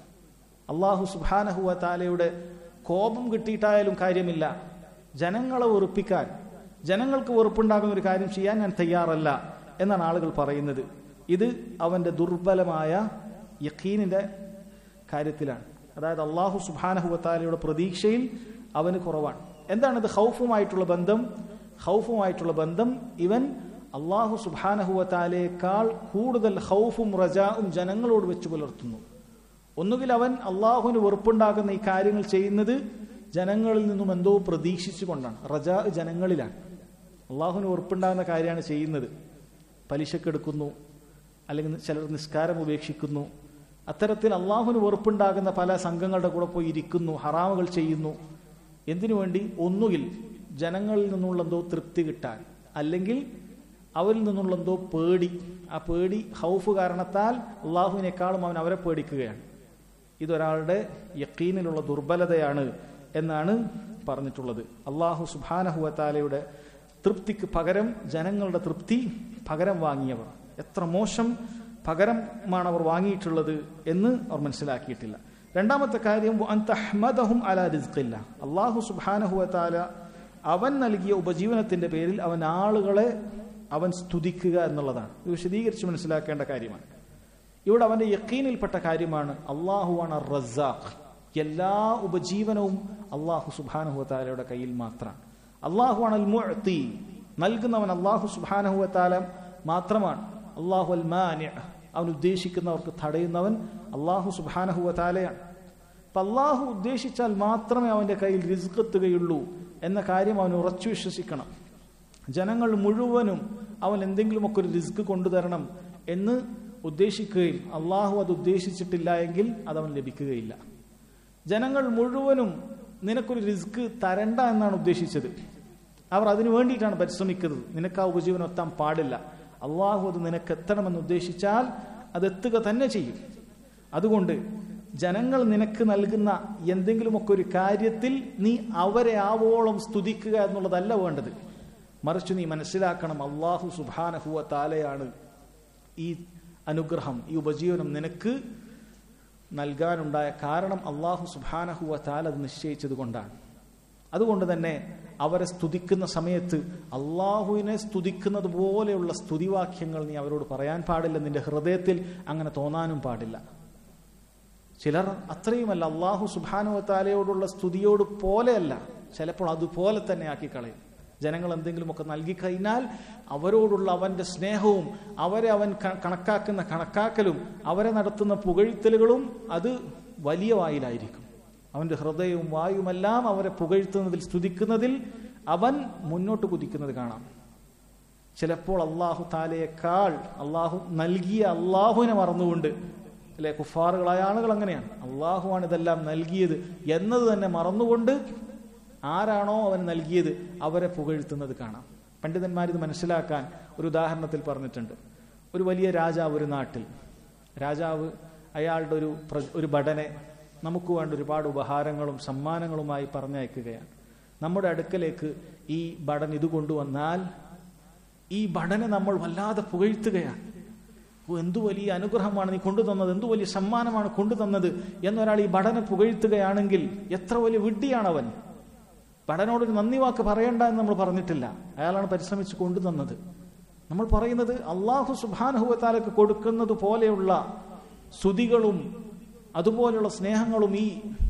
അള്ളാഹു സുബാനഹുവ താലയുടെ കോപം കിട്ടിയിട്ടായാലും കാര്യമില്ല ജനങ്ങളെ വെറുപ്പിക്കാൻ ജനങ്ങൾക്ക് വെറുപ്പുണ്ടാകുന്ന ഒരു കാര്യം ചെയ്യാൻ ഞാൻ തയ്യാറല്ല എന്നാണ് ആളുകൾ പറയുന്നത് ഇത് അവന്റെ ദുർബലമായ യഖീനിന്റെ കാര്യത്തിലാണ് അതായത് അള്ളാഹു സുബാനഹുവത്താലയുടെ പ്രതീക്ഷയിൽ അവന് കുറവാണ് എന്താണ് ഇത് ഹൗഫുമായിട്ടുള്ള ബന്ധം ഹൗഫുമായിട്ടുള്ള ബന്ധം ഇവൻ അള്ളാഹു സുബാനഹുവത്താലേക്കാൾ കൂടുതൽ ഹൗഫും റജാവും ജനങ്ങളോട് വെച്ച് പുലർത്തുന്നു ഒന്നുകിൽ അവൻ അള്ളാഹുവിന് വെറുപ്പുണ്ടാകുന്ന ഈ കാര്യങ്ങൾ ചെയ്യുന്നത് ജനങ്ങളിൽ നിന്നും എന്തോ പ്രതീക്ഷിച്ചുകൊണ്ടാണ് റജാ ജനങ്ങളിലാണ് അള്ളാഹുവിന് വെറുപ്പുണ്ടാകുന്ന കാര്യമാണ് ചെയ്യുന്നത് പലിശക്കെടുക്കുന്നു അല്ലെങ്കിൽ ചിലർ നിസ്കാരം ഉപേക്ഷിക്കുന്നു അത്തരത്തിൽ അള്ളാഹുവിന് വെറുപ്പുണ്ടാകുന്ന പല സംഘങ്ങളുടെ കൂടെ പോയി ഇരിക്കുന്നു ഹറാമുകൾ ചെയ്യുന്നു എന്തിനു വേണ്ടി ഒന്നുകിൽ ജനങ്ങളിൽ നിന്നുള്ള എന്തോ തൃപ്തി കിട്ടാൻ അല്ലെങ്കിൽ അവരിൽ നിന്നുള്ള എന്തോ പേടി ആ പേടി ഹൗഫ് കാരണത്താൽ അള്ളാഹുവിനേക്കാളും അവൻ അവരെ പേടിക്കുകയാണ് ഇതൊരാളുടെ യക്കീനിലുള്ള ദുർബലതയാണ് എന്നാണ് പറഞ്ഞിട്ടുള്ളത് അള്ളാഹു സുബാനഹുവത്താലയുടെ തൃപ്തിക്ക് പകരം ജനങ്ങളുടെ തൃപ്തി പകരം വാങ്ങിയവർ എത്ര മോശം പകരമാണ് അവർ വാങ്ങിയിട്ടുള്ളത് എന്ന് അവർ മനസ്സിലാക്കിയിട്ടില്ല രണ്ടാമത്തെ കാര്യം അന്തഹ്മദഹും അല റിസ്ഖില്ല അള്ളാഹു സുബാനഹുവത്താല അവൻ നൽകിയ ഉപജീവനത്തിന്റെ പേരിൽ അവൻ ആളുകളെ അവൻ സ്തുതിക്കുക എന്നുള്ളതാണ് ഇത് വിശദീകരിച്ച് മനസ്സിലാക്കേണ്ട കാര്യമാണ് ഇവിടെ അവന്റെ യക്കീനിൽപ്പെട്ട കാര്യമാണ് അള്ളാഹുവാണ് റസാഖ് എല്ലാ ഉപജീവനവും അള്ളാഹു സുബാനഹുവത്താലയുടെ കയ്യിൽ മാത്രമാണ് അള്ളാഹുവാണ് അൽ മുഅത്തി നൽകുന്നവൻ അള്ളാഹു സുബാനഹുവത്താല മാത്രമാണ് അള്ളാഹു അൽ മാനി അവൻ ഉദ്ദേശിക്കുന്നവർക്ക് തടയുന്നവൻ അള്ളാഹു സുബാനഹുവത്താലയാണ് അപ്പൊ അള്ളാഹു ഉദ്ദേശിച്ചാൽ മാത്രമേ അവന്റെ കയ്യിൽ റിസ്ക് എത്തുകയുള്ളൂ എന്ന കാര്യം അവൻ ഉറച്ചു വിശ്വസിക്കണം ജനങ്ങൾ മുഴുവനും അവൻ എന്തെങ്കിലുമൊക്കെ ഒരു റിസ്ക് കൊണ്ടുതരണം എന്ന് ഉദ്ദേശിക്കുകയും അള്ളാഹു അത് ഉദ്ദേശിച്ചിട്ടില്ല എങ്കിൽ അതവൻ ലഭിക്കുകയില്ല ജനങ്ങൾ മുഴുവനും നിനക്കൊരു റിസ്ക് തരണ്ട എന്നാണ് ഉദ്ദേശിച്ചത് അവർ അതിനു വേണ്ടിയിട്ടാണ് പരിശ്രമിക്കുന്നത് നിനക്ക് ആ ഉപജീവനം എത്താൻ പാടില്ല അള്ളാഹു അത് നിനക്ക് എത്തണമെന്ന് ഉദ്ദേശിച്ചാൽ അത് എത്തുക തന്നെ ചെയ്യും അതുകൊണ്ട് ജനങ്ങൾ നിനക്ക് നൽകുന്ന എന്തെങ്കിലുമൊക്കെ ഒരു കാര്യത്തിൽ നീ അവരെ ആവോളം സ്തുതിക്കുക എന്നുള്ളതല്ല വേണ്ടത് മറിച്ച് നീ മനസ്സിലാക്കണം അള്ളാഹു സുബാനഹുവ താലയാണ് ഈ അനുഗ്രഹം ഈ ഉപജീവനം നിനക്ക് നൽകാനുണ്ടായ കാരണം അള്ളാഹു സുബാനഹുവ താല അത് നിശ്ചയിച്ചത് കൊണ്ടാണ് അതുകൊണ്ട് തന്നെ അവരെ സ്തുതിക്കുന്ന സമയത്ത് അള്ളാഹുവിനെ സ്തുതിക്കുന്നത് പോലെയുള്ള സ്തുതിവാക്യങ്ങൾ നീ അവരോട് പറയാൻ പാടില്ല നിന്റെ ഹൃദയത്തിൽ അങ്ങനെ തോന്നാനും പാടില്ല ചിലർ അത്രയുമല്ല അള്ളാഹു സുബാനുവത്താലയോടുള്ള സ്തുതിയോട് പോലെയല്ല ചിലപ്പോൾ അതുപോലെ തന്നെ ആക്കി കളയും ജനങ്ങൾ എന്തെങ്കിലുമൊക്കെ നൽകിക്കഴിഞ്ഞാൽ അവരോടുള്ള അവന്റെ സ്നേഹവും അവരെ അവൻ കണക്കാക്കുന്ന കണക്കാക്കലും അവരെ നടത്തുന്ന പുകഴ്ത്തലുകളും അത് വലിയ വായിലായിരിക്കും അവന്റെ ഹൃദയവും വായുമെല്ലാം അവരെ പുകഴ്ത്തുന്നതിൽ സ്തുതിക്കുന്നതിൽ അവൻ മുന്നോട്ട് കുതിക്കുന്നത് കാണാം ചിലപ്പോൾ അള്ളാഹു താലയേക്കാൾ അള്ളാഹു നൽകിയ അള്ളാഹുവിനെ മറന്നുകൊണ്ട് അല്ലെ കുഫാറുകളായ ആളുകൾ അങ്ങനെയാണ് അള്ളാഹുവാണ് ഇതെല്ലാം നൽകിയത് എന്നത് തന്നെ മറന്നുകൊണ്ട് ആരാണോ അവൻ നൽകിയത് അവരെ പുകഴ്ത്തുന്നത് കാണാം പണ്ഡിതന്മാർ ഇത് മനസ്സിലാക്കാൻ ഒരു ഉദാഹരണത്തിൽ പറഞ്ഞിട്ടുണ്ട് ഒരു വലിയ രാജാവ് ഒരു നാട്ടിൽ രാജാവ് അയാളുടെ ഒരു ഒരു ഭടനെ നമുക്ക് വേണ്ട ഒരുപാട് ഉപഹാരങ്ങളും സമ്മാനങ്ങളുമായി പറഞ്ഞയക്കുകയാണ് നമ്മുടെ അടുക്കലേക്ക് ഈ ഭടൻ ഇത് കൊണ്ടുവന്നാൽ ഈ ഭടനെ നമ്മൾ വല്ലാതെ പുകഴ്ത്തുകയാണ് ഓ എന്തു വലിയ അനുഗ്രഹമാണ് നീ കൊണ്ടുതന്നത് എന്തു വലിയ സമ്മാനമാണ് കൊണ്ടുതന്നത് എന്നൊരാൾ ഈ ഭടനെ പുകഴ്ത്തുകയാണെങ്കിൽ എത്ര വലിയ വിഡ്ഢിയാണ് അവൻ ഭടനോടൊരു നന്ദി വാക്ക് പറയണ്ട എന്ന് നമ്മൾ പറഞ്ഞിട്ടില്ല അയാളാണ് പരിശ്രമിച്ച് കൊണ്ടുതന്നത് നമ്മൾ പറയുന്നത് അള്ളാഹു സുബാനഹുവത്താലക്ക് കൊടുക്കുന്നത് പോലെയുള്ള സ്തുതികളും അതുപോലെയുള്ള സ്നേഹങ്ങളും ഈ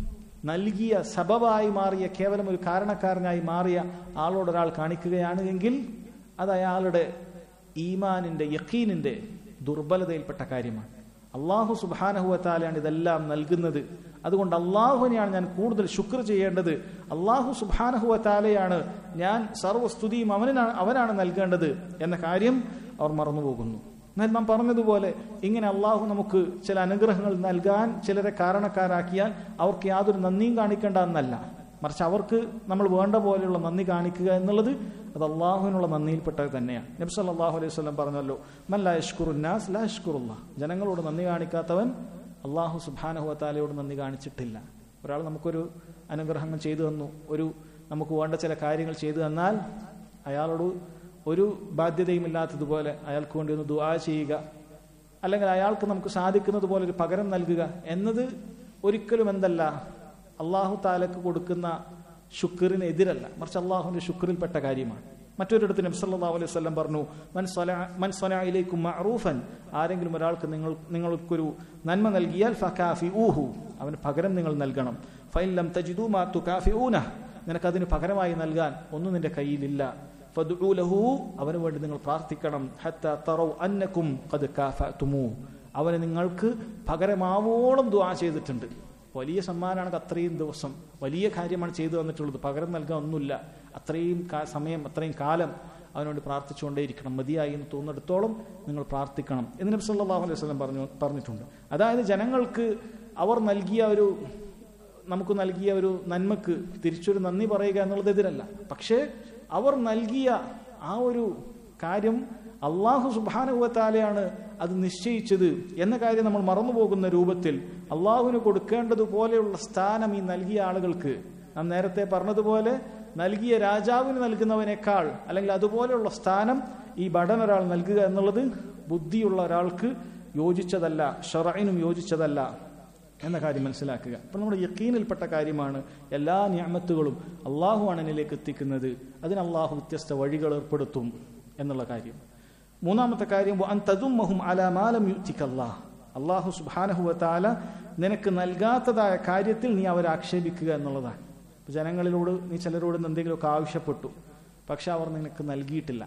നൽകിയ സബബായി മാറിയ കേവലം ഒരു കാരണക്കാരനായി മാറിയ ആളോട് ഒരാൾ കാണിക്കുകയാണ് എങ്കിൽ അത് അയാളുടെ ഈമാനിന്റെ യക്കീനിന്റെ ദുർബലതയിൽപ്പെട്ട കാര്യമാണ് അള്ളാഹു സുബാനഹുവത്താലാണ് ഇതെല്ലാം നൽകുന്നത് അതുകൊണ്ട് അള്ളാഹുവിനെയാണ് ഞാൻ കൂടുതൽ ശുക്ർ ചെയ്യേണ്ടത് അള്ളാഹു സുബാനഹുവത്താലയാണ് ഞാൻ സർവസ്തുതിയും അവനാണ് അവനാണ് നൽകേണ്ടത് എന്ന കാര്യം അവർ മറന്നുപോകുന്നു എന്നാൽ നാം പറഞ്ഞതുപോലെ ഇങ്ങനെ അള്ളാഹു നമുക്ക് ചില അനുഗ്രഹങ്ങൾ നൽകാൻ ചിലരെ കാരണക്കാരാക്കിയാൽ അവർക്ക് യാതൊരു നന്ദിയും കാണിക്കേണ്ട എന്നല്ല മറിച്ച് അവർക്ക് നമ്മൾ വേണ്ട പോലെയുള്ള നന്ദി കാണിക്കുക എന്നുള്ളത് അത് അള്ളാഹുവിനുള്ള നന്ദിയിൽപ്പെട്ടത് തന്നെയാണ് നബി സല്ലല്ലാഹു അലൈഹി വസല്ലം പറഞ്ഞല്ലോ മൻ ലാ യഷ്കുറുന്നാസ് ലാ യഷ്കുറുല്ലാഹ് ജനങ്ങളോട് നന്ദി കാണിക്കാത്തവൻ അള്ളാഹു സുബ്ഹാനഹു വതആലയോട് നന്ദി കാണിച്ചിട്ടില്ല ഒരാൾ നമുക്കൊരു അനുഗ്രഹങ്ങൾ ചെയ്തു തന്നു ഒരു നമുക്ക് വേണ്ട ചില കാര്യങ്ങൾ ചെയ്തു തന്നാൽ അയാളോട് ഒരു ബാധ്യതയുമില്ലാത്തതുപോലെ അയാൾക്ക് വേണ്ടി ഒന്ന് ദുആ ചെയ്യുക അല്ലെങ്കിൽ അയാൾക്ക് നമുക്ക് സാധിക്കുന്നത് പോലെ ഒരു പകരം നൽകുക എന്നത് ഒരിക്കലും എന്തല്ല അള്ളാഹു താലക്ക് കൊടുക്കുന്ന ശുക്രിന് എതിരല്ല മറിച്ച് അള്ളാഹുവിന്റെ ശുക്രിൽപ്പെട്ട കാര്യമാണ് മറ്റൊരിടത്ത് നബി സല്ലല്ലാഹു അലൈഹി വസല്ലം പറഞ്ഞു മൻ സ്വല മൻ സ്വനഇലൈക്കും മഅറൂഫൻ ആരെങ്കിലും ഒരാൾക്ക് നിങ്ങൾ നിങ്ങൾക്കൊരു നന്മ നൽകിയാൽ ഫകാഫി ഊഹു അവന് പകരം നിങ്ങൾ നൽകണം ഫൈൻ ലം തജിദു മാ തുകാഫിഊന നിനക്ക് അതിന് പകരമായി നൽകാൻ ഒന്നും നിന്റെ കയ്യിലില്ല ഫദ്ഉ ലഹു അവന് വേണ്ടി നിങ്ങൾ പ്രാർത്ഥിക്കണം ഹത്ത തറൗ അന്നക്കും ഖദ് കാഫഅതുമു അവന് നിങ്ങൾക്ക് പകരമാവോളം ദുആ ചെയ്തിട്ടുണ്ട് വലിയ സമ്മാനമാണ് അത്രയും ദിവസം വലിയ കാര്യമാണ് ചെയ്തു തന്നിട്ടുള്ളത് പകരം നൽകാൻ ഒന്നുമില്ല അത്രയും സമയം അത്രയും കാലം അവനോട് പ്രാർത്ഥിച്ചുകൊണ്ടേയിരിക്കണം മതിയായി എന്ന് തോന്നിടത്തോളം നിങ്ങൾ പ്രാർത്ഥിക്കണം എന്ന് നബി സല്ലല്ലാഹു അലൈഹി വസല്ലം പറഞ്ഞു പറഞ്ഞിട്ടുണ്ട് അതായത് ജനങ്ങൾക്ക് അവർ നൽകിയ ഒരു നമുക്ക് നൽകിയ ഒരു നന്മക്ക് തിരിച്ചൊരു നന്ദി പറയുക എന്നുള്ളത് എതിരല്ല പക്ഷേ അവർ നൽകിയ ആ ഒരു കാര്യം അള്ളാഹു സുബാനുഭവത്താലെയാണ് അത് നിശ്ചയിച്ചത് എന്ന കാര്യം നമ്മൾ മറന്നുപോകുന്ന രൂപത്തിൽ അള്ളാഹുവിന് കൊടുക്കേണ്ടതുപോലെയുള്ള സ്ഥാനം ഈ നൽകിയ ആളുകൾക്ക് നാം നേരത്തെ പറഞ്ഞതുപോലെ നൽകിയ രാജാവിന് നൽകുന്നവനേക്കാൾ അല്ലെങ്കിൽ അതുപോലെയുള്ള സ്ഥാനം ഈ ബടൻ ഒരാൾ നൽകുക എന്നുള്ളത് ബുദ്ധിയുള്ള ഒരാൾക്ക് യോജിച്ചതല്ല ഷറൈനും യോജിച്ചതല്ല എന്ന കാര്യം മനസ്സിലാക്കുക അപ്പോൾ നമ്മുടെ യക്കീനിൽപ്പെട്ട കാര്യമാണ് എല്ലാ ഞാമത്തുകളും അള്ളാഹുവാണ് എന്നിലേക്ക് എത്തിക്കുന്നത് അതിന് അള്ളാഹു വ്യത്യസ്ത വഴികൾ ഏർപ്പെടുത്തും എന്നുള്ള കാര്യം മൂന്നാമത്തെ കാര്യം തതുമ്മഹും അലാമാലം യുത്തിക്കല്ലാ അള്ളാഹു സുബാനഹുവത്താല നിനക്ക് നൽകാത്തതായ കാര്യത്തിൽ നീ അവരെ ആക്ഷേപിക്കുക എന്നുള്ളതാണ് ജനങ്ങളിലോട് നീ ചിലരോട് എന്തെങ്കിലുമൊക്കെ ആവശ്യപ്പെട്ടു പക്ഷെ അവർ നിനക്ക് നൽകിയിട്ടില്ല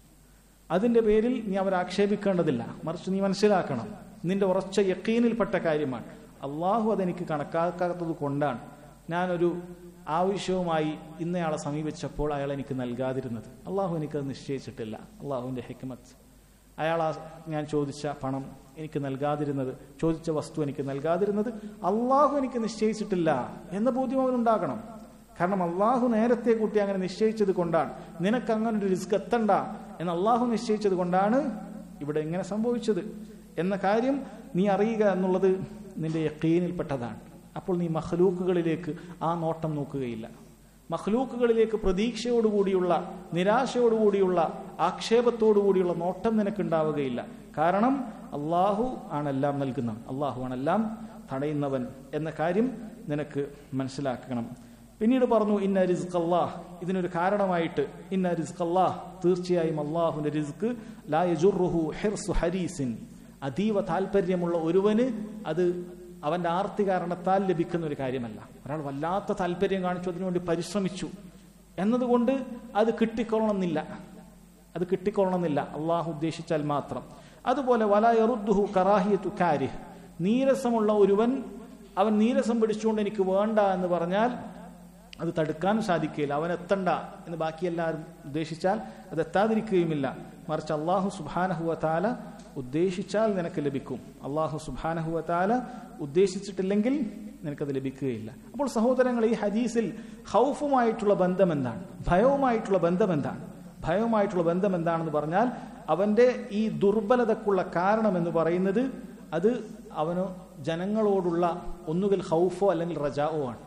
അതിന്റെ പേരിൽ നീ അവരെ ആക്ഷേപിക്കേണ്ടതില്ല മറിച്ച് നീ മനസ്സിലാക്കണം നിന്റെ ഉറച്ച യക്കീനിൽപ്പെട്ട കാര്യമാണ് അള്ളാഹു അതെനിക്ക് കണക്കാക്കാത്തത് കൊണ്ടാണ് ഞാനൊരു ആവശ്യവുമായി ഇന്നയാളെ സമീപിച്ചപ്പോൾ അയാൾ എനിക്ക് നൽകാതിരുന്നത് അള്ളാഹു എനിക്കത് നിശ്ചയിച്ചിട്ടില്ല അള്ളാഹുവിന്റെ ഹിക്മത്ത് അയാൾ ആ ഞാൻ ചോദിച്ച പണം എനിക്ക് നൽകാതിരുന്നത് ചോദിച്ച വസ്തു എനിക്ക് നൽകാതിരുന്നത് അള്ളാഹു എനിക്ക് നിശ്ചയിച്ചിട്ടില്ല എന്ന ബോധ്യം അവനുണ്ടാകണം കാരണം അള്ളാഹു നേരത്തെ കൂട്ടി അങ്ങനെ നിശ്ചയിച്ചത് കൊണ്ടാണ് നിനക്ക് അങ്ങനെ ഒരു റിസ്ക് എത്തണ്ട എന്ന് അള്ളാഹു നിശ്ചയിച്ചത് കൊണ്ടാണ് ഇവിടെ ഇങ്ങനെ സംഭവിച്ചത് എന്ന കാര്യം നീ അറിയുക എന്നുള്ളത് നിന്റെ യക്കീനിൽപ്പെട്ടതാണ് അപ്പോൾ നീ മഹ്ലൂക്കുകളിലേക്ക് ആ നോട്ടം നോക്കുകയില്ല മഹ്ലൂക്കുകളിലേക്ക് പ്രതീക്ഷയോടുകൂടിയുള്ള നിരാശയോടുകൂടിയുള്ള ആക്ഷേപത്തോടുകൂടിയുള്ള നോട്ടം നിനക്കുണ്ടാവുകയില്ല കാരണം അള്ളാഹു ആണെല്ലാം നൽകുന്നവൻ അള്ളാഹു ആണെല്ലാം തടയുന്നവൻ എന്ന കാര്യം നിനക്ക് മനസ്സിലാക്കണം പിന്നീട് പറഞ്ഞു ഇന്ന റിസ്ക് അള്ളാഹ് ഇതിനൊരു കാരണമായിട്ട് ഇന്ന റിസ്ക് അള്ളാഹ് തീർച്ചയായും അള്ളാഹുവിന്റെ റിസ്ക് ലാ യജുറുഹു ഹിർസു ഹരീസിൻ അതീവ താല്പര്യമുള്ള ഒരുവന് അത് അവന്റെ ആർത്തി കാരണത്താൽ ലഭിക്കുന്ന ഒരു കാര്യമല്ല ഒരാൾ വല്ലാത്ത താല്പര്യം കാണിച്ചു അതിനുവേണ്ടി പരിശ്രമിച്ചു എന്നതുകൊണ്ട് അത് കിട്ടിക്കൊള്ളണമെന്നില്ല അത് കിട്ടിക്കൊള്ളണമെന്നില്ല അള്ളാഹു ഉദ്ദേശിച്ചാൽ മാത്രം അതുപോലെ വലയറുദ്ദുഹു കറാഹിയത്തു കാരിഹ് നീരസമുള്ള ഒരുവൻ അവൻ നീരസം പിടിച്ചുകൊണ്ട് എനിക്ക് വേണ്ട എന്ന് പറഞ്ഞാൽ അത് തടുക്കാനും സാധിക്കുകയില്ല അവൻ എത്തണ്ട എന്ന് ബാക്കി എല്ലാവരും ഉദ്ദേശിച്ചാൽ അത് എത്താതിരിക്കുകയുമില്ല മറിച്ച് അള്ളാഹു സുബാനഹുവ താല ഉദ്ദേശിച്ചാൽ നിനക്ക് ലഭിക്കും അള്ളാഹു സുബാനഹുവ താല ഉദ്ദേശിച്ചിട്ടില്ലെങ്കിൽ നിനക്കത് ലഭിക്കുകയില്ല അപ്പോൾ സഹോദരങ്ങൾ ഈ ഹദീസിൽ ഹൗഫുമായിട്ടുള്ള ബന്ധം എന്താണ് ഭയവുമായിട്ടുള്ള ബന്ധം എന്താണ് ഭയവുമായിട്ടുള്ള ബന്ധം എന്താണെന്ന് പറഞ്ഞാൽ അവന്റെ ഈ ദുർബലതക്കുള്ള കാരണം എന്ന് പറയുന്നത് അത് അവന് ജനങ്ങളോടുള്ള ഒന്നുകിൽ ഹൗഫോ അല്ലെങ്കിൽ റജാവോ ആണ്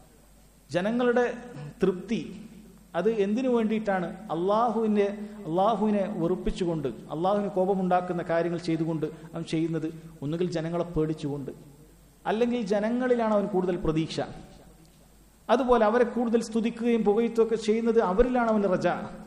ജനങ്ങളുടെ തൃപ്തി അത് എന്തിനു വേണ്ടിയിട്ടാണ് അള്ളാഹുവിനെ അള്ളാഹുവിനെ വെറുപ്പിച്ചുകൊണ്ട് അള്ളാഹുവിന് കോപമുണ്ടാക്കുന്ന കാര്യങ്ങൾ ചെയ്തുകൊണ്ട് അവൻ ചെയ്യുന്നത് ഒന്നുകിൽ ജനങ്ങളെ പേടിച്ചുകൊണ്ട് അല്ലെങ്കിൽ ജനങ്ങളിലാണ് അവൻ കൂടുതൽ പ്രതീക്ഷ അതുപോലെ അവരെ കൂടുതൽ സ്തുതിക്കുകയും പുകയത്തുകയൊക്കെ ചെയ്യുന്നത് അവരിലാണ് അവൻ റജ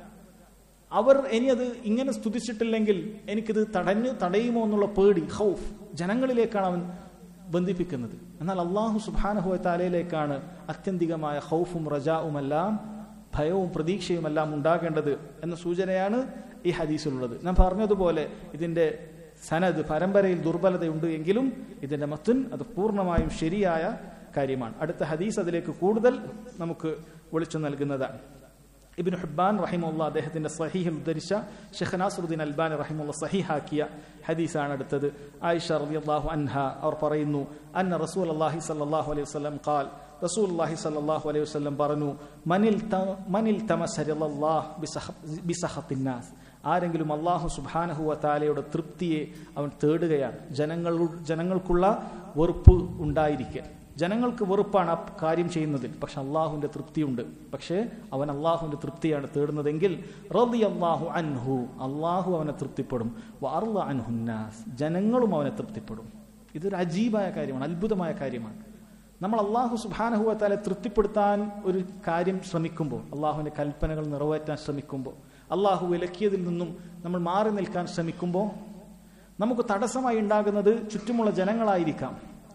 അവർ ഇനി അത് ഇങ്ങനെ സ്തുതിച്ചിട്ടില്ലെങ്കിൽ എനിക്കിത് തടഞ്ഞു തടയുമോ എന്നുള്ള പേടി ഹൗഫ് ജനങ്ങളിലേക്കാണ് അവൻ ബന്ധിപ്പിക്കുന്നത് എന്നാൽ അള്ളാഹു സുബാനഹുവ താലയിലേക്കാണ് അത്യന്തികമായ ഹൗഫും റജാവുമെല്ലാം ഭയവും പ്രതീക്ഷയുമെല്ലാം ഉണ്ടാകേണ്ടത് എന്ന സൂചനയാണ് ഈ ഹദീസിലുള്ളത് ഞാൻ പറഞ്ഞതുപോലെ ഇതിന്റെ സനത് പരമ്പരയിൽ ദുർബലതയുണ്ട് എങ്കിലും ഇതിന്റെ മത്തുൻ അത് പൂർണ്ണമായും ശരിയായ കാര്യമാണ് അടുത്ത ഹദീസ് അതിലേക്ക് കൂടുതൽ നമുക്ക് വിളിച്ചു നൽകുന്നതാണ് ഇബിൻ ഹുബാൻ റഹിമുള്ള അദ്ദേഹത്തിന്റെ സഹീഹിൽ ഉദ്ധരിച്ച ഷെഖ് നാസറുദ്ദീൻ അൽബാൻ റഹിമുള്ള സഹിഹാക്കിയ ഹദീസാണ് അടുത്തത് ആയിഷ റളിയല്ലാഹു അൻഹ അവർ പറയുന്നു അന്ന റസൂൽ അള്ളാഹി സല്ലല്ലാഹു അലൈഹി വസല്ലം ഖാൽ റസൂൽ അള്ളാഹി സല്ലല്ലാഹു അലൈഹി വസല്ലം പറഞ്ഞു മനിൽ മനിൽ തമസരല്ലാഹ് ബിസഹത്തിന്നാസ് ആരെങ്കിലും അള്ളാഹു സുബാനഹുവ താലയുടെ തൃപ്തിയെ അവൻ തേടുകയാണ് ജനങ്ങൾ ജനങ്ങൾക്കുള്ള വെറുപ്പ് ഉണ്ടായിരിക്കൽ ജനങ്ങൾക്ക് വെറുപ്പാണ് ആ കാര്യം ചെയ്യുന്നതിൽ പക്ഷെ അള്ളാഹുവിന്റെ തൃപ്തിയുണ്ട് പക്ഷേ അവൻ അള്ളാഹുവിന്റെ തൃപ്തിയാണ് തേടുന്നതെങ്കിൽ റബി അള്ളാഹു അൻഹു അള്ളാഹു അവനെ തൃപ്തിപ്പെടും വാർല അൻഹുന്നാസ് ജനങ്ങളും അവനെ തൃപ്തിപ്പെടും ഇതൊരു അജീബായ കാര്യമാണ് അത്ഭുതമായ കാര്യമാണ് നമ്മൾ അള്ളാഹു സുബാനഹുവത്താലെ തൃപ്തിപ്പെടുത്താൻ ഒരു കാര്യം ശ്രമിക്കുമ്പോൾ അള്ളാഹുവിന്റെ കൽപ്പനകൾ നിറവേറ്റാൻ ശ്രമിക്കുമ്പോൾ അള്ളാഹു വിലക്കിയതിൽ നിന്നും നമ്മൾ മാറി നിൽക്കാൻ ശ്രമിക്കുമ്പോൾ നമുക്ക് തടസ്സമായി ഉണ്ടാകുന്നത് ചുറ്റുമുള്ള ജനങ്ങളായിരിക്കാം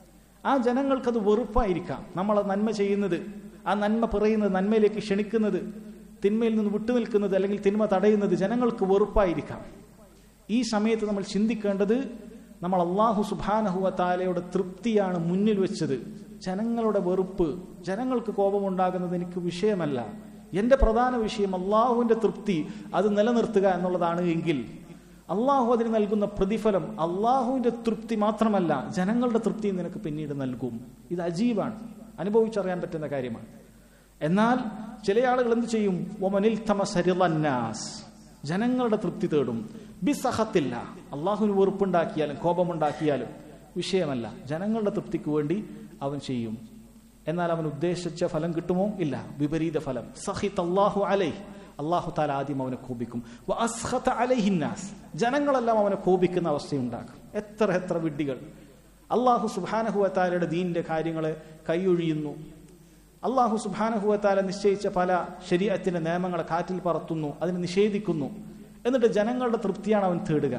ആ ജനങ്ങൾക്കത് വെറുപ്പായിരിക്കാം നമ്മൾ നന്മ ചെയ്യുന്നത് ആ നന്മ പറയുന്നത് നന്മയിലേക്ക് ക്ഷണിക്കുന്നത് തിന്മയിൽ നിന്ന് വിട്ടുനിൽക്കുന്നത് അല്ലെങ്കിൽ തിന്മ തടയുന്നത് ജനങ്ങൾക്ക് വെറുപ്പായിരിക്കാം ഈ സമയത്ത് നമ്മൾ ചിന്തിക്കേണ്ടത് നമ്മൾ അള്ളാഹു സുബാനഹുവ താലയുടെ തൃപ്തിയാണ് മുന്നിൽ വെച്ചത് ജനങ്ങളുടെ വെറുപ്പ് ജനങ്ങൾക്ക് കോപമുണ്ടാകുന്നത് എനിക്ക് വിഷയമല്ല എന്റെ പ്രധാന വിഷയം അള്ളാഹുവിന്റെ തൃപ്തി അത് നിലനിർത്തുക എന്നുള്ളതാണ് എങ്കിൽ അള്ളാഹു അതിന് നൽകുന്ന പ്രതിഫലം അള്ളാഹുവിന്റെ തൃപ്തി മാത്രമല്ല ജനങ്ങളുടെ തൃപ്തി നിനക്ക് പിന്നീട് നൽകും ഇത് അജീബാണ് അനുഭവിച്ചറിയാൻ പറ്റുന്ന കാര്യമാണ് എന്നാൽ ചില ആളുകൾ എന്ത് ചെയ്യും ഒമനിൽ തമസരിളന്നാസ് ജനങ്ങളുടെ തൃപ്തി തേടും ബിസഹത്തില്ല അള്ളാഹുവിന് വെറുപ്പുണ്ടാക്കിയാലും കോപമുണ്ടാക്കിയാലും വിഷയമല്ല ജനങ്ങളുടെ തൃപ്തിക്ക് വേണ്ടി അവൻ ചെയ്യും എന്നാൽ അവൻ ഉദ്ദേശിച്ച ഫലം കിട്ടുമോ ഇല്ല വിപരീത ഫലം സഹിത് അള്ളാഹു അലൈ അള്ളാഹു താല ആദ്യം അവനെ കോപിക്കും അലൈഹിന്നാസ് ജനങ്ങളെല്ലാം അവനെ കോപിക്കുന്ന അവസ്ഥയുണ്ടാകും എത്ര എത്ര വിഡ്ഢികൾ അള്ളാഹു സുബാനഹുവത്താലയുടെ ദീനിന്റെ കാര്യങ്ങളെ കൈയൊഴിയുന്നു അള്ളാഹു സുബാനഹുവത്താല നിശ്ചയിച്ച പല ശരീരത്തിന്റെ നിയമങ്ങളെ കാറ്റിൽ പറത്തുന്നു അതിനെ നിഷേധിക്കുന്നു എന്നിട്ട് ജനങ്ങളുടെ തൃപ്തിയാണ് അവൻ തേടുക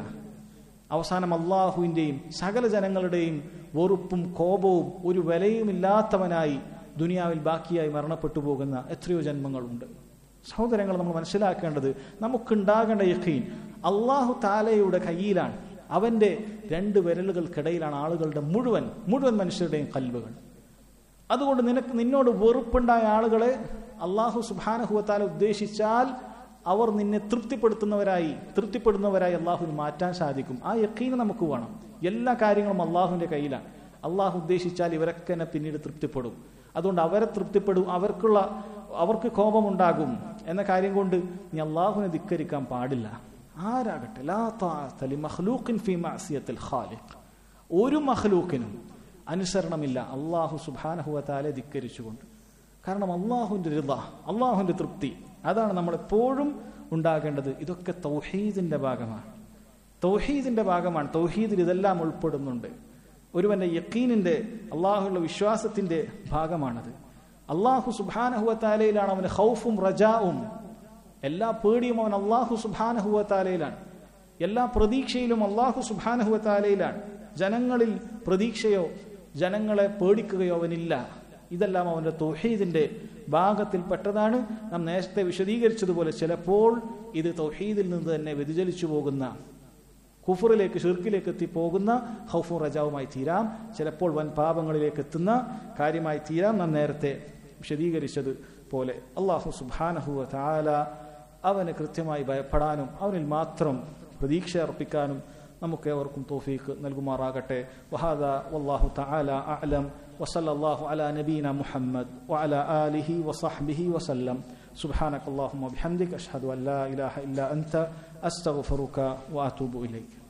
അവസാനം അള്ളാഹുവിന്റെയും സകല ജനങ്ങളുടെയും വെറുപ്പും കോപവും ഒരു വിലയുമില്ലാത്തവനായി ദുനിയാവിൽ ബാക്കിയായി മരണപ്പെട്ടു പോകുന്ന എത്രയോ ജന്മങ്ങളുണ്ട് സഹോദരങ്ങൾ നമ്മൾ മനസ്സിലാക്കേണ്ടത് നമുക്കുണ്ടാകേണ്ട യഖീൻ അള്ളാഹു താലയുടെ കയ്യിലാണ് അവന്റെ രണ്ട് വിരലുകൾക്കിടയിലാണ് ആളുകളുടെ മുഴുവൻ മുഴുവൻ മനുഷ്യരുടെയും കൽവുകൾ അതുകൊണ്ട് നിനക്ക് നിന്നോട് വെറുപ്പുണ്ടായ ആളുകളെ അള്ളാഹു സുബാനഹുവത്താല ഉദ്ദേശിച്ചാൽ അവർ നിന്നെ തൃപ്തിപ്പെടുത്തുന്നവരായി തൃപ്തിപ്പെടുന്നവരായി അള്ളാഹുവിന് മാറ്റാൻ സാധിക്കും ആ യക്കീന് നമുക്ക് വേണം എല്ലാ കാര്യങ്ങളും അള്ളാഹുവിന്റെ കയ്യിലാണ് അള്ളാഹു ഉദ്ദേശിച്ചാൽ ഇവരൊക്കെ തന്നെ പിന്നീട് തൃപ്തിപ്പെടും അതുകൊണ്ട് അവരെ തൃപ്തിപ്പെടും അവർക്കുള്ള അവർക്ക് കോപമുണ്ടാകും എന്ന കാര്യം കൊണ്ട് നീ അള്ളാഹുവിനെ ധിക്കരിക്കാൻ പാടില്ല ആരാകട്ടെ ലാ താഅത്തലി മഖ്ലൂഖിൻ ഫീ മഅസിയത്തിൽ ഖാലിഖ് ഒരു മഖ്ലൂക്കിനും അനുസരണമില്ല അള്ളാഹു സുബാനഹുവത്താലെ ധിക്കരിച്ചുകൊണ്ട് കാരണം അള്ളാഹുവിന്റെ രിത അള്ളാഹുവിന്റെ തൃപ്തി അതാണ് നമ്മൾ എപ്പോഴും ഉണ്ടാകേണ്ടത് ഇതൊക്കെ തൗഹീദിന്റെ ഭാഗമാണ് തൗഹീദിന്റെ ഭാഗമാണ് തൗഹീദിൽ ഇതെല്ലാം ഉൾപ്പെടുന്നുണ്ട് ഒരുവന്റെ യക്കീനിന്റെ അള്ളാഹുള്ള വിശ്വാസത്തിന്റെ ഭാഗമാണത് അള്ളാഹു സുബാനഹുവത്താലയിലാണ് അവന് ഹൗഫും റജാവും എല്ലാ പേടിയും അവൻ അള്ളാഹു സുബാനഹുവത്താലയിലാണ് എല്ലാ പ്രതീക്ഷയിലും അള്ളാഹു സുബാനഹുവത്താലയിലാണ് ജനങ്ങളിൽ പ്രതീക്ഷയോ ജനങ്ങളെ പേടിക്കുകയോ അവനില്ല ഇതെല്ലാം അവന്റെ തൗഹീദിന്റെ ഭാഗത്തിൽപ്പെട്ടതാണ് നാം നേരത്തെ വിശദീകരിച്ചതുപോലെ ചിലപ്പോൾ ഇത് തൗഹീദിൽ നിന്ന് തന്നെ വ്യതിചലിച്ചു പോകുന്ന കുഫറിലേക്ക് ഷിർക്കിലേക്ക് എത്തിപ്പോകുന്ന ഹൗഫും റജാവുമായി തീരാം ചിലപ്പോൾ വൻ പാപങ്ങളിലേക്ക് എത്തുന്ന കാര്യമായി തീരാം നാം നേരത്തെ വിശദീകരിച്ചത് പോലെ അള്ളാഹു സുബാനഹുവ താല അവന് കൃത്യമായി ഭയപ്പെടാനും അവനിൽ മാത്രം പ്രതീക്ഷ അർപ്പിക്കാനും നമുക്ക് ഏവർക്കും തോഫീക്ക് നൽകുമാറാകട്ടെ വഹാദ വല്ലാഹു തആല അഅലം وصلى الله على نبينا محمد وعلى آله وصحبه وسلم سبحانك اللهم وبحمدك أشهد أن لا إله إلا أنت أستغفرك وأتوب إليك